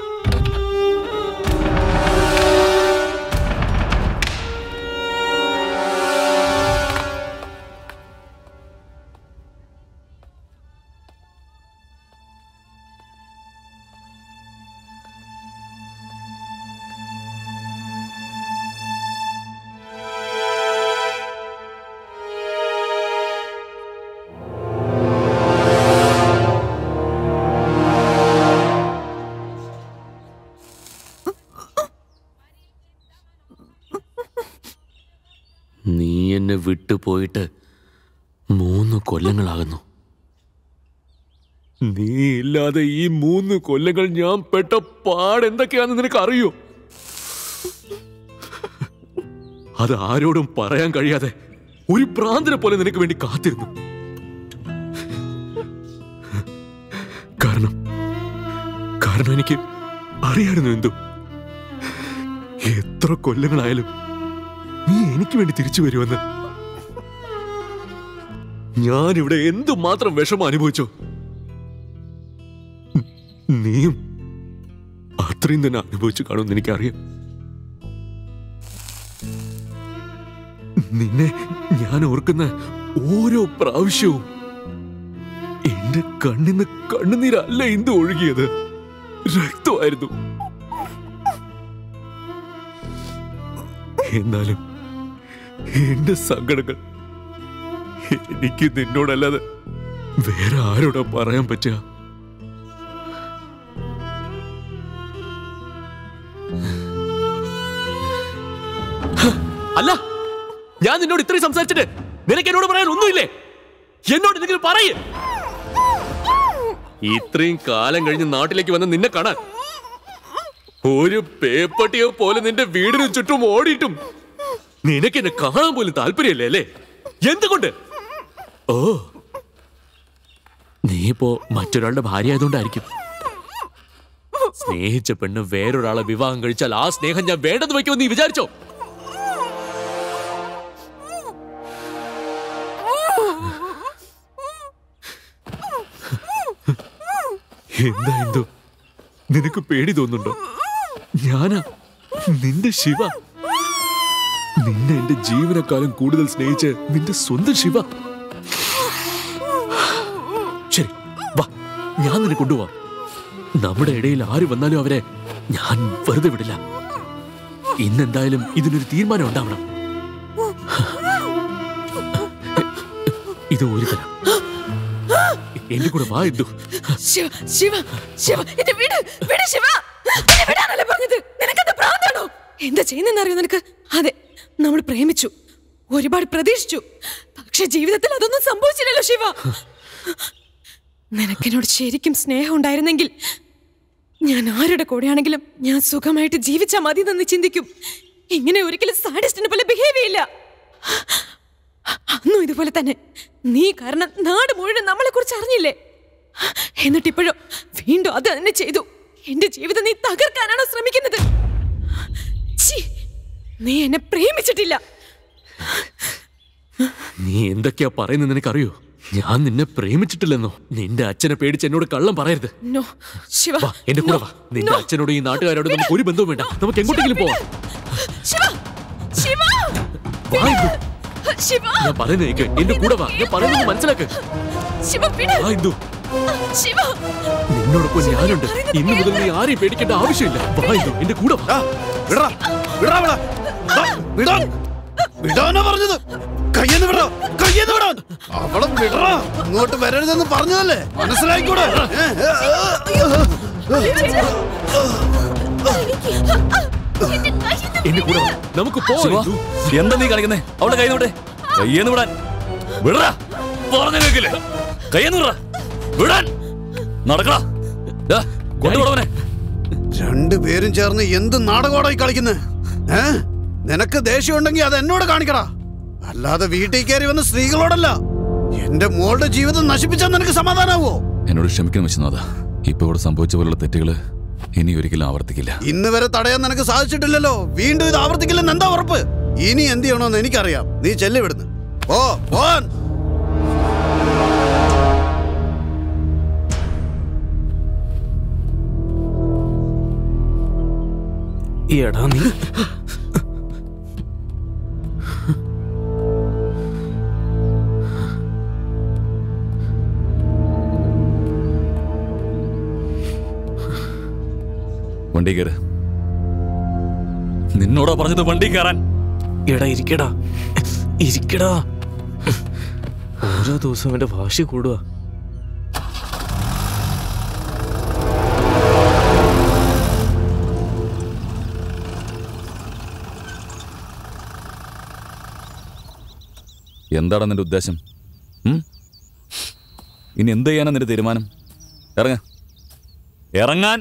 നീ എന്നെ വിട്ടുപോയിട്ട് മൂന്ന് കൊല്ലങ്ങളാകുന്നു നീ ഇല്ലാതെ ഈ മൂന്ന് കൊല്ലങ്ങൾ ഞാൻ പെട്ട പാടെന്തൊക്കെയാണെന്ന് നിനക്ക് അറിയോ അത് ആരോടും പറയാൻ കഴിയാതെ ഒരു ഭ്രാന്തനെ പോലെ നിനക്ക് വേണ്ടി കാത്തിരുന്നു കാരണം കാരണം എനിക്ക് അറിയായിരുന്നു എന്തു എത്ര കൊല്ലങ്ങളായാലും നീ എനിക്ക് വേണ്ടി തിരിച്ചു വരുമെന്ന് ഞാനിവിടെ എന്തുമാത്രം വിഷമം അനുഭവിച്ചു നീയും അത്രയും തന്നെ അനുഭവിച്ചു കാണുമെന്ന് എനിക്കറിയാം നിന്നെ ഞാൻ ഓർക്കുന്ന ഓരോ പ്രാവശ്യവും എന്റെ കണ്ണിന്ന് കണ്ണുനീരല്ല ഇന്ത് ഒഴുകിയത് രക്തമായിരുന്നു എന്നാലും എന്റെ സങ്കടങ്ങൾ എനിക്ക് നിന്നോടല്ലാതെ വേറെ ആരോടാ പറയാൻ പറ്റുക ഹ, അല്ല ഞാൻ നിന്നോട് ഇത്രയും സംസാരിച്ചിട്ട് നിനക്ക് എന്നോട് പറയാൻ ഒന്നുമില്ലേ എന്നോട് എന്തെങ്കിലും പറയേ ഇത്രയും കാലം കഴിഞ്ഞ് നാട്ടിലേക്ക് വന്ന് നിന്നെ കാണാൻ ഒരു പേപ്പട്ടിയോ പോലെ നിന്റെ വീടിന് ചുറ്റും ഓടിയിട്ടും നിനക്ക് എന്നെ കാണാൻ പോലും താല്പര്യമില്ലേ അല്ലേ എന്തുകൊണ്ട് ഓ നീ ഇപ്പോ മറ്റൊരാളുടെ ഭാര്യ ആയതുകൊണ്ടായിരിക്കും സ്നേഹിച്ച പെണ്ണ് വേറൊരാളെ വിവാഹം കഴിച്ചാൽ ആ സ്നേഹം ഞാൻ വേണ്ടെന്ന് വയ്ക്കുമോ നീ വിചാരിച്ചോ എന്താ എന്തോ നിനക്ക് പേടി തോന്നുന്നുണ്ടോ ഞാനാ നിന്റെ ശിവ നിന്നെ എന്റെ ജീവനക്കാലം കൂടുതൽ സ്നേഹിച്ച് നിന്റെ സ്വന്തം ശിവ ശരി വാ ഞാൻ നിന്നെ കൊണ്ടുപോവാം നമ്മുടെ ഇടയിൽ ആര് വന്നാലും അവരെ ഞാൻ വെറുതെ വിടില്ല ഇന്നെന്തായാലും ഇതിനൊരു തീരുമാനം ഉണ്ടാവണം ഇത് ഒരു തരം എന്റെ കൂടെ വാ എന്തു ശിവ ശിവ ശിവ എന്റെ വീട് വീട് ശിവ എന്നെ വിടാനല്ലേ പറഞ്ഞത് നിനക്കെന്താ ഭ്രാന്താണോ എന്താ ചെയ്യുന്നെന്ന് അറിയോ നിനക്ക് അതെ നമ്മൾ പ്രേമിച്ചു ഒരുപാട് പ്രതീക്ഷിച്ചു പക്ഷെ ജീവിതത്തിൽ അതൊന്നും സംഭവിച്ചില്ലല്ലോ ശിവ നിനക്കെന്നോട് ശരിക്കും സ്നേഹം ഉണ്ടായിരുന്നെങ്കിൽ ഞാൻ ആരുടെ കൂടെയാണെങ്കിലും ഞാൻ സുഖമായിട്ട് ജീവിച്ചാൽ മതി എന്ന് ചിന്തിക്കും ഇങ്ങനെ ഒരിക്കലും സാഡിസ്റ്റിനെ പോലെ ബിഹേവ് ചെയ്യില്ല അന്നും ഇതുപോലെ തന്നെ നീ കാരണം നാട് മുഴുവൻ നമ്മളെ കുറിച്ച് അറിഞ്ഞില്ലേ എന്നിട്ടിപ്പോഴോ വീണ്ടും അത് തന്നെ ചെയ്തു എന്റെ ജീവിതം നീ തകർക്കാനാണോ ശ്രമിക്കുന്നത് ഛീ, നീ എന്നെ പ്രേമിച്ചിട്ടില്ല നീ എന്തൊക്കെയാ പറയുന്നത് നിനക്കറിയോ ഞാൻ നിന്നെ പ്രേമിച്ചിട്ടില്ലെന്നോ നിന്റെ അച്ഛനെ പേടിച്ച് എന്നോട് കള്ളം പറയരുത് നോ ശിവ വാ എന്റെ കൂടെ No, വാ നിന്റെ no. അച്ഛനോട് ഈ നാട്ടുകാരോട് നമുക്ക് ഒരു ബന്ധവും വേണ്ട നമുക്ക് എങ്ങോട്ടെങ്കിലും പോവാം ശിവ ശിവ വാ ഇന്ദു. ശിവ ഞാൻ പറയുന്നത് കേക്ക് എന്റെ കൂടെ വാ ഞാൻ പറയുന്നത് മനസ്സിലാക്ക് ശിവ വിട് വാ ഇന്ദു ശിവ നിന്നോടൊപ്പം ഞാനുണ്ട് ഇന്നു മുതൽ നീ ആരെയും പേടിക്കേണ്ട ആവശ്യമില്ല വാ ഇന്ദു എന്റെ കൂടെ വാ വിടറാ വിടറാ വിടാ ദാ, വിടാൻ വിടാനാ പറഞ്ഞത് കയ്യെന്ന് വിടാ കയ്യെന്ന് വിടാൻ അവളെ വിടറാ ഇങ്ങോട്ട് വരരുതെന്ന് പറഞ്ഞതല്ലേ മനസ്സിലായിക്കൂടെ ഏ, ഏ, എന്റെ കൂടെ വാ നമുക്ക് പോവാം ശിവ, ഇന്ദു. എന്താ നീ കാണിക്കുന്നേ അവളുടെ കൈ നോട്ടെ കയ്യെന്ന് വിടാൻ വിടറാ പറഞ്ഞ കേക്കില്ലേ കയ്യെന്ന് വിടറാ വിടാൻ നടക്കടാ ദാ, കൊണ്ടുപോടവനെ രണ്ടുപേരും ചേർന്ന് എന്ത് നാടകോടായി കളിക്കുന്നത് ഏ നിനക്ക് ദേഷ്യം ഉണ്ടെങ്കിൽ അത് എന്നോട് കാണിക്കടാ അല്ലാതെ വീട്ടിൽ കയറി വന്ന സ്ത്രീകളോടല്ല എന്റെ മോളുടെ ജീവിതം നശിപ്പിച്ചാൽ നിനക്ക് സമാധാനാവോ എന്നോട് ക്ഷമിക്കണം വിശ്വനാഥ ഇപ്പൊ ഇവിടെ സംഭവിച്ച പോലുള്ള തെറ്റുകള് ഇനി ഒരിക്കലും ആവർത്തിക്കില്ല ഇന്ന് വരെ തടയാൻ നിനക്ക് സാധിച്ചിട്ടില്ലല്ലോ വീണ്ടും ഇത് ആവർത്തിക്കില്ലെന്ന് എന്താ ഉറപ്പ് ഇനി എന്ത് ചെയ്യണമെന്ന് എനിക്കറിയാം നീ ചെല്ലി വിടുന്നു ഓ പോൻ എടാ നീ വണ്ടി കയറ് നിന്നോടാ പറഞ്ഞത് വണ്ടി കയറാൻ എടാ ഇരിക്കടാ ഇരിക്കടാ ഓരോ ദിവസവും എന്റെ വാശി കൂടുക എന്താണ് നിന്റെ ഉദ്ദേശം ഉം? ഇനി എന്ത് ചെയ്യാനാ നിന്റെ തീരുമാനം ഇറങ്ങ ഇറങ്ങാൻ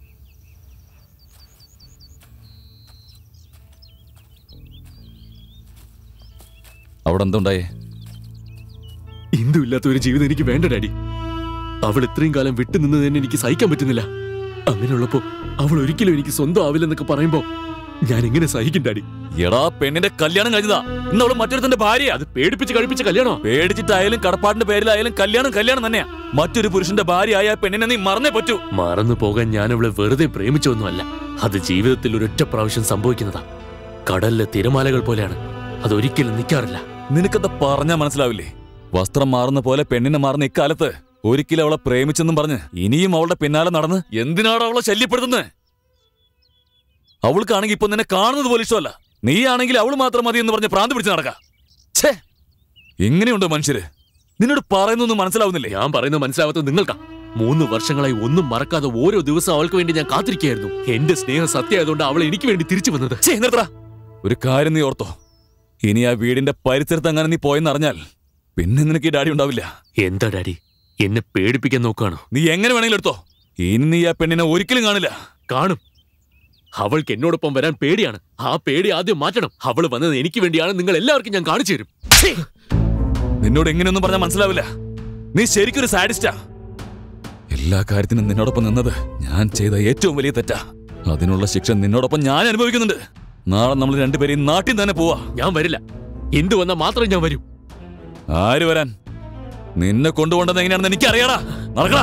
അവിടെ എന്തുണ്ടായേ ഇന്ദു ഇല്ലാത്ത ഒരു ജീവിതം എനിക്ക് വേണ്ട ഡാഡി അവൾ ഇത്രയും കാലം വിട്ടുനിന്നത് തന്നെ എനിക്ക് സഹിക്കാൻ പറ്റുന്നില്ല അങ്ങനെയുള്ളപ്പോ അവൾ ഒരിക്കലും എനിക്ക് സ്വന്തം ആവില്ലെന്നൊക്കെ പറയുമ്പോ ഞാൻ എങ്ങനെ സഹിക്കും ഡാഡി എടാ പെണ്ണിന്റെ കല്യാണം കഴിഞ്ഞതാ ഇന്ന് അവള് മറ്റൊരുത്തന്റെ ഭാര്യ അത് പേടിപ്പിച്ച് കഴിപ്പിച്ച കല്യാണോ പേടിച്ചിട്ടായാലും കടപ്പാടിന്റെ പേരിലായാലും കല്യാണം കല്യാണം തന്നെയാ മറ്റൊരു പുരുഷന്റെ ഭാര്യയായ ആ പെണ്ണിനെ നീ മറന്നേ പറ്റൂ മറന്നു പോകാൻ ഞാൻ അവളെ വെറുതെ പ്രേമിച്ചൊന്നുമല്ല അത് ജീവിതത്തിൽ ഒരൊറ്റ പ്രാവശ്യം സംഭവിക്കുന്നതാ കടലിലെ തിരമാലകൾ പോലെയാണ് അതൊരിക്കലും നിൽക്കാറില്ല നിനക്കത് പറഞ്ഞാ മനസ്സിലാവില്ലേ വസ്ത്രം മാറുന്ന പോലെ പെണ്ണിനെ മാറുന്ന ഇക്കാലത്ത് ഒരിക്കലും അവളെ പ്രേമിച്ചെന്നും പറഞ്ഞ് ഇനിയും അവളുടെ പിന്നാലെ നടന്ന് എന്തിനാണ് അവളെ ശല്യപ്പെടുത്തുന്നത് അവൾക്കാണെങ്കിൽ ഇപ്പൊ നിന്നെ കാണുന്നത് പോലും ഇഷ്ടമല്ല നീയാണെങ്കിൽ അവൾ മാത്രം മതി എന്ന് പറഞ്ഞ് പ്രാന്ത് പിടിച്ച് നടക്ക ഛേ എങ്ങനെയുണ്ട് മനുഷ്യര് നിന്നോട് പറയുന്നൊന്നും മനസ്സിലാവുന്നില്ലേ ഞാൻ പറയുന്നത് മനസ്സിലാവാത്തത് നിങ്ങൾക്കാ മൂന്ന് വർഷങ്ങളായി ഒന്നും മറക്കാതെ ഓരോ ദിവസം അവൾക്ക് വേണ്ടി ഞാൻ കാത്തിരിക്കുകയായിരുന്നു എന്റെ സ്നേഹം സത്യമായതുകൊണ്ട് അവൾ എനിക്ക് വേണ്ടി തിരിച്ചു വന്നത് ഛേ, നിർത്തടാ. ഒരു കാര്യം നീ ഓർത്തോ ഇനി ആ വീടിന്റെ പരിസരത്ത് അങ്ങനെ നീ പോയെന്നറിഞ്ഞാൽ പിന്നെ നിനക്ക് ഈ ഡാഡി ഉണ്ടാവില്ല എന്താ ഡാഡി എന്നെ പേടിപ്പിക്കാൻ നോക്കുകയാണോ നീ എങ്ങനെ വേണമെങ്കിലും എടുത്തോ ഇനി നീ ആ പെണ്ണിനെ ഒരിക്കലും കാണില്ല കാണും അവൾക്ക് എന്നോടൊപ്പം വരാൻ പേടിയാണ് ആ പേടി ആദ്യം മാറ്റണം അവൾ വന്നത് എനിക്ക് വേണ്ടിയാണ് നിങ്ങൾ എല്ലാവർക്കും ഞാൻ കാണിച്ചു തരും നിന്നോട് എങ്ങനെയൊന്നും പറഞ്ഞാൽ മനസ്സിലാവില്ല നീ ശരിക്കൊരു സാഡിസ്റ്റാ എല്ലാ കാര്യത്തിനും നിന്നോടൊപ്പം നിന്നത് ഞാൻ ചെയ്ത ഏറ്റവും വലിയ തെറ്റാ അതിനുള്ള ശിക്ഷ നിന്നോടൊപ്പം ഞാൻ അനുഭവിക്കുന്നുണ്ട് നാളെ നമ്മൾ രണ്ടുപേരെയും നാട്ടിൽ തന്നെ പോവാ ഞാൻ വരില്ല എന്ത് വന്നാൽ മാത്രം ഞാൻ വരൂ ആര് വരാൻ നിന്നെ കൊണ്ടുപോകേണ്ടത് എങ്ങനെയാണെന്ന് എനിക്കറിയാടാ നടക്കടാ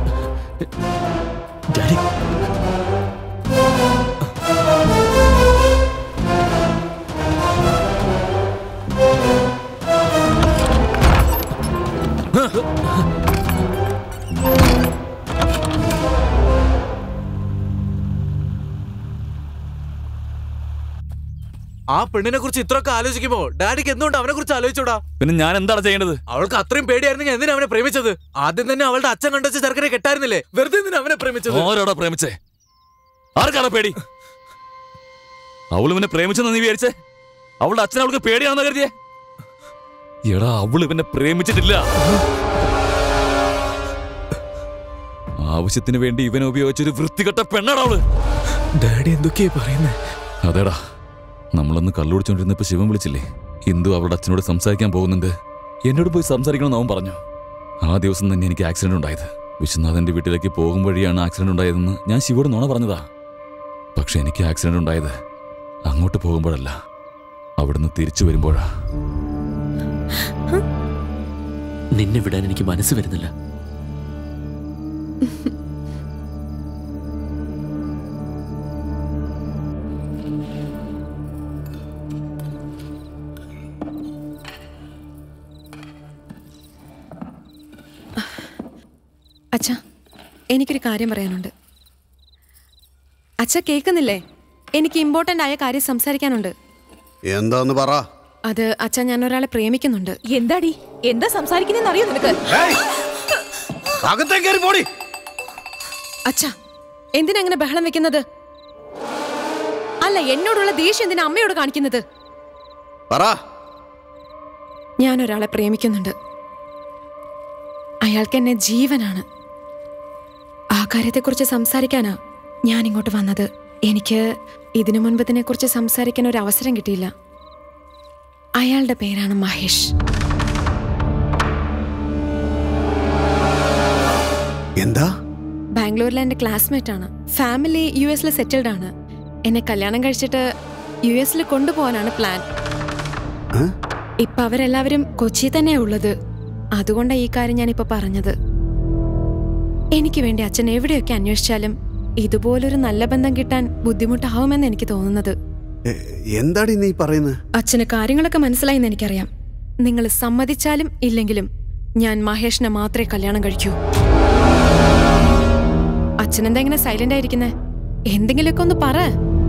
ഡാഡി ആ പെണ്ണിനെ കുറിച്ച് ഇത്രയൊക്കെ ആലോചിക്കുമ്പോ ഡാഡിക്ക് എന്തുകൊണ്ട് അവനെ കുറിച്ച് ആലോചിച്ചോടാ പിന്നെ ഞാൻ എന്താണ് ചെയ്യേണ്ടത് അവൾക്ക് അത്രയും പേടിയായിരുന്നെങ്കിൽ എന്തിനാ അവനെ പ്രേമിച്ചത് ആദ്യം തന്നെ അവളുടെ അച്ഛൻ കണ്ടുവച്ച ചെറുക്കനെ കെട്ടായിരുന്നില്ലേ വെറുതെ എന്തിനാ അവനെ പ്രേമിച്ചത് ആരോടാ പ്രേമിച്ചേ ആർക്കാണ് പേടി അവൾ ഇവനെ പ്രേമിച്ചെന്ന് നീ വിചാരിച്ചേ അവളുടെ അച്ഛൻ അവൾക്ക് പേടിയാണെന്ന് കരുതിയേ എടാ അവൾ ഇവനെ പ്രേമിച്ചിട്ടില്ല ആവശ്യത്തിന് വേണ്ടി ഇവനെ ഉപയോഗിച്ചൊരു വൃത്തികെട്ട പെണ്ണാടാ അവള് ഡാഡി എന്തൊക്കെയാ പറയുന്നേ അതേടാ നമ്മളൊന്ന് കള്ളുടിച്ചോണ്ടിരുന്നപ്പോ ശിവൻ വിളിച്ചില്ലേ ഹിന്ദു അവളുടെ അച്ഛനോട് സംസാരിക്കാൻ പോകുന്നുണ്ട് എന്നോട് പോയി സംസാരിക്കണമെന്ന് അവൻ പറഞ്ഞു ആ ദിവസം തന്നെ എനിക്ക് ആക്സിഡന്റ് ഉണ്ടായത് വിശ്വനാഥന്റെ വീട്ടിലേക്ക് പോകും വഴിയാണ് ആക്സിഡന്റ് ഉണ്ടായതെന്ന് ഞാൻ ശിവോട് നുണ പറഞ്ഞതാ പക്ഷെ എനിക്ക് ആക്സിഡന്റ് ഉണ്ടായത് അങ്ങോട്ട് പോകുമ്പോഴല്ല അവിടുന്ന് തിരിച്ചു വരുമ്പോഴാ നിന്നെ വിടാൻ എനിക്ക് മനസ്സ് വരുന്നില്ല അച്ഛ എനിക്കൊരു കാര്യം പറയാനുണ്ട് അച്ഛ കേൾക്കുന്നില്ലേ എനിക്ക് ഇമ്പോർട്ടന്റ് ആയ കാര്യം സംസാരിക്കാനുണ്ട് എന്താന്ന് പറ അത് അച്ഛ ഞാൻ ഒരാളെ പ്രേമിക്കുന്നുണ്ട് എന്താടി എന്താ സംസാരിക്കുന്നതെന്ന് അറിയോ നിനക്ക് അകത്തേക്ക് പോടി അച്ഛ എന്തിനാ അങ്ങനെ ബഹളം വെക്കുന്നത് അല്ല എന്നോടുള്ള ദേഷ്യം എന്തിനാ അമ്മയോട് കാണിക്കുന്നത് പറ ഞാൻ ഒരാളെ പ്രേമിക്കുന്നുണ്ട് അയാൾക്ക് എന്നെ ജീവനാണ് ആ കാര്യത്തെക്കുറിച്ച് സംസാരിക്കാനാ ഞാൻ ഇങ്ങോട്ട് വന്നത് എനിക്ക് ഇതിനു മുൻപ് ഇതിനെക്കുറിച്ച് സംസാരിക്കാൻ ഒരു അവസരം കിട്ടിയില്ല അയാളുടെ പേരാണ് മഹേഷ് എന്താ ബാംഗ്ലൂരിലെ എൻ്റെ ക്ലാസ്മേറ്റ് ആണ് ഫാമിലി യു എസിൽ സെറ്റിൽഡ് ആണ് എന്നെ കല്യാണം കഴിച്ചിട്ട് യു എസിൽ കൊണ്ടുപോകാനാണ് പ്ലാൻ ഇപ്പൊ അവരെല്ലാവരും കൊച്ചി തന്നെയാ ഉള്ളത് അതുകൊണ്ടാണ് ഈ കാര്യം ഞാൻ ഇപ്പൊ പറഞ്ഞത് എനിക്ക് വേണ്ടി അച്ഛൻ എവിടെയൊക്കെ അന്വേഷിച്ചാലും ഇതുപോലൊരു നല്ല ബന്ധം കിട്ടാൻ ബുദ്ധിമുട്ടാവുമെന്ന് എനിക്ക് തോന്നുന്നത് എ- എന്താടി നീ പറയുന്നത് അച്ഛന് കാര്യങ്ങളൊക്കെ മനസ്സിലായെന്ന് എനിക്കറിയാം നിങ്ങൾ സമ്മതിച്ചാലും ഇല്ലെങ്കിലും ഞാൻ മഹേഷിനെ മാത്രമേ കല്യാണം കഴിക്കൂ അച്ഛനെന്താ ഇങ്ങനെ സൈലന്റ് ആയിരിക്കുന്നേ എന്തെങ്കിലുമൊക്കെ ഒന്ന് പറ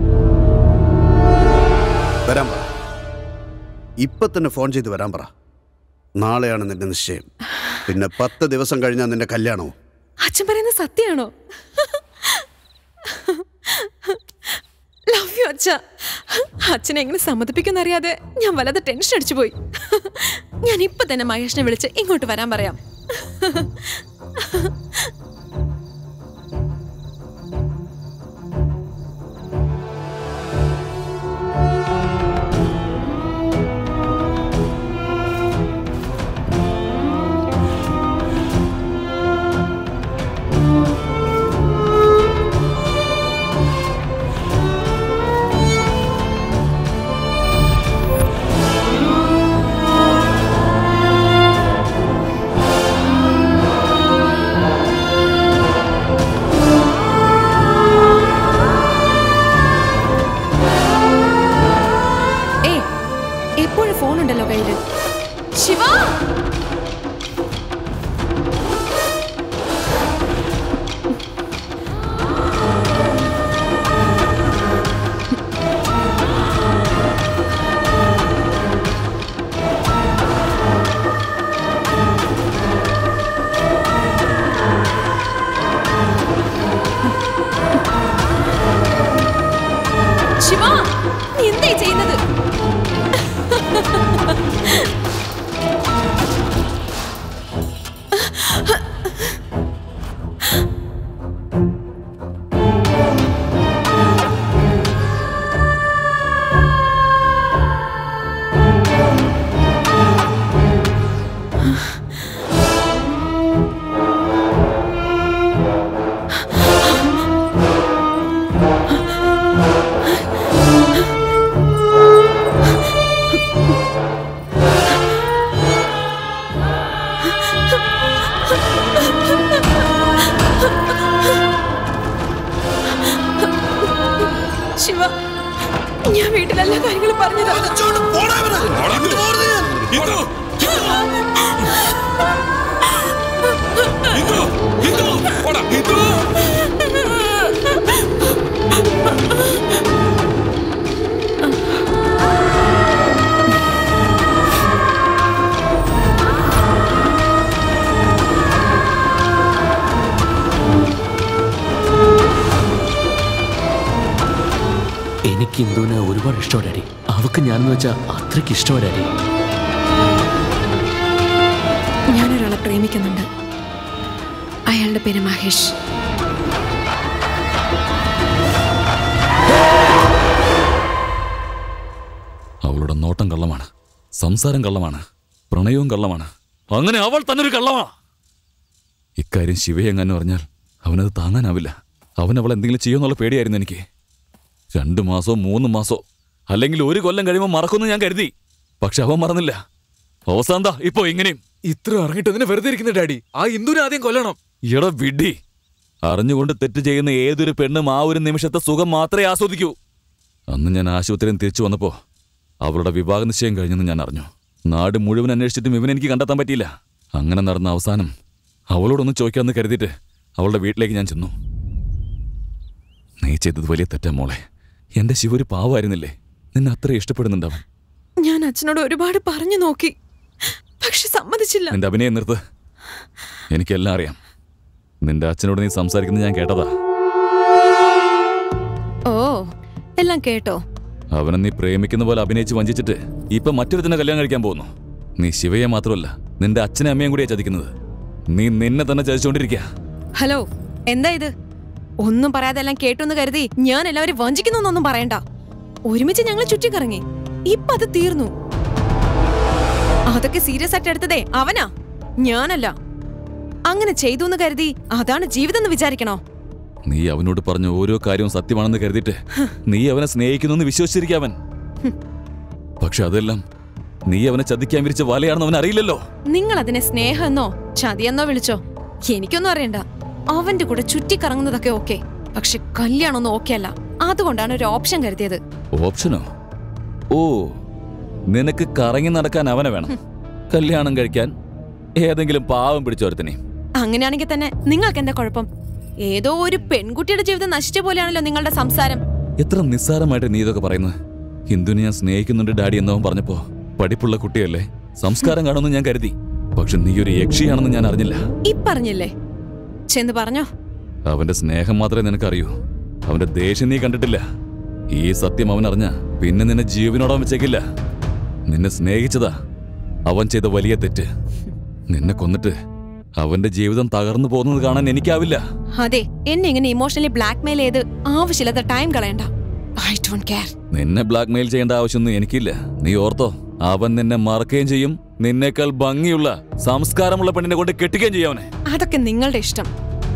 വരാൻ പറ ഇപ്പൊ തന്നെ ഫോൺ ചെയ്ത് വരാൻ പറ നാളെയാണ് നിന്റെ നിശ്ചയം പിന്നെ പത്ത് ദിവസം കഴിഞ്ഞാൽ നിന്റെ കല്യാണവും അച്ഛൻ പറയുന്നത് സത്യമാണോ ലവ് യു അച്ഛ അച്ഛനെ എങ്ങനെ സമ്മതിപ്പിക്കുന്ന അറിയാതെ ഞാൻ വല്ലാതെ ടെൻഷൻ അടിച്ചു പോയി ഞാൻ ഇപ്പൊ തന്നെ മഹേഷിനെ വിളിച്ച് ഇങ്ങോട്ട് വരാൻ പറയാം ഏ എപ്പോഴും ഫോൺ ഉണ്ടല്ലോ കയ്യില് ശിവ ശിവ നീ എന്തായി ചെയ്യുന്നത് ശിവ ഞാൻ വീട്ടിലെല്ലാ കാര്യങ്ങളും പറഞ്ഞതാ എനിക്ക് ഇന്ദുവിനെ ഒരുപാട് ഇഷ്ടമാണ് ഡാഡി അവക്ക് ഞാനെന്ന് വെച്ചാൽ അത്രയ്ക്ക് ഇഷ്ടമാണ് ഡാഡി ഞാനൊരാളെ പ്രേമിക്കുന്നുണ്ട് അയാളുടെ പേര് മഹേഷ് അവളുടെ നോട്ടം കള്ളമാണ് സംസാരം കള്ളമാണ് പ്രണയവും കള്ളമാണ് അങ്ങനെ അവൾ തന്നെ ഒരു കള്ളമാ ഇക്കാര്യം ശിവയെങ്ങാനും അറിഞ്ഞാൽ അവനത് താങ്ങാനാവില്ല അവൻ അവൾ എന്തെങ്കിലും ചെയ്യുമെന്നുള്ള പേടിയായിരുന്നു എനിക്ക് രണ്ടു മാസോ മൂന്ന് മാസോ അല്ലെങ്കിൽ ഒരു കൊല്ലം കഴിയുമ്പോൾ മറക്കുമെന്ന് ഞാൻ കരുതി പക്ഷെ അവൻ മറന്നില്ല അവസാന്താ ഇപ്പോ ഇങ്ങനെയും ഇത്ര അറിഞ്ഞിട്ട് അതിനെ വെറുതെ ഇരിക്കുന്ന ഡാഡി ആ ഇന്ദുവിനെ ആദ്യം കൊല്ലണം ഇട വിഡി അറിഞ്ഞുകൊണ്ട് തെറ്റ് ചെയ്യുന്ന ഏതൊരു പെണ്ണും ആ ഒരു നിമിഷത്തെ സുഖം മാത്രമേ ആസ്വദിക്കൂ അന്ന് ഞാൻ ആശുപത്രിയിൽ നിന്ന് തിരിച്ചു വന്നപ്പോ അവളുടെ വിവാഹ നിശ്ചയം കഴിഞ്ഞെന്ന് ഞാൻ അറിഞ്ഞു നാട് മുഴുവൻ അന്വേഷിച്ചിട്ടും ഇവനെ എനിക്ക് കണ്ടെത്താൻ പറ്റിയില്ല അങ്ങനെ നടന്ന അവസാനം അവളോടൊന്ന് ചോദിക്കാമെന്ന് കരുതിയിട്ട് അവളുടെ വീട്ടിലേക്ക് ഞാൻ ചെന്നു നീ ചെയ്തത് വലിയ തെറ്റാ മോളെ എന്റെ ശിവ ഒരു പാവായിരുന്നില്ലേ നിന്നെ അത്ര ഇഷ്ടപ്പെടുന്നുണ്ടവൻ ഞാൻ അച്ഛനോട് ഒരുപാട് പറഞ്ഞു നോക്കി പക്ഷെ സമ്മതിച്ചില്ല നിന്റെ അഭിനയം നിർത്ത് എനിക്കെല്ലാം അറിയാം നിന്റെ അച്ഛനോട് നീ സംസാരിക്കുന്നത് ഞാൻ കേട്ടതാ ഓ എല്ലാം കേട്ടോ അവനെ നീ പ്രേമിക്കുന്ന പോലെ അഭിനയിച്ച് വഞ്ചിച്ചിട്ട് ഇപ്പൊ മറ്റൊരുത്തിനെ കല്യാണം കഴിക്കാൻ പോകുന്നു നീ ശിവയെ മാത്രമല്ല നിന്റെ അച്ഛനെ അമ്മയും കൂടിയാ ചതിക്കുന്നത് നീ നിന്നെ തന്നെ ചതിച്ചുകൊണ്ടിരിക്കുക ഹലോ എന്താ ഇത് ഒന്നും പറയാതെ എല്ലാം കേട്ടെന്ന് കരുതി ഞാൻ എല്ലാവരും വഞ്ചിക്കുന്നൊന്നും പറയണ്ട ഒരുമിച്ച് ഞങ്ങൾ ചുറ്റിക്കറങ്ങി ഇപ്പൊ അത് തീർന്നു അതൊക്കെ സീരിയസ് ആയിട്ട് എടുത്തതേ അവനാ ഞാനല്ല അങ്ങനെ ചെയ്തു എന്ന് കരുതി അതാണ് ജീവിതം എന്ന് വിചാരിക്കണോ നീ അവനോട് പറഞ്ഞ ഓരോ കാര്യവും സത്യമാണെന്ന് കരുതിയിട്ട് നീ അവനെ സ്നേഹിക്കുന്നു എന്ന് വിശ്വസിച്ചിരിക്കാവൻ പക്ഷെ അതെല്ലാം നീ അവനെ ചതിക്കാൻ വിരിച്ച വലയാണെന്ന് അവൻ അറിയില്ലല്ലോ നിങ്ങൾ അതിനെ സ്നേഹമെന്നോ ചതിയെന്നോ വിളിച്ചോ എനിക്കൊന്നും അറിയണ്ട അവന്റെ കൂടെ ചുറ്റിക്കറങ്ങുന്നതൊക്കെ ഓക്കെ പക്ഷെ കല്യാണം ഒന്നും ഓക്കെ അല്ല അതുകൊണ്ടാണ് ഒരു ഓപ്ഷൻ കരുതിയത് ഓപ്ഷനോ ഓ നിനക്ക് കറങ്ങി നടക്കാൻ അവനെ വേണം കല്യാണം കഴിക്കാൻ ഏതെങ്കിലും പാവം പിടിച്ചോരത്തിനെ അങ്ങനെയാണെങ്കിൽ തന്നെ നിങ്ങൾക്ക് എന്താ കുഴപ്പം ഏതോ ഒരു പെൺകുട്ടിയുടെ ജീവിതം നശിച്ച പോലെയാണല്ലോ നിങ്ങളുടെ സംസാരം എത്ര നിസ്സാരമായിട്ട് നീ ഇതൊക്കെ പറയുന്നത് ഹിന്ദുവിനെ ഞാൻ സ്നേഹിക്കുന്നുണ്ട് ഡാഡി എന്നവൻ പറഞ്ഞപ്പോ പഠിപ്പുള്ള കുട്ടിയല്ലേ സംസ്കാരം കാണുമെന്ന് ഞാൻ കരുതി പക്ഷെ നീ ഒരു യക്ഷിയാണെന്ന് ഞാൻ അറിഞ്ഞില്ല ഈ പറഞ്ഞില്ലേ ചെന്ന് പറഞ്ഞോ അവന്റെ സ്നേഹം മാത്രമേ നിനക്കറിയൂ അവന്റെ ദേഷ്യം നീ കണ്ടിട്ടില്ല ഈ സത്യം അവൻ അറിഞ്ഞ പിന്നെ നിന്നെ ജീവനോടാൻ വെച്ചേക്കില്ല നിന്നെ സ്നേഹിച്ചതാ അവൻ ചെയ്ത വലിയ തെറ്റ് നിന്നെ കൊന്നിട്ട് അവന്റെ ജീവിതം തകർന്നു പോകുന്നത് കാണാൻ എനിക്കാവില്ല അതെ എന്നെ ഇങ്ങനെ ഇമോഷണലി ബ്ലാക്ക്മെയിൽ ചെയ്ത് ആവശ്യമില്ലാത്ത ടൈം കളയണ്ട ഐ ഡോണ്ട് കെയർ നിന്നെ ബ്ലാക്ക്മെയിൽ ചെയ്യേണ്ട ആവശ്യമൊന്നും എനിക്കില്ല നീ ഓർത്തോ അവൻ നിന്നെ മറക്കുകയും ചെയ്യും നിന്നേക്കാൾ ഭംഗിയുള്ള സംസ്കാരമുള്ള പെണ്ണിനെ കൊണ്ട് കെട്ടുകയും ചെയ്യും അവനെ അതൊക്കെ നിങ്ങളുടെ ഇഷ്ടം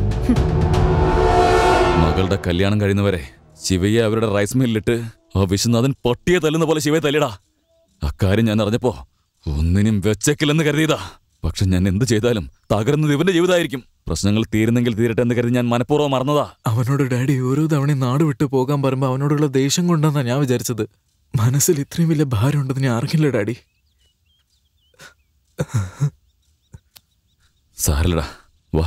മകളുടെ കല്യാണം കഴിയുന്നവരെ ശിവയെ അവരുടെ റൈസ് മില്ലിട്ട് ആ വിശ്വനാഥൻ പൊട്ടിയെ തല്ലുന്ന പോലെ ശിവയെ തല്ലിടാ അക്കാര്യം ഞാൻ അറിഞ്ഞപ്പോ ഒന്നിനും വെച്ചേക്കില്ലെന്ന് കരുതിയതാ പക്ഷെ ഞാൻ എന്ത് ചെയ്താലും തകർന്നത് ഇവന്റെ ജീവിതമായിരിക്കും പ്രശ്നങ്ങൾ തീരുന്നെങ്കിൽ തീരട്ടെ എന്ന് കരുതി ഞാൻ മനഃപൂർവ്വം മറന്നതാ അവനോട് ഡാഡി ഓരോ തവണയും നാട് വിട്ടു പോകാൻ പറയുമ്പോൾ അവനോടുള്ള ദേഷ്യം കൊണ്ടെന്നാ ഞാൻ വിചാരിച്ചത് മനസ്സിൽ ഇത്രയും വലിയ ഭാരം ഉണ്ടെന്ന് ഞാൻ അറിയില്ല ഡാഡി സാരല്ലടാ വാ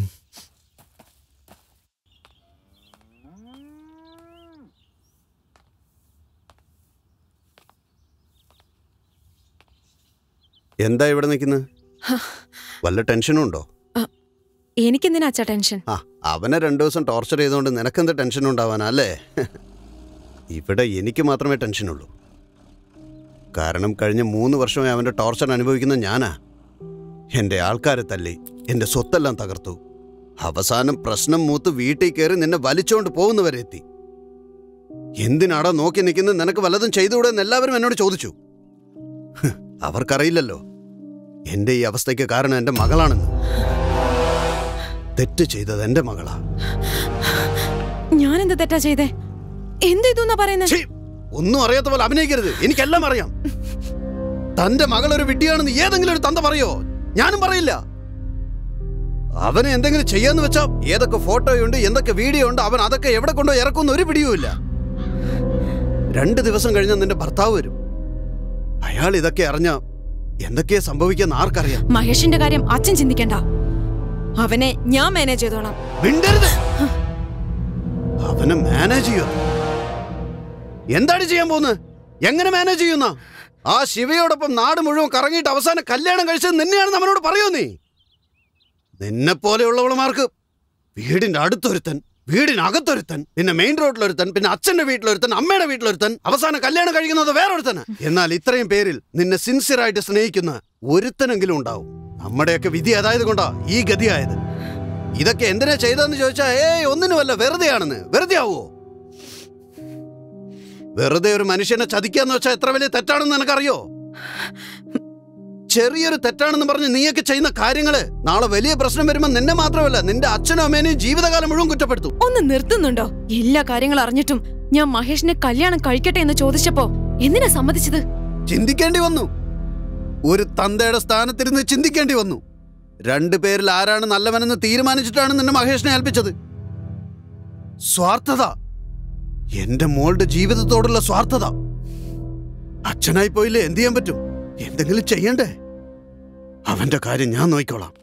എന്താ ഇവിടെ നിൽക്കുന്നത് വല്ല ടെൻഷനും ഉണ്ടോ എനിക്കെന്തിനാ അച്ഛാ ടെൻഷൻ ആ അവനെ രണ്ടു ദിവസം ടോർച്ചർ ചെയ്തുകൊണ്ട് നിനക്കെന്ത് ടെൻഷൻ ഉണ്ടാവാനാ അല്ലേ ഇവിടെ എനിക്ക് മാത്രമേ ടെൻഷനുള്ളൂ കാരണം കഴിഞ്ഞ മൂന്ന് വർഷമായി അവൻ്റെ ടോർച്ചർ അനുഭവിക്കുന്ന ഞാനാ എൻ്റെ ആൾക്കാരെ തല്ലി എൻ്റെ സ്വത്തെല്ലാം തകർത്തു അവസാനം പ്രശ്നം മൂത്ത് വീട്ടിൽ കയറി നിന്നെ വലിച്ചോണ്ട് പോകുന്നവരെ എത്തി എന്തിനാടാ നോക്കി നിൽക്കുന്നത് നിനക്ക് വല്ലതും ചെയ്തുകൂടെ എന്ന് എല്ലാവരും എന്നോട് ചോദിച്ചു ഹ്, അവർക്കറിയില്ലല്ലോ എൻ്റെ ഈ അവസ്ഥയ്ക്ക് കാരണം എൻ്റെ മകളാണെന്ന് തെറ്റ് ചെയ്തത് എൻ്റെ മകളാ ഞാൻ എന്ത് തെറ്റാ ചെയ്തേ എന്ത് ഇതെന്നാ പറയുന്നത് ഒന്നും അറിയാത്ത പോലെ അഭിനയിക്കരുത് എനിക്കെല്ലാം അറിയാം തന്റെ മകൾ ഒരു വിഡ്ഢിയാണെന്ന് ഏതെങ്കിലും ഒരു തന്ത പറയോ ഞാനും പറയില്ല അവനെ എന്തെങ്കിലും ചെയ്യാന്ന് വെച്ചാ ഏതൊക്കെ ഫോട്ടോയുണ്ട് എന്തൊക്കെ വീഡിയോ ഉണ്ട് അവൻ അതൊക്കെ എവിടെ കൊണ്ടോ ഇറക്കുന്ന ഒരു പിടിയുമില്ല രണ്ട് ദിവസം കഴിഞ്ഞ നിന്റെ ഭർത്താവ് വരും അയാൾ ഇതൊക്കെ അറിഞ്ഞ എന്തൊക്കെയാ സംഭവിക്കാന്ന് ആർക്കറിയാം മഹേഷിന്റെ കാര്യം അച്ഛൻ ചിന്തിക്കണ്ട അവനെ ഞാൻ മാനേജ് ചെയ്തോളാം മിണ്ടരുത് അവനെ മാനേജ് ചെയ്യോ എന്താണ് ചെയ്യാൻ പോകുന്നത് എങ്ങനെ മാനേജ് ചെയ്യുന്ന ആ ശിവയോടൊപ്പം നാട് മുഴുവൻ കറങ്ങിയിട്ട് അവസാനം കല്യാണം കഴിച്ചത് നിന്നെയാണെന്ന് അവനോട് പറയൂ നീ നിന്നെ പോലെയുള്ളവളമാർക്ക് വീടിന്റെ അടുത്തൊരുത്തൻ വീടിനകത്തൊരുത്തൻ പിന്നെ മെയിൻ റോഡിലൊരുത്തൻ പിന്നെ അച്ഛന്റെ വീട്ടിലൊരുത്തൻ അമ്മയുടെ വീട്ടിലൊരുത്തൻ അവസാനം കല്യാണം കഴിക്കുന്നത് വേറൊരുത്തന് എന്നാൽ ഇത്രയും പേരിൽ നിന്നെ സിൻസിയറായിട്ട് സ്നേഹിക്കുന്ന ഒരുത്തനെങ്കിലും ഉണ്ടാവും നമ്മുടെയൊക്കെ വിധി അതായത് കൊണ്ടാ ഈ ഗതിയായത് ഇതൊക്കെ എന്തിനാ ചെയ്തതെന്ന് ചോദിച്ചാ ഏയ് ഒന്നിനുമല്ല വെറുതെയാണെന്ന് വെറുതെ ആവോ വെറുതെ ഒരു മനുഷ്യനെ ചതിക്കാന്ന് വെച്ചാൽ എത്ര വലിയ തെറ്റാണെന്ന് നിനക്കറിയോ ചെറിയൊരു തെറ്റാണെന്ന് പറഞ്ഞ് നീയൊക്കെ ചെയ്യുന്ന കാര്യങ്ങള് നാളെ വലിയ പ്രശ്നം വരുമ്പോൾ നിന്നെ മാത്രമല്ല നിന്റെ അച്ഛനും അമ്മേനെയും ജീവിതകാലം മുഴുവൻ കുറ്റപ്പെടുത്തും ഒന്ന് നിർത്തുന്നുണ്ടോ എല്ലാ കാര്യങ്ങളും അറിഞ്ഞിട്ടും ഞാൻ മഹേഷിനെ കല്യാണം കഴിക്കട്ടെ എന്ന് ചോദിച്ചപ്പോ എന്തിനാ സമ്മതിച്ചത് ചിന്തിക്കേണ്ടി വന്നു ഒരു തന്തയുടെ സ്ഥാനത്തിരുന്ന് ചിന്തിക്കേണ്ടി വന്നു രണ്ടു പേരിൽ ആരാണ് നല്ലവനെന്ന് തീരുമാനിച്ചിട്ടാണ് നിന്നെ മഹേഷിനെ ഏൽപ്പിച്ചത് സ്വാർത്ഥത എന്റെ മോളുടെ ജീവിതത്തോടുള്ള സ്വാർത്ഥത അച്ഛനായി പോയില്ലേ എന്ത് ചെയ്യാൻ പറ്റും എന്തെങ്കിലും ചെയ്യണ്ടേ അവന്റെ കാര്യം ഞാൻ നോക്കിക്കോളാം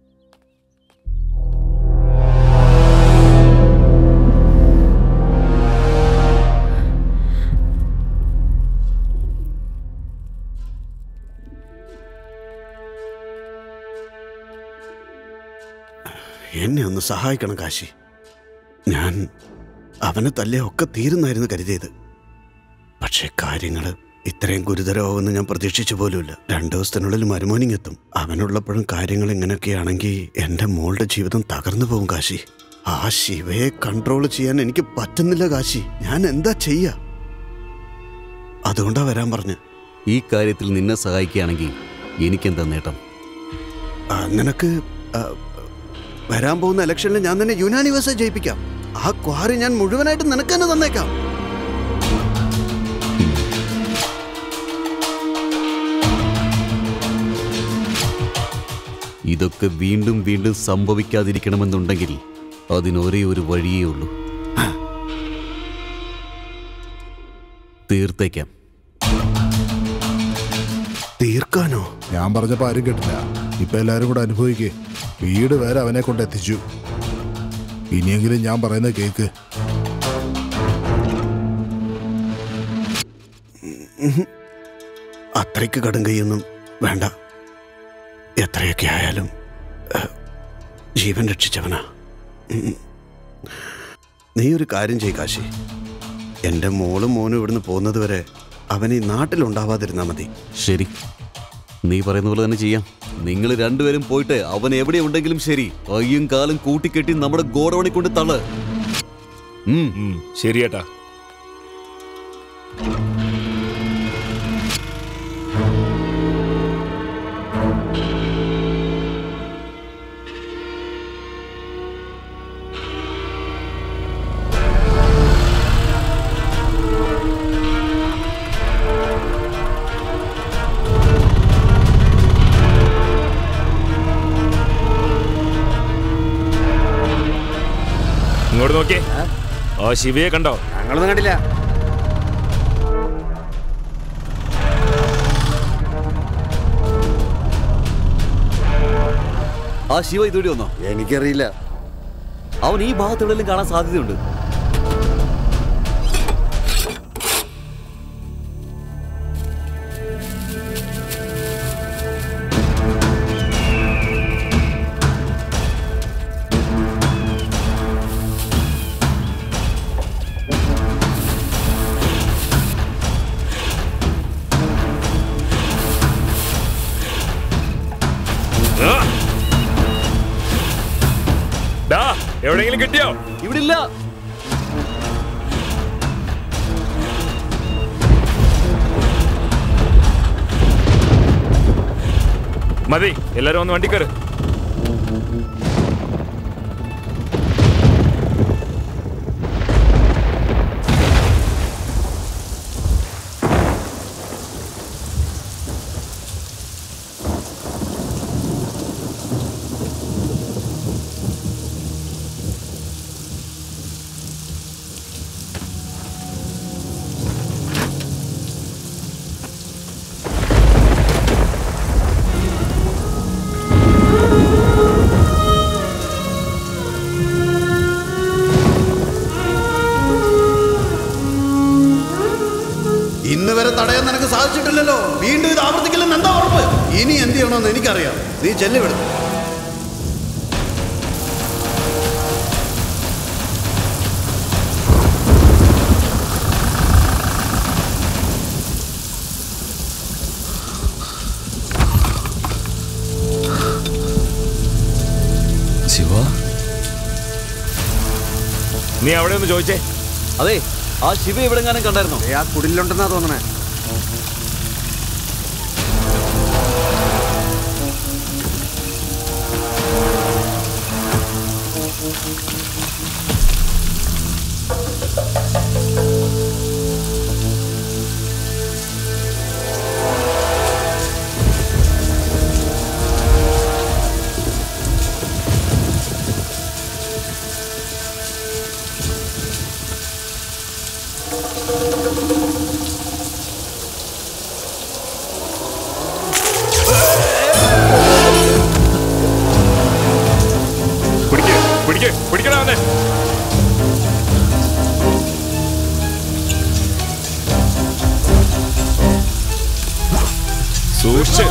എന്നെ ഒന്ന് സഹായിക്കണം കാശി ഞാൻ അവനെ തല്ലേ ഒക്കെ തീരുന്നായിരുന്നു കരുതിയത് പക്ഷേ കാര്യങ്ങൾ ഇത്രയും ഗുരുതരമാവുമെന്ന് ഞാൻ പ്രതീക്ഷിച്ചു പോലുമില്ല രണ്ടു ദിവസത്തിനുള്ളിൽ മരുമോനിങ് എത്തും അവനുള്ളപ്പോഴും കാര്യങ്ങൾ ഇങ്ങനെയൊക്കെയാണെങ്കിൽ എൻ്റെ മോളുടെ ജീവിതം തകർന്നു പോകും കാശി ആ ശിവയെ കൺട്രോൾ ചെയ്യാൻ എനിക്ക് പറ്റുന്നില്ല കാശി ഞാൻ എന്താ ചെയ്യാ അതുകൊണ്ടാ വരാൻ പറഞ്ഞ് ഈ കാര്യത്തിൽ നിന്നെ സഹായിക്കുകയാണെങ്കിൽ എനിക്കെന്താ നേട്ടം ആ, നിനക്ക് ആ, വരാൻ പോകുന്ന ഇലക്ഷനിൽ ഞാൻ തന്നെ യുനാനിവേഴ്സ് ജയിപ്പിക്കാം ആ ക്വാറി ഞാൻ മുഴുവനായിട്ട് നിനക്ക് തന്നെ തന്നേക്കാം ഇതൊക്കെ വീണ്ടും വീണ്ടും സംഭവിക്കാതിരിക്കണമെന്നുണ്ടെങ്കിൽ അതിനൊരേ ഒരു വഴിയേ ഉള്ളൂ തീർത്തേക്കാം തീർക്കാനോ ഞാൻ പറഞ്ഞപ്പോ ആരും കേട്ടില്ല ഇപ്പൊ എല്ലാരും കൂടെ അനുഭവിക്കേ വീട് വരെ അവനെ കൊണ്ട് എത്തിച്ചു ഇനിയെങ്കിലും ഞാൻ പറയുന്നത് കേക്ക് ഉഹും. അത്രയ്ക്ക് കടും കൈയൊന്നും വേണ്ട എത്രയൊക്കെ ആയാലും ഏഹ്, ജീവൻ രക്ഷിച്ചവനാ ഉം. നീ ഒരു കാര്യം ചെയ് കാശി എൻ്റെ മോളും മോനും ഇവിടുന്ന് പോകുന്നത് വരെ അവൻ ഈ നാട്ടിലുണ്ടാവാതിരുന്നാ മതി ശരി നീ പറയുന്ന പോലെ തന്നെ ചെയ്യാം നിങ്ങൾ രണ്ടുപേരും പോയിട്ട് അവൻ എവിടെ ഉണ്ടെങ്കിലും ശരി കയ്യും കാലും കൂട്ടിക്കെട്ടി നമ്മുടെ ഗോഡവണി കൊണ്ട് തള്ള് ശരിയേട്ടാ ഇങ്ങോട്ട് നോക്കിയേ ആ ശിവയെ കണ്ടോ ഞങ്ങളൊന്നും കണ്ടില്ല ആ ശിവ ഇതുവഴി വന്നോ എനിക്കറിയില്ല അവൻ ഈ ഭാഗത്ത് എവിടെയെങ്കിലും കാണാൻ സാധ്യതയുണ്ട് ആ! ഡാ എവിടെയെങ്കിലും കിട്ടിയോ ഇവിടെ ഇല്ല മതി എല്ലാരും ഒന്ന് വണ്ടി കയറ് ഇന്ന് വരെ തടയാൻ നിനക്ക് സാധിച്ചിട്ടില്ലല്ലോ വീണ്ടും ഇത് ആവർത്തിക്കില്ലെന്ന് എന്താ ഉറപ്പ് ഇനി എന്ത് ചെയ്യണമെന്ന് എനിക്കറിയാം നീ ചെല്ലുവിടും ശിവ നീ അവിടെ ഒന്ന് ചോദിച്ചേ അതെ ആ ശിവ എവിടെങ്ങാനും കണ്ടായിരുന്നോ ആ കുടിലുണ്ടെന്നാ തോന്നണേ പിടിക്ക് പിടിക്ക് പിടിക്കണ അവനെ സൂക്ഷിച്ച്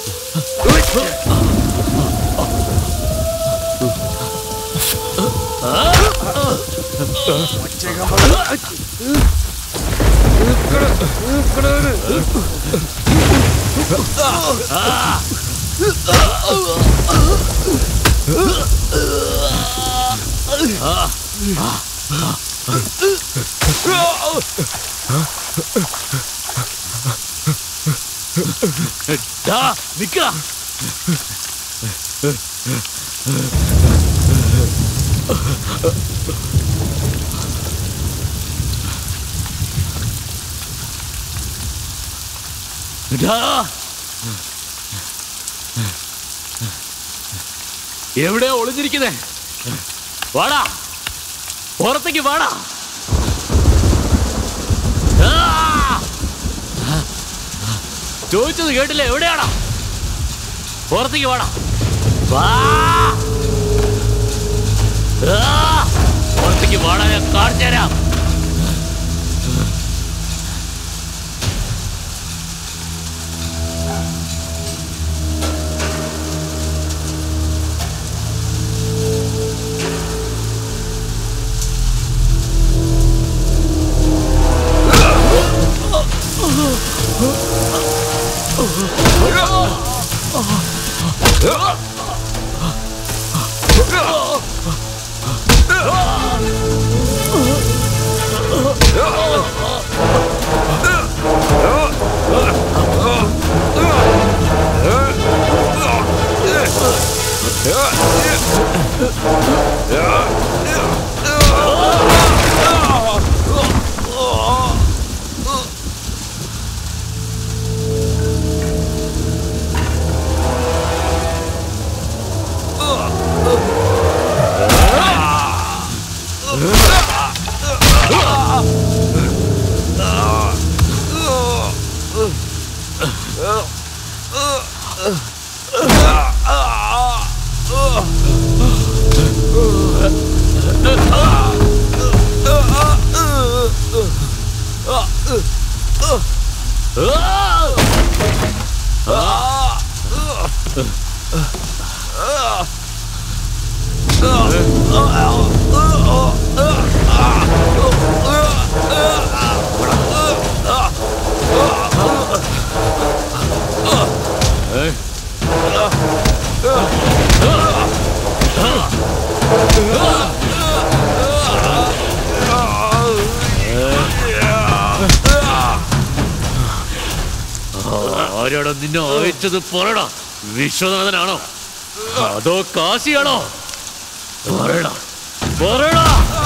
ആ ഡാ, നിക്കടാ. ഡാ. എവിടെയാ ഒളിഞ്ഞിരിക്കുന്നേ വാടാ പുറത്തേക്ക് വാടാ ആ! ചോദിച്ചത് കേട്ടില്ലേ എവിടെയാടാ പുറത്തേക്ക് വാടാ വാ ആ! പുറത്തേക്ക് വാടാ ഞാൻ കാണിച്ചു തരാം ആരാടോ നിന്നെ അയച്ചത് പറയടാ വിശ്വനാഥനാണോ അതോ കാശിയാണോ പറയടാ പറയടാ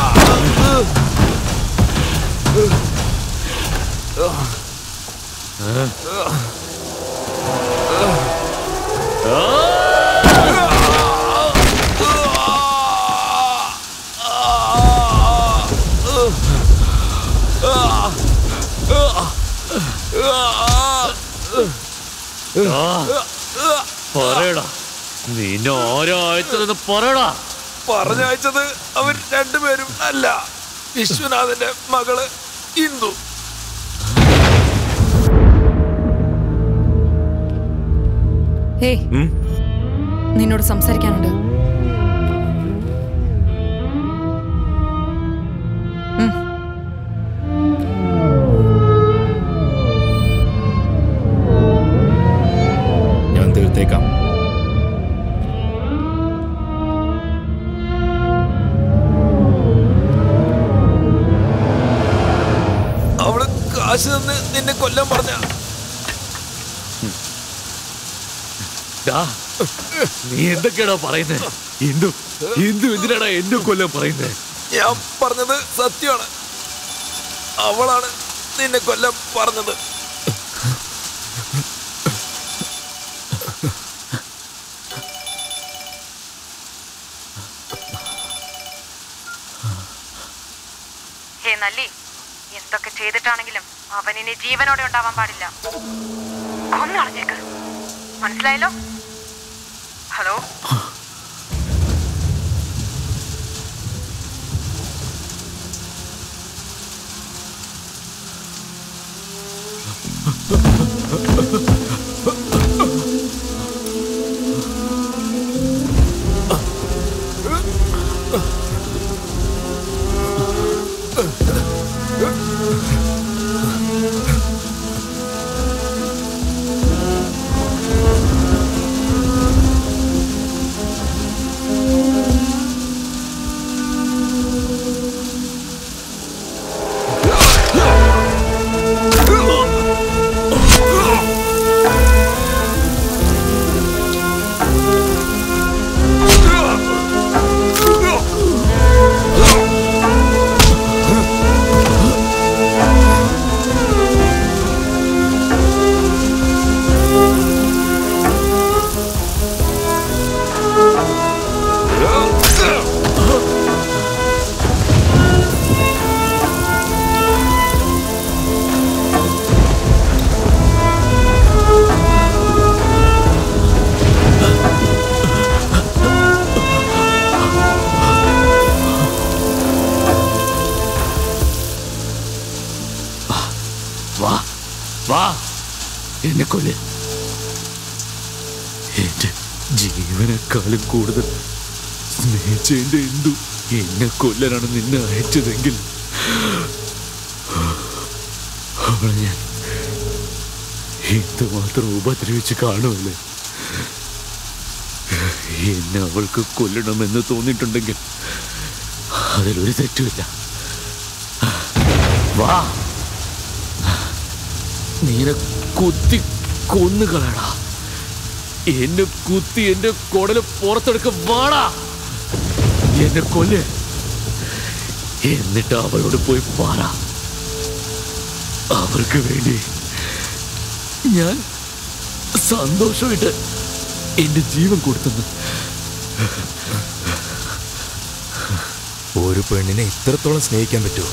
പറയടാ നിന്നെ ഓരോ അയച്ചതെന്ന് പറയടാ പറഞ്ഞയച്ചത് അവർ രണ്ടുപേരും അല്ല വിശ്വനാഥന്റെ മകള് ഇന്ദു ഏയ് നിന്നോട് സംസാരിക്കാനുണ്ട് ഉം. ഞാൻ തീർത്തേക്കാം അവള് കാശ് തന്ന് നിന്നെ കൊല്ലാൻ പറഞ്ഞ ഡാ, നീ എന്തൊക്കെയാണോ പറയുന്നത് എന്തു എന്തു എന്തിനാടാ എന്നെ കൊല്ലം പറയുന്നത് ഞാൻ പറഞ്ഞത് സത്യമാണ് അവളാണ് നിന്നെ കൊല്ലാൻ പറഞ്ഞത് ഹേ നല്ലി എന്തൊക്കെ ചെയ്തിട്ടാണെങ്കിലും അവൻ ഇനി ജീവനോടെ ഉണ്ടാവാൻ പാടില്ല കൊന്നളഞ്ഞേക്ക് മനസ്സിലായല്ലോ ഹലോ ആ എന്നെ കൊല്ല് എന്റെ ജീവനേക്കാളും കൂടുതൽ സ്നേഹിച്ച എന്റെ എന്തു എന്നെ കൊല്ലാനാണ് നിന്നെ അയച്ചതെങ്കിൽ അവളെ ഞാൻ എന്തുമാത്രം ഉപദ്രവിച്ച് കാണുമല്ലേ എന്നെ അവൾക്ക് കൊല്ലണമെന്ന് തോന്നിയിട്ടുണ്ടെങ്കിൽ അതിലൊരു തെറ്റുമില്ല വാ നീനെ കുത്തി കൊന്നുകളടാ എന്നെ കുത്തി എന്റെ കുടല് പുറത്തെടുക്ക വാടാ എന്നെ കൊല്ല് എന്നിട്ട് അവളോട് പോയി പാറ അവർക്ക് വേണ്ടി ഞാൻ സന്തോഷമായിട്ട് എന്റെ ജീവൻ കൊടുത്തെന്ന് ഒരു പെണ്ണിനെ ഇത്രത്തോളം സ്നേഹിക്കാൻ പറ്റുമോ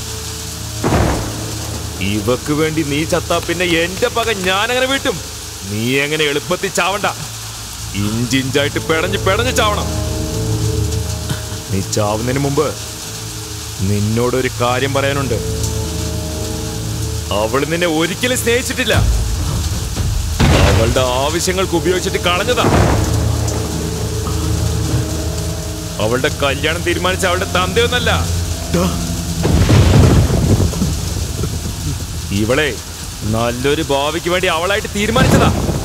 ഇവക്ക് വേണ്ടി നീ ചത്താ പിന്നെ എന്റെ പക ഞാൻ അങ്ങനെ വീട്ടും നീ എങ്ങനെ എളുപ്പത്തിൽ ചാവണ്ട ഇഞ്ചിഞ്ചായിട്ട് പെടഞ്ഞ് പെടഞ്ഞ് ചാവണം നീ ചാവുന്നതിന് മുമ്പ് നിന്നോടൊരു കാര്യം പറയാനുണ്ട് അവൾ നിന്നെ ഒരിക്കലും സ്നേഹിച്ചിട്ടില്ല അവളുടെ ആവശ്യങ്ങൾക്ക് ഉപയോഗിച്ചിട്ട് കളഞ്ഞതാ അവളുടെ കല്യാണം തീരുമാനിച്ച അവളുടെ തന്തയൊന്നല്ല ഇവളെ നല്ലൊരു ഭാവിക്ക് വേണ്ടി അവളായിട്ട് തീരുമാനിച്ചതാ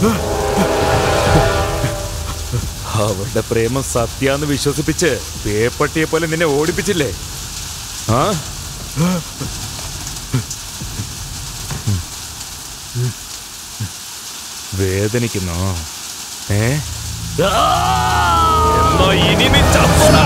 അവളുടെ പ്രേമം സത്യാന്ന് വിശ്വസിപ്പിച്ച് പേപ്പട്ടിയെ പോലെ നിന്നെ ഓടിപ്പിച്ചില്ലേ ആ വേദനിക്കുന്നോ ഏ എന്നാ ഇനി നീ ചത്തോടാ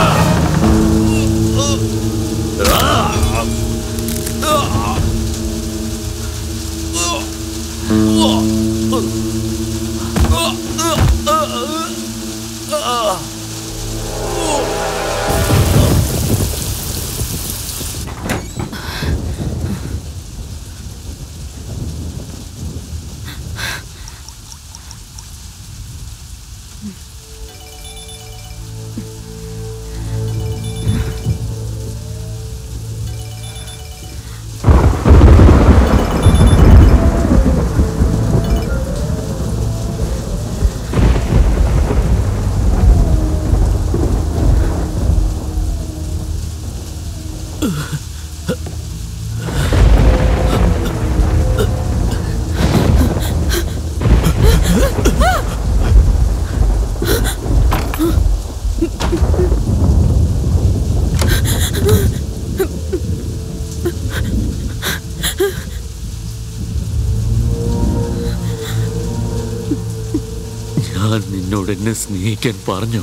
ഞാൻ നിന്നോട് എന്നെ സ്നേഹിക്കാൻ പറഞ്ഞോ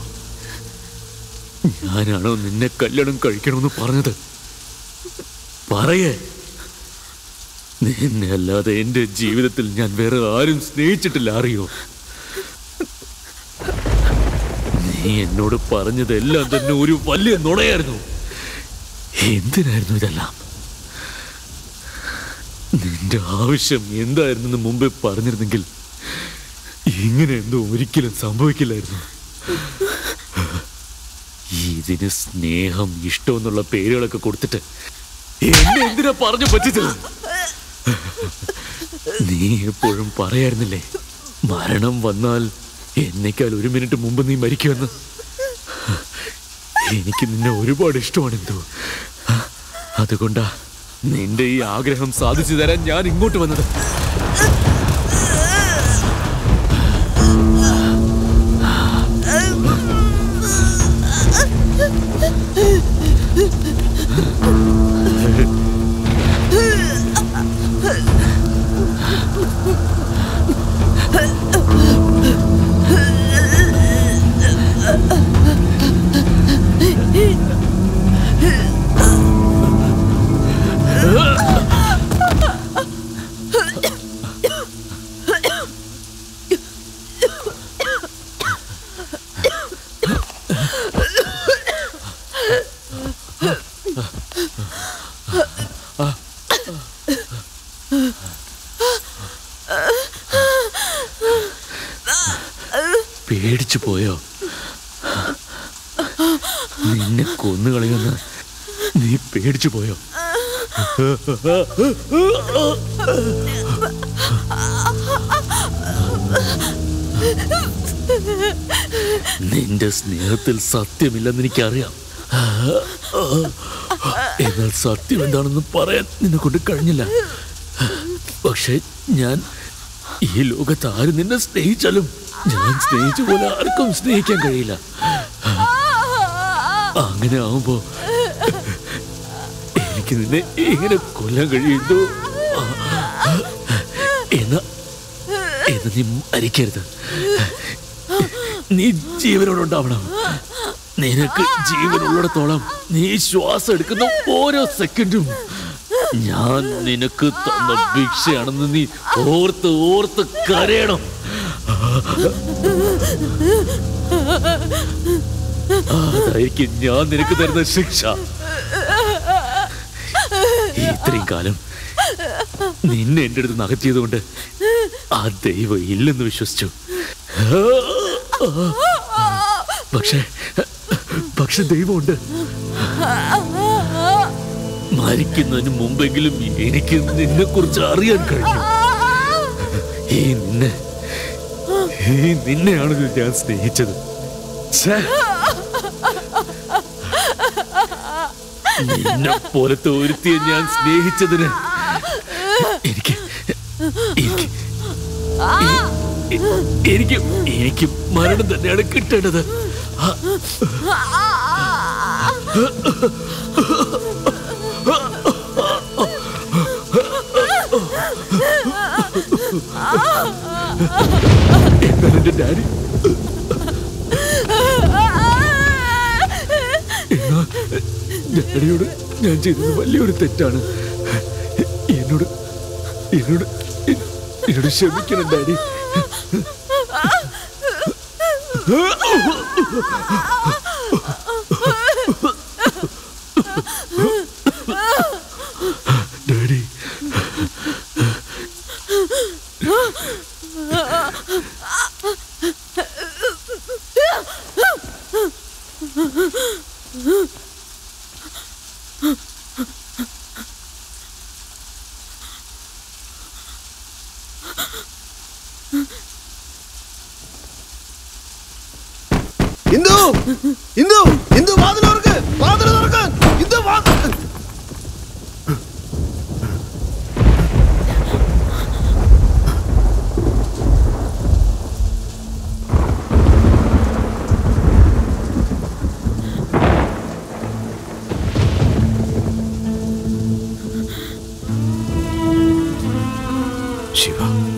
ഞാനാണോ നിന്നെ കല്യാണം കഴിക്കണമെന്ന് പറഞ്ഞത് പറയേ നിന്നെ അല്ലാതെ എന്റെ ജീവിതത്തിൽ ഞാൻ വേറെ ആരും സ്നേഹിച്ചിട്ടില്ല അറിയോ നീ എന്നോട് പറഞ്ഞതെല്ലാം തന്നെ ഒരു വലിയ നുണയായിരുന്നു എന്തിനായിരുന്നു ഇതെല്ലാം നിന്റെ ആവശ്യം എന്തായിരുന്നെന്ന് മുമ്പേ പറഞ്ഞിരുന്നെങ്കിൽ ഇങ്ങനെ എന്തോ ഒരിക്കലും സംഭവിക്കില്ലായിരുന്നു ഇതിന് സ്നേഹം ഇഷ്ടം എന്നുള്ള പേരുകളൊക്കെ കൊടുത്തിട്ട് എന്നെ എന്തിനാ പറഞ്ഞു പറ്റിച്ചത് നീ എപ്പോഴും പറയായിരുന്നില്ലേ മരണം വന്നാൽ എന്നേക്കാൾ ഒരു മിനിറ്റ് മുമ്പ് നീ മരിക്കുമെന്ന് എനിക്ക് നിന്നെ ഒരുപാട് ഇഷ്ടമാണ് എന്തോ അതുകൊണ്ടാ നിന്റെ ഈ ആഗ്രഹം സാധിച്ചു തരാൻ ഞാൻ ഇങ്ങോട്ട് വന്നത് പേടിച്ചു പോയോ നിന്നെ കൊന്നുകളയുമെന്ന് നീ പേടിച്ചു പോയോ ആ നിന്റെ സ്നേഹത്തിൽ സത്യമില്ലെന്ന് എനിക്കറിയാം എന്നാൽ സത്യം എന്താണെന്ന് പറയാൻ നിന്നെ കൊണ്ട് കഴിഞ്ഞില്ല പക്ഷെ ഞാൻ ഈ ലോകത്ത് ആര് നിന്നെ സ്നേഹിച്ചാലും ഞാൻ സ്നേഹിച്ച പോലെ ആർക്കും സ്നേഹിക്കാൻ കഴിയില്ല അങ്ങനെ ആവുമ്പോ എനിക്ക് നിന്നെ എങ്ങനെ കൊല്ലാൻ കഴിയുന്നു എന്നാ എന്ന് നീ മരിക്കരുത് നീ ജീവനോടുണ്ടാവണം നിനക്ക് ജീവനുള്ളിടത്തോളം നീ ശ്വാസം എടുക്കുന്ന ഓരോ സെക്കൻഡും ഞാൻ നിനക്ക് തന്ന ഭിക്ഷയാണെന്ന് നീ ഓർത്ത് ഓർത്ത് കരയണം അതായിരിക്കും ഞാൻ നിനക്ക് തരുന്ന ശിക്ഷ ഇത്രയും കാലം നിന്നെ എൻ്റെ അടുത്ത് നകറ്റിയതുകൊണ്ട് ആ ദൈവം ഇല്ലെന്ന് വിശ്വസിച്ചു പക്ഷേ പക്ഷെ ദൈവമുണ്ട് മരിക്കുന്നതിന് മുമ്പെങ്കിലും എനിക്ക് നിന്നെ കുറിച്ച് അറിയാൻ കഴിഞ്ഞു ഈ നിന്നെ ഈ നിന്നെയാണ് ഞാൻ സ്നേഹിച്ചത് ഛേ, നിന്നെ പോലത്തെ ഒരുത്തിയെ ഞാൻ സ്നേഹിച്ചതിന് എനിക്ക് എനിക്ക് എ- എനിക്ക് എനിക്ക് മരണം തന്നെയാണ് കിട്ടേണ്ടത് എന്നാൽ എന്റെ ഡാഡി എന്നാൽ ഡാഡിയോട് ഞാൻ ചെയ്തത് വലിയൊരു തെറ്റാണ് എന്നോട് എന്നോട് എന്നോട് ക്ഷമിക്കണം ഡാഡി ഡാഡി ഇന്ദു ഇന്ദു ഇന്ദു വാതിൽ തുറക്ക് വാതിൽ തുറക്ക് ഇന്ദു വാതിൽ ശിവ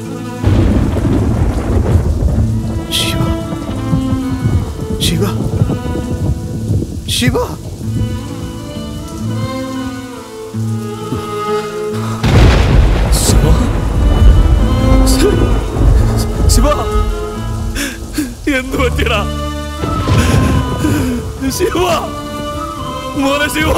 ശിവ ശിവ ശിവ ശിവ ശിവ എന്ത് പറ്റിയടാ ശിവ മോനെ ശിവ